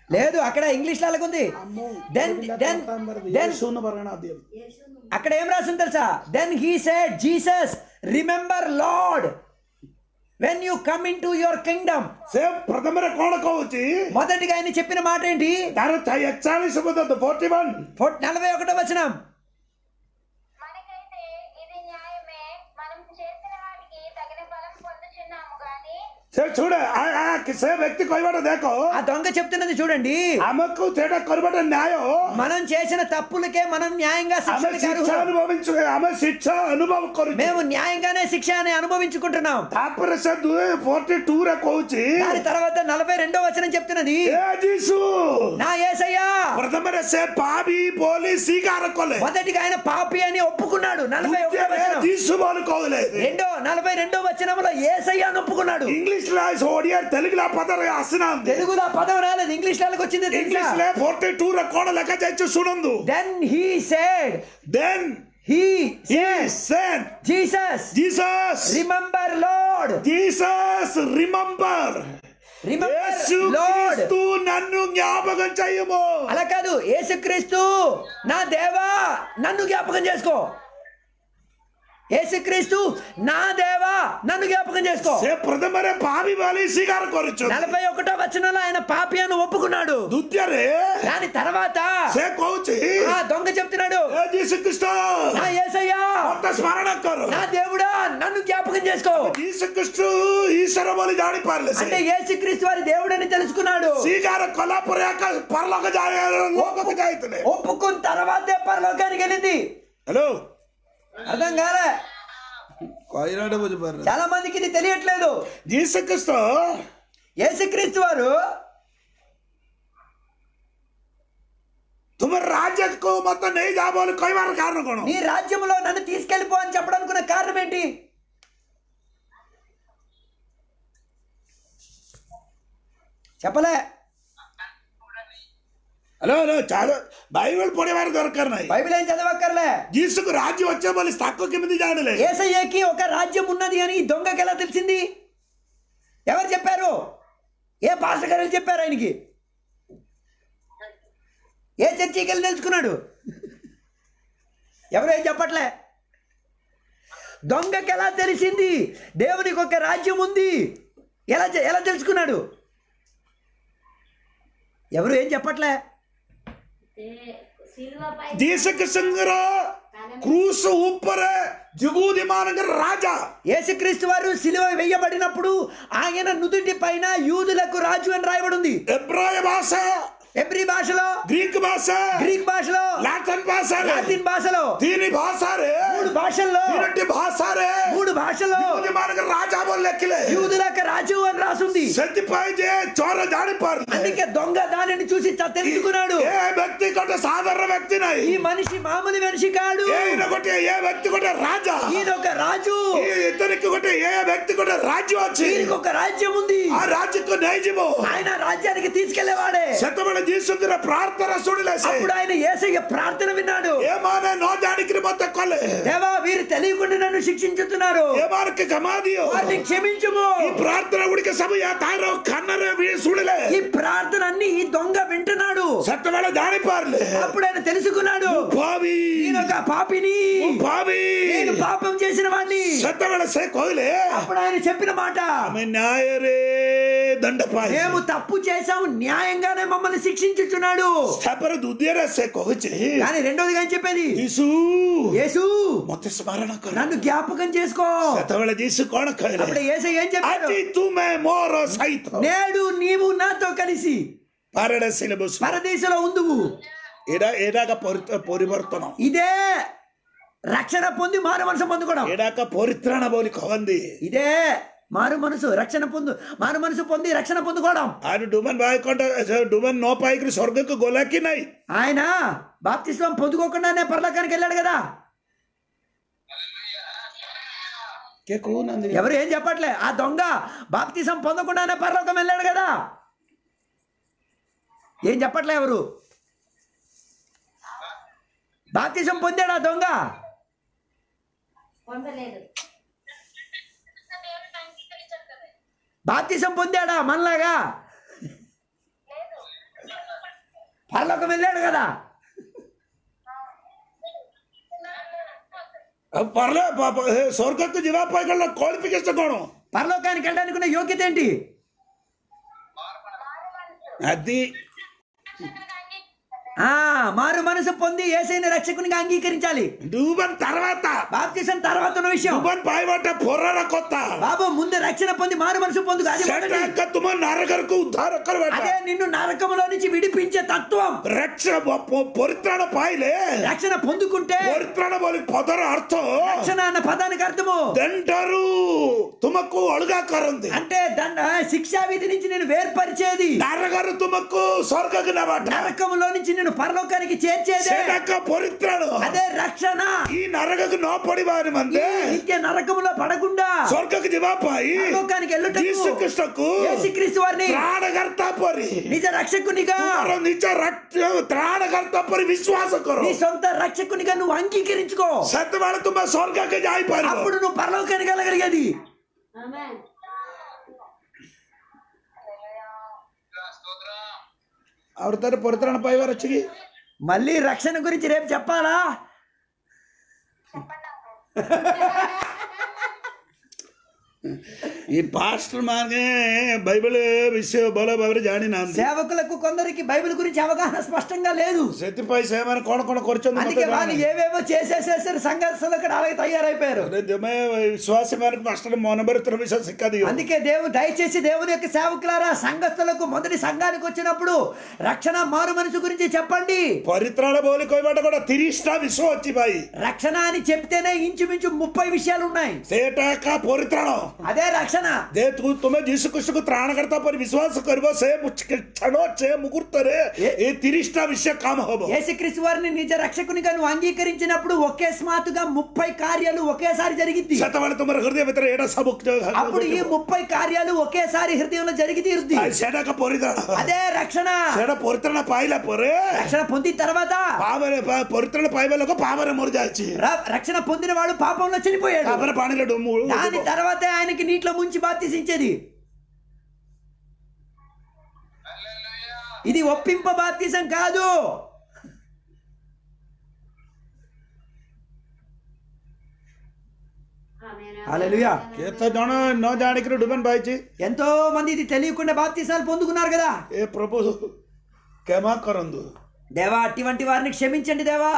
లేదు అక్కడ ఇంగ్లీష్ లో అలాగుంది దెన్ దెన్ దెన్ യേശുന്ന് പറയണ ആദ്യം అక్కడ ఏం రాసింది తెలుసా then he said Jesus remember lord when you come into your kingdom ସେ ପ୍ରଥମରେ କଣ କହୁଛି మొదటిగా ఆయన చెప్పిన మాట ఏంటి ତାର ଏକଚାଳିଶ ପର୍ଯ୍ୟନ୍ତ ଫୋର୍ଟି ୱାନ୍ ఫోర్- నలభై ఒకటో వచనం మనకైతే ఇది న్యాయమే మనం చేసిన వాటికి తగిన ఫలం పొందుచున్నాము గాని ସେ ଶୁଣେ ଆ- ଆ- ସେ ବ୍ୟକ୍ତି କହିବାଟା ଦେଖ ఆ దొంగ చెప్తున్నది చూడండి ଆମକୁ ସେଇଟା କରିବାଟା ନ୍ୟାୟ మనం చేసిన తప్పులకే మనం న్యాయంగా ଆମେ శిక్షలకు ଶିକ୍ଷା అర్హులం. ଅନୁଭବିଛୁ ଆମେ ଶିକ୍ଷା ଅନୁଭବ କରୁଛୁ మేము న్యాయంగానే శిక్షని అనుభవించుకుంటున్నాం ତାପରେ ସେ ଫୋର୍ଟି ଟୁ ରେ କହୁଛି దాని తర్వాత నలభై రెండో వచనం చెప్తున్నది ଏ ଯୀଶୁ నా ఏసయ్యా ପ୍ରଥମରେ ସେ ପାପି ବୋଲି ସ୍ୱୀକାର କଲେ మొదటిగా ఆయన పాపి అని ఒప్పుకున్నాడు నలభై ఒకటో ଦ୍ୱିତୀୟରେ వచనం ଯୀଶୁ ବୋଲି କହିଲେ రెండో నలభై రెండో వచనంలో ఏసయ్య అని ఒప్పుకున్నాడు ଇଂଲିଶ ଓଡିଆ ତେଲୁଗୁଲା ପଦରେ ଆସିନାହାନ୍ତି తెలుగులో ఆ పదం రాలేదు ఇంగ్లీష్ లాలకు వచ్చింది ଇଂଲିଶ ରେ ଫୋର୍ଟି ଟୁ ରେ କଣ ଲେଖାଯାଇଛି ଶୁଣନ୍ତୁ then he said then he he said Jesus Jesus remember lord Jesus remember remember యేసు లార్డ్ క్రీస్తు నన్ను జ్ఞాపకం చేయము అలా కాదు యేసుక్రీస్తు నా దేవా నన్ను జ్ఞాపకం చేసుకో యేసుక్రీస్తు నా దేవా నన్ను జ్ఞాపకం చేసుకో ସେ ପ୍ରଥମରେ ପାପି ବୋଲି ସ୍ୱୀକାର କରୁଛନ୍ତି నలభై ఒకటో వచనంలో ఆయన పాపి అని ఒప్పుకున్నాడు ଦ୍ୱିତୀୟରେ దాని తర్వాత ସେ କହୁଛି ఆ దొంగ చెప్తున్నాడు "ହେ ଯୀଶୁ ଖ୍ରୀଷ୍ଟ నా యేసయ్యా ମତେ ସ୍ମରଣ କର నా దేవుడా నన్ను జ్ఞాపకం చేసుకో ଯୀଶୁ ଖ୍ରୀଷ୍ଟ ଈଶ୍ୱର ବୋଲି ଜାଣିପାରିଲେ అంటే ସେ యేసుక్రీస్తు వారి దేవుడని తెలుసుకున్నాడు ସ୍ୱୀକାର କଲା ପରେ ଏକ ପରଲୋକ ଯାଇ ଲୋକକୁ ଯାଇଥିଲେ ఒప్పుకున్న తర్వాతే పరలోకానికి వెళ్ళింది ହ୍ୟାଲୋ అర్థం కాలే କହିଲାଟେ ବୁଝିପାରିଲେ చాలా మందికి ఇది తెలియట్లేదు ଯୀଶୁ ଖ୍ରୀଷ୍ଟ యేసుక్రీస్తు వారు ତୁମ ରାଜ୍ୟକୁ ମତେ ନେଇଯା ବୋଲି କହିବାର କାରଣ କଣ నీ రాజ్యంలో నన్ను తీసుకెళ్ళిపో అని చెప్పడానికి కారణం ఏంటి చెప్పలే హలో హలో చాలా బైబిల్ పଢିବାର ଦରକାର ନାହିଁ బైబిల్ ఏం చదవక్కర్లే ଯୀଶୁକୁ ରାଜ୍ୟ ଅଛି ବୋଲି ତାକୁ କେମିତି ଜାଣିଲେ ఏసయ్యకి ఒక రాజ్యం ఉన్నది అని ఈ దొంగకి ఎలా తెలిసింది ఎవరు చెప్పారు ఏ పాస్టర్ గారు చెప్పారు ఆయనకి ఏ చర్చికి వెళ్ళి తెలుసుకున్నాడు ఎవరు ఏం చెప్పట్లే దొంగకి ఎలా తెలిసింది దేవునికి ఒక రాజ్యం ఉంది ఎలా చె- ఎలా తెలుసుకున్నాడు ఎవరు ఏం చెప్పట్లే సిల్వపై ଯୀଶୁଖ୍ରୀଷ୍ଟଙ୍କର କ୍ରୁଶ ଉପରେ ଯୁଗୁଦି ମାନଙ୍କର ରାଜା యేసుక్రీస్తు వారు సిలువ వేయబడినప్పుడు ఆయన నుదుటి పైన యూదులకు రాజు అని రాయబడి ఉంది ଏବ୍ରାୟ ଭାଷା ఎబ్రి భాషలో ଗ୍ରୀକ ଭାଷା గ్రీక్ భాషలో ଲାଟିନ୍ ଭାଷାରେ లాటిన్ భాషలో ତିନି ଭାଷାରେ మూడు భాషల్లో ତିନୋଟି ଭାଷାରେ మూడు భాషల్లో ଯୁଗୁଦି ମାନଙ୍କର ରାଜା ବୋଲି ଲେଖିଲେ యూదులకు రాజు అని రాసుంది ସେଥିପାଇଁ ଯେ ଚୋର ଜାଣିପାରିଲେ అందుకే దొంగ దానిని చూసి చ- తెలుసుకున్నాడు ଏ ବ୍ୟକ୍ତି ଗୋଟେ ସାଧାରଣ ବ୍ୟକ୍ତି ఈ ନାହିଁ మనిషి మామూలు మనిషి కాడు ଏଇନ ଗୋଟେ ଏ ବ୍ୟକ୍ତି ଗୋଟେ ରାଜା ఈయన ఒక రాజు ఇతనికి ଗୋଟେ ఏ వ్యక్తి ଗୋଟେ ରାଜ୍ୟ ଅଛି ఈయనకు ఒక రాజ్యం ఉంది ఆ రాజ్ୟକୁ ନେଇଯିବ ఆయన రాజ్యానికి తీసుకెళ్లేవాడే ସେତେବେଳେ ଯୀଶୁଙ୍କର ପ୍ରାର୍ଥନା ଶୁଣିଲେ ସେ అప్పుడు ఆయన ఏసయ్య ప్రార్థన విన్నాడు ଏମାନେ ନ ଜାଣିକିରି ମତେ କଲେ దేవా వీరు తెలియకుండా నన్ను శిక్షించుతున్నారు ଏମାନଙ୍କୁ କ୍ଷମା ଦିଅ వారిని క్షమించుము ఈ ప్రార్థన ଗୁଡିକ ସବୁ ୟା ତାର କାନରେ ବି ଶୁଣିଲେ ఈ ప్రార్థన అన్ని ఈ దొంగ వింటున్నాడు ସେତେବେଳେ ଜାଣିପାରିଲେ అప్పుడు ఆయన తెలుసుకున్నాడు ଭାବି నేను ఒక పాపిని ଭାବି నేను పాపం చేసిన వాడిని ସେତେବେଳେ ସେ କହିଲେ అప్పుడు ఆయన చెప్పిన మాట ଆମେ ନ୍ୟାୟରେ ଦଣ୍ଡ ପାଇ మేము తప్పు చేశాము న్యాయంగానే మమ్మల్ని శిక్షించుచున్నాడు ତାପରେ ଦ୍ୱିତୀୟରେ ସେ କହୁଛି కానీ రెండోదిగా ఏం చెప్పేది ଯୀଶୁ యేసు ମତେ ସ୍ମରଣ କର నన్ను జ్ఞాపకం చేసుకో ସେତେବେଳେ ଯୀଶୁ କଣ అప్పుడు କହିଲେ ఏసై ఏం చెప్పాడు ଆଜି ତୁମେ ମୋର ସହିତ నేడు నీవు నాతో కలిసి ପାରାଡାଇସିଲେ ବସୁ పరదేశంలో ఉందువు ଏଇଟା ଏଇଟା ପରିବର୍ତ୍ତନ ఇదే రక్షణ పొంది మారు మనసు పొందుకోవడం ଏଇଟା ପରିତ୍ରାଣ ବୋଲି କହନ୍ତି ఇదే మారు మనసు రక్షణ పొందు మారు మనసు పొంది రక్షణ పొందుకోవడం ଆଉ ଡୁମନ୍ ଭାଇ କଣ ଡୁମନ୍ ନ ପାଇକିରି ସ୍ୱର୍ଗକୁ ଗଲା କି ନାଇଁ ఆయన బాప్తిస్వం పొందుకోకుండానే పరలోకానికి వెళ్ళాడు కదా କିଏ କହୁନାହାନ୍ତି ఎవరు ఏం చెప్పట్లే ఆ దొంగ బాప్తిసం పొందకుండానే పరలోకం వెళ్ళాడు కదా ఏం చెప్పట్లే ఎవరు బాప్తిసం పొందాడు ఆ దొంగ పొందలేదు దేవుడిని అంగీకరించారు కదా బాప్తిసం పొందాడా మనలాగా లేదు పరలోకం వెళ్ళాడు కదా పర్లే స్వర్గಕ್ಕೆ ଯିବା ପାଇଁ ଗଲା କ୍ୱାଲିଫିକେସନ କ'ଣ పరలోకానికి వెళ్ళడానికి ఉన్న యోగ్యత ఏంటి అది ఆ మారు మనసు పొంది ఏసైన రక్షకునిగా అంగీకరించాలి డూబన్ తర్వాత బాప్తిసం తర్వాత ఉన్న విషయం డూబన్ పాయబట్ట పొర్రర కొత్త బాబు ముందు రక్షణ పొంది మారు మనసు పొందు అది మొదటి. సెటాక తుమ నరకరకు ఉద్ధార కరబట్ట అదే నిన్ను నరకములో నుంచి విడిపించే తత్వం రక్షణ పొ- పొరిత్రాణ పాయిలే రక్షణ పొందుకుంటే ପରିତ୍ରାଣ ବୋଲି ପଦର ଅର୍ଥ రక్షణ అన్న పదానికి అర్థము ଦଣ୍ଡରୁ ତୁମକୁ ଅଲଗା କରନ୍ତି అంటే దండ శిక్షా విధి నుంచి నేను వేర్పరిచేది ନରକରୁ ତୁମକୁ ସ୍ୱର୍ଗକୁ ନେବାଟା నరకములో నుంచి నేను పరలోకానికి చేర్చేదే ସେଟାକ ପରିତ୍ରାଣ అదే రక్షణ ఈ నరకకు ନ ପଡିବା ନିମନ୍ତେ నిత్య నరకములో పడకుండా ସ୍ୱର୍ଗକୁ ଯିବା ପାଇଁ పరలోకానికి ଯୀଶୁ వెళ్ళటకు ଖ୍ରୀଷ୍ଟକୁ యేసుక్రీస్తు వారిని ତ୍ରାଣକର୍ତ୍ତା ପରି నిజ రక్షకునిగా ତୁମର ନିଜ ରକ୍ଷ- ତ୍ରାଣକର୍ତ୍ତା ପରି ବିଶ୍ୱାସ କର నీ సొంత రక్షకునిగా నువ్వు అంగీకరించుకో ସେତେବେଳେ ତୁମେ ସ୍ୱର୍ଗକୁ ଯାଇପାରିବ అప్పుడు నువ్వు పరలోకానికి వెళ్ళగలిగేది Amen. స్తోత్రం ଆଉ ତାର ପରିତ୍ରାଣ ପାଇବାର ଅଛି କି మళ్ళీ రక్షణ గురించి రేపు చెప్పాలా ఈ పాస్టర్ ମାନେ బైబిల్ ବିଷୟ ଭଲ ଭାବରେ ଜାଣିନାହାନ୍ତି సేవకులకు కొందరికి బైబిల్ గురించి అవగాహన స్పష్టంగా లేదు ସେଥିପାଇଁ ସେମାନେ କଣ କଣ କରିଛନ୍ତି అందుకే ମତେ వాళ్ళు ଜଣାନାହିଁ। ఏవేవో చేసేసేసారు సంఘర్షణలు అక్కడ అలాగే తయారైపోయారు అరే ତୁମେ విశ్వాస ମାନଙ୍କୁ ମାଷ୍ଟର ମନବରିତ୍ର ବିଷୟ ଶିକ୍ଷା ଦିଅ అందుకే దేవుడు దయచేసి దేవుని యొక్క సేవకులారా సంఘస్థులకు మొదటి సంఘానికి వచ్చినప్పుడు రక్షణ మారు మనసు గురించి చెప్పండి ପରିତ୍ରାଣ ବୋଲି କହିବାଟା ଗୋଟେ ତିରିଶଟା ବିଷୟ ଅଛି ଭାଇ రక్షణ అని చెప్తేనే ఇంచుమించు ముప్పై విషయాలు ఉన్నాయి ସେଇଟା ଏକା ପରିତ୍ରାଣ అదే రక్షణ ଯେ ତୁ ତୁମେ ଯୀଶୁ ଖ୍ରୀଷ୍ଟକୁ ତ୍ରାଣକର୍ତ୍ତା ପରି ବିଶ୍ୱାସ କରିବ ସେ କ୍ଷଣ ସେ ମୁହୂର୍ତ୍ତରେ ଏ ତିରିଶଟା ବିଷୟ କାମ ହବ యేసుక్రీస్తు వారిని నిజ రక్షకునిగా నువ్వు అంగీకరించినప్పుడు ఒకే స్మాతుగా ముప్పై కార్యాలు ఒకేసారి జరిగింది ସେତେବେଳେ ତୁମର ହୃଦୟ ଭିତରେ ଏଇଟା ସବୁ అప్పుడు ఈ ముప్పై కార్యాలు ఒకేసారి హృదయంలో జరిగి తీరుద్ది ସେଇଟା ଏକ ପରିତ୍ରାଣ అదే రక్షణ ସେଇଟା ପରିତ୍ରାଣ ପାଇଲା ପରେ రక్షణ పొందిన తర్వాత ପାପରେ ପା- ପରିତ୍ରାଣ ପାଇବା ଲୋକ ପାପରେ ମରିଯାଇଛି ర- రక్షణ పొందిన వాడు పాపంలో చనిపోయాడు ତାପରେ ପାଣିରେ ଡୁବୁ దాని తర్వాతే ఆయనకి నీటిలో ముంచి బాప్తిసించేది ఇది ఒప్పింప బాప్తిసం కాదు Amen. హల్లెలూయా କେତେ ଜଣ ନ ଜାଣିକିରି ଡୁବନ ପାଇଛି ఎంతో మంది ఇది తెలియకుండా బాప్తిసాలు పొందుకున్నారు కదా ଏ ପ୍ରଭୁ କ୍ଷମା କରନ୍ତୁ దేవా అటువంటి వారిని క్షమించండి దేవా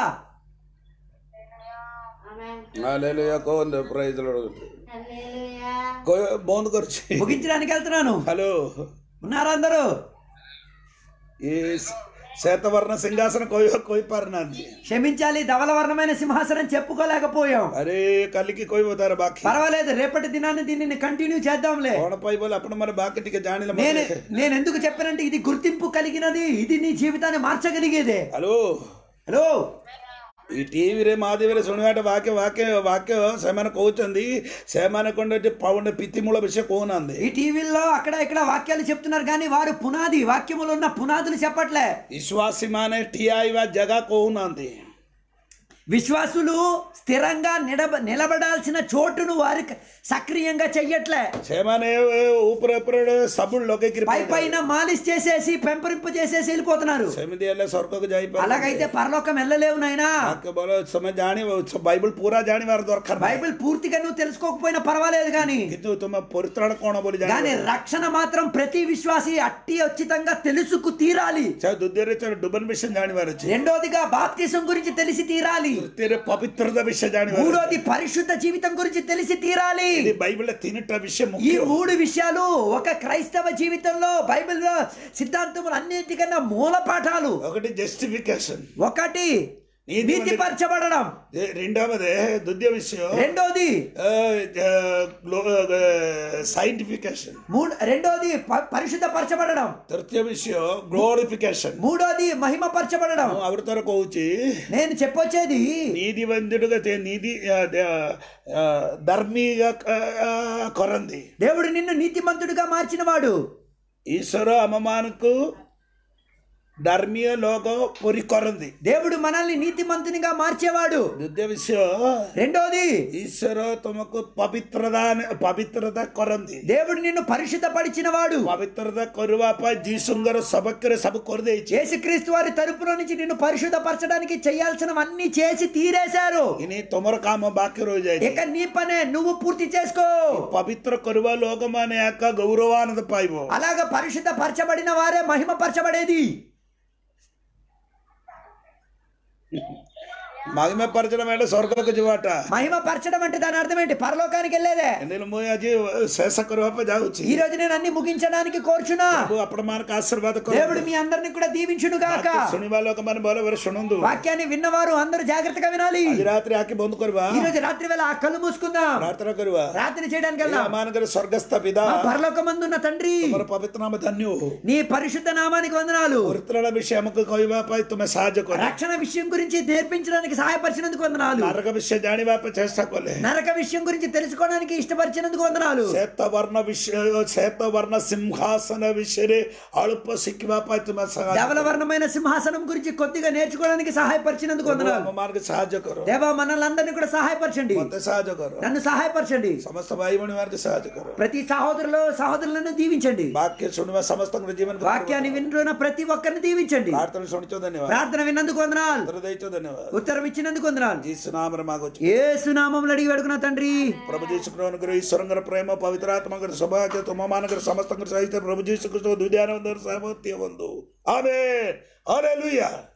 Amen. ହାଲେଲୁୟା କହନ୍ତୁ ପ୍ରାଇଜ Hallelujah. ବନ୍ଦ କରୁଛି ముగించడానికి వెళ్తున్నాను హలో ఉన్నారా అందరూ ఈ శ్వేతవర్ణ సింహాసనం కొయ్య కొయ్యిపారునాంది క్షమించాలి ధవలవర్ణమైన సింహాసనం చెప్పుకోలేకపోయాం అరే కలికి కొయ్యిపోతారు బాకి పర్వాలేదు రేపటి దినాన్ని దీనిని కంటిన్యూ చేద్దాంలే କଣ ପାଇବଲେ ଆପଣ ମାନେ ବାକି ଟିକେ ଜାଣିଲେ నేను ମତେ నేను ఎందుకు చెప్పానంటే ఇది గుర్తింపు కలిగినది ఇది నీ జీవితాన్ని మార్చగలిగేదే ହ୍ୟାଲୋ హలో ఈ టీవీରେ ମାଧ୍ୟମରେ ଶୁଣିବାଟା ବାକ୍ୟ ବାକ୍ୟ ବାକ୍ୟ ସେମାନେ କହୁଛନ୍ତି ସେମାନେ କ'ଣ ଏଠି ପାଉଣ୍ଡ ପିତିମୂଳ ବିଷୟ କହୁନାହାନ୍ତି ఈ టీవీల్లో అక్కడ ఇక్కడ వాక్యాలు చెప్తున్నారు కానీ వారు పునాది వాక్యములో ఉన్న పునాదులు చెప్పట్లే ବିଶ୍ୱାସୀ ମାନେ ଠିଆ ହେବା ଜାଗା କହୁନାହାନ୍ତି విశ్వాసులు స్థిరంగా నిలబ నిలబడాల్సిన చోటును వారి సక్రియంగా చెయ్యట్లే ସେମାନେ ଉପରେ ଉପରେ ସାବୁନ ଲଗେଇକିରି పై పైన మాలిష్ చేసేసి పెంపరింపు చేసేసి వెళ్ళిపోతున్నారు ସେମିତି ହେଲେ ସ୍ୱର୍ଗକୁ ଯାଇପାରିବେ అలాగైతే పరలోకం వెళ్ళలేవు నాయనా ବାକ୍ୟ ବୋଲ ତମେ ଜାଣିବ ବାଇବଲ ପୁରା ଜାଣିବାର ଦରକାର ନାହିଁ బైబిల్ పూర్తిగా నువ్వు తెలుసుకోకపోయినా పర్వాలేదు కానీ କିନ୍ତୁ ତୁମେ ପରିତ୍ରାଣ କଣ ବୋଲି కానీ ଜାଣିବ రక్షణ మాత్రం ప్రతి విశ్వాసి అట్టి ఉచితంగా తెలుసుకు తీరాలి ସେ ଦ୍ୱିତୀୟରେ ସେ ଡୁବନ ବିଷୟ ଜାଣିବାର ଅଛି రెండోదిగా బాప్తిసం గురించి తెలిసి తీరాలి ତୃତୀୟରେ ପବିତ୍ରତା ବିଷୟ ଜାଣିବାର ଅଛି మూడోది పరిశుద్ధ జీవితం గురించి తెలిసి తీరాలి ఇది బైబిల్లో తినట విషయం ఈ ముఖ్యం మూడు విషయాలు ఒక క్రైస్తవ జీవితంలో బైబిల్ సిద్ధాంతములు అన్నిటికన్నా మూల పాఠాలు ఒకటి జస్టిఫికేషన్ ఒకటి నీతి నీతిపరచబడడం రెండవది ద్వితీయ విషయం రెండోది సైంటిఫికేషన్ మూడు రెండోది ప- పరిశుద్ధపరచబడడం తృతీయ విషయం గ్లోరిఫికేషన్ మూడోది మహిమపరచబడడం అవరితర కହୁଛି నేను చెప్పొచ్చేది నీతివంతుడుగా తే- నీతి ఆ, ఆ, ధర్మీగా ఆ, కొరంది దేవుడు నిన్ను నీతిమంతుడిగా మార్చిన వాడు ఈశ్వర అమ్మమానకు ಧರ್ಮೀಯ ಲೋಕ ಪುರಿ ಕೊರಂದಿ దేవుడు మనల్ని నీతిమంతునిగా మార్చేవాడు ଦ୍ୱିତୀୟ ବିଷୟ రెండోది ଈଶ୍ୱର ତୁମକୁ ପବିତ୍ରତା ପବିତ୍ରତା କରନ୍ତି దేవుడు నిన్ను పరిశుద్ధపరిచిన వాడు ପବିତ୍ରତା କରିବା ପାଇଁ ଯୀଶୁଙ୍କର ସବକରେ ସବୁ କରିଦେଇଛି యేసుక్రీస్తు వారి తరపున నుంచి నిన్ను పరిశుద్ధపరచడానికి చేయాల్సినవన్నీ చేసి తీరేశారు ଇନି ତୁମର କାମ ବାକି ରହିଯାଇଛି ఇక నీ పనే నువ్వు పూర్తి చేసుకో ପବିତ୍ର କରିବା ଲୋକମାନେ ଏକା ଗୌରବାନନ୍ଦ ପାଇବ అలాగ పరిశుద్ధ పరచబడిన వారే మహిమ పరచబడేది ମହିମା ପରିଚୟ ମାନେ ସ୍ୱର୍ଗକୁ ଯିବାଟା మహిమ పరచడం అంటే దాని అర్థం ఏంటి పరలోకానికి వెళ్ళేదే ଏନେଲେ ମୁଁ ଆଜି ଶେଷ କରିବା ପାଇଁ ଯାଉଛି ఈ రోజు నేను అన్ని ముగించడానికి కోరుచున్నా ପ୍ରଭୁ ଆପଣମାନଙ୍କୁ ଆଶୀର୍ବାଦ దేవుడు କରନ୍ତୁ మీ అందరిని కూడా దీవించును గాక ବାକି ଶୁଣିବା ଲୋକମାନେ ଭଲ ଭାବରେ ଶୁଣନ୍ତୁ వాక్యాన్ని విన్నవారు అందరూ జాగ్రత్తగా వినాలి ଆଜି ରାତିରେ ଆଖି ବନ୍ଦ କରିବା ఈ రోజు రాత్రి వేళ ఆ కళ్ళు మూసుకుందాం ପ୍ରାର୍ଥନା କରିବା ప్రార్థన చేయడానికి వెళ్దాం ଆମମାନଙ୍କର ସ୍ୱର୍ଗସ୍ଥ ପିତା మా పరలోకమందున్న తండ్రి ତୁମର ପବିତ୍ର ନାମ ଧନ୍ୟ ହଉ నీ పరిశుద్ధ నామానికి వందనాలు ପରିତ୍ରାଣ ବିଷୟ ଆମକୁ କହିବା ପାଇଁ ତୁମେ ସାହାଯ୍ୟ କର రక్షణ విషయం గురించి నేర్పించడానికి సహాయపరిచినందుకు వందనాలు ନରକ ବିଷୟ ଜାଣିବା ପାଇଁ ଚେଷ୍ଟା କଲେ నరక విషయం గురించి తెలుసుకోవడానికి ఇష్టపరిచినందుకు వందనాలు ଶ୍ୱେତ ବର୍ଣ୍ଣ ବିଷୟ ଶ୍ୱେତ ବର୍ଣ୍ଣ ସିଂହାସନ ବିଷୟରେ ଅଳ୍ପ ଶିଖିବା ପାଇଁ ତୁମେ ସାହାଯ୍ୟ ధవల వర్ణమైన సింహాసనం గురించి కొద్దిగా నేర్చుకోవడానికి సహాయపరిచినందుకు వందనాలు ଆମମାନଙ୍କୁ ସାହାଯ୍ୟ କର దేవా మనల్ని అందరినీ కూడా సహాయపరచండి ମତେ ସାହାଯ୍ୟ କର నన్ను సహాయపరచండి ସମସ୍ତ ଭାଇ ଭଉଣୀ ମାନଙ୍କୁ ସାହାଯ୍ୟ କର ప్రతి సహోదరులు సహోదరులను దీవించండి ବାକ୍ୟ ଶୁଣିବା ସମସ୍ତଙ୍କର ଜୀବନ వాక్యాన్ని వింటున్న ప్రతి ఒక్కరిని దీవించండి ପ୍ରାର୍ଥନା ଶୁଣିଛ ଧନ୍ୟବାଦ ప్రార్థన విన్నందుకు వందనాలు ଉତ୍ତର ଦେଇଛ ଧନ୍ୟବାଦ ఉత్తరం ఇచ్చినందుకు వందనాలు ଯୀଶୁ ନାମରେ ମାଗୁଛୁ ఏ సునామంలో అడిగి పెడుకున్నా తండ్రి ପ୍ରଭୁ ଯୀଶୁ ପ୍ରଭୁଙ୍କର ଈଶ୍ୱରଙ୍କର ପ୍ରେମ ପବିତ୍ର ଆତ୍ମାଙ୍କର ସୌଭାଗ୍ୟ ତୁମମାନଙ୍କର ସମସ୍ତଙ୍କର ସହିତ ପ୍ରଭୁ ଯୀଶୁ କୃଷ୍ଣ ଦୁର୍ଦ୍ୟାନନ୍ଦର ସାବତ୍ୟ ବନ୍ଧୁ ଆମେନ୍ ହାଲେଲୁୟା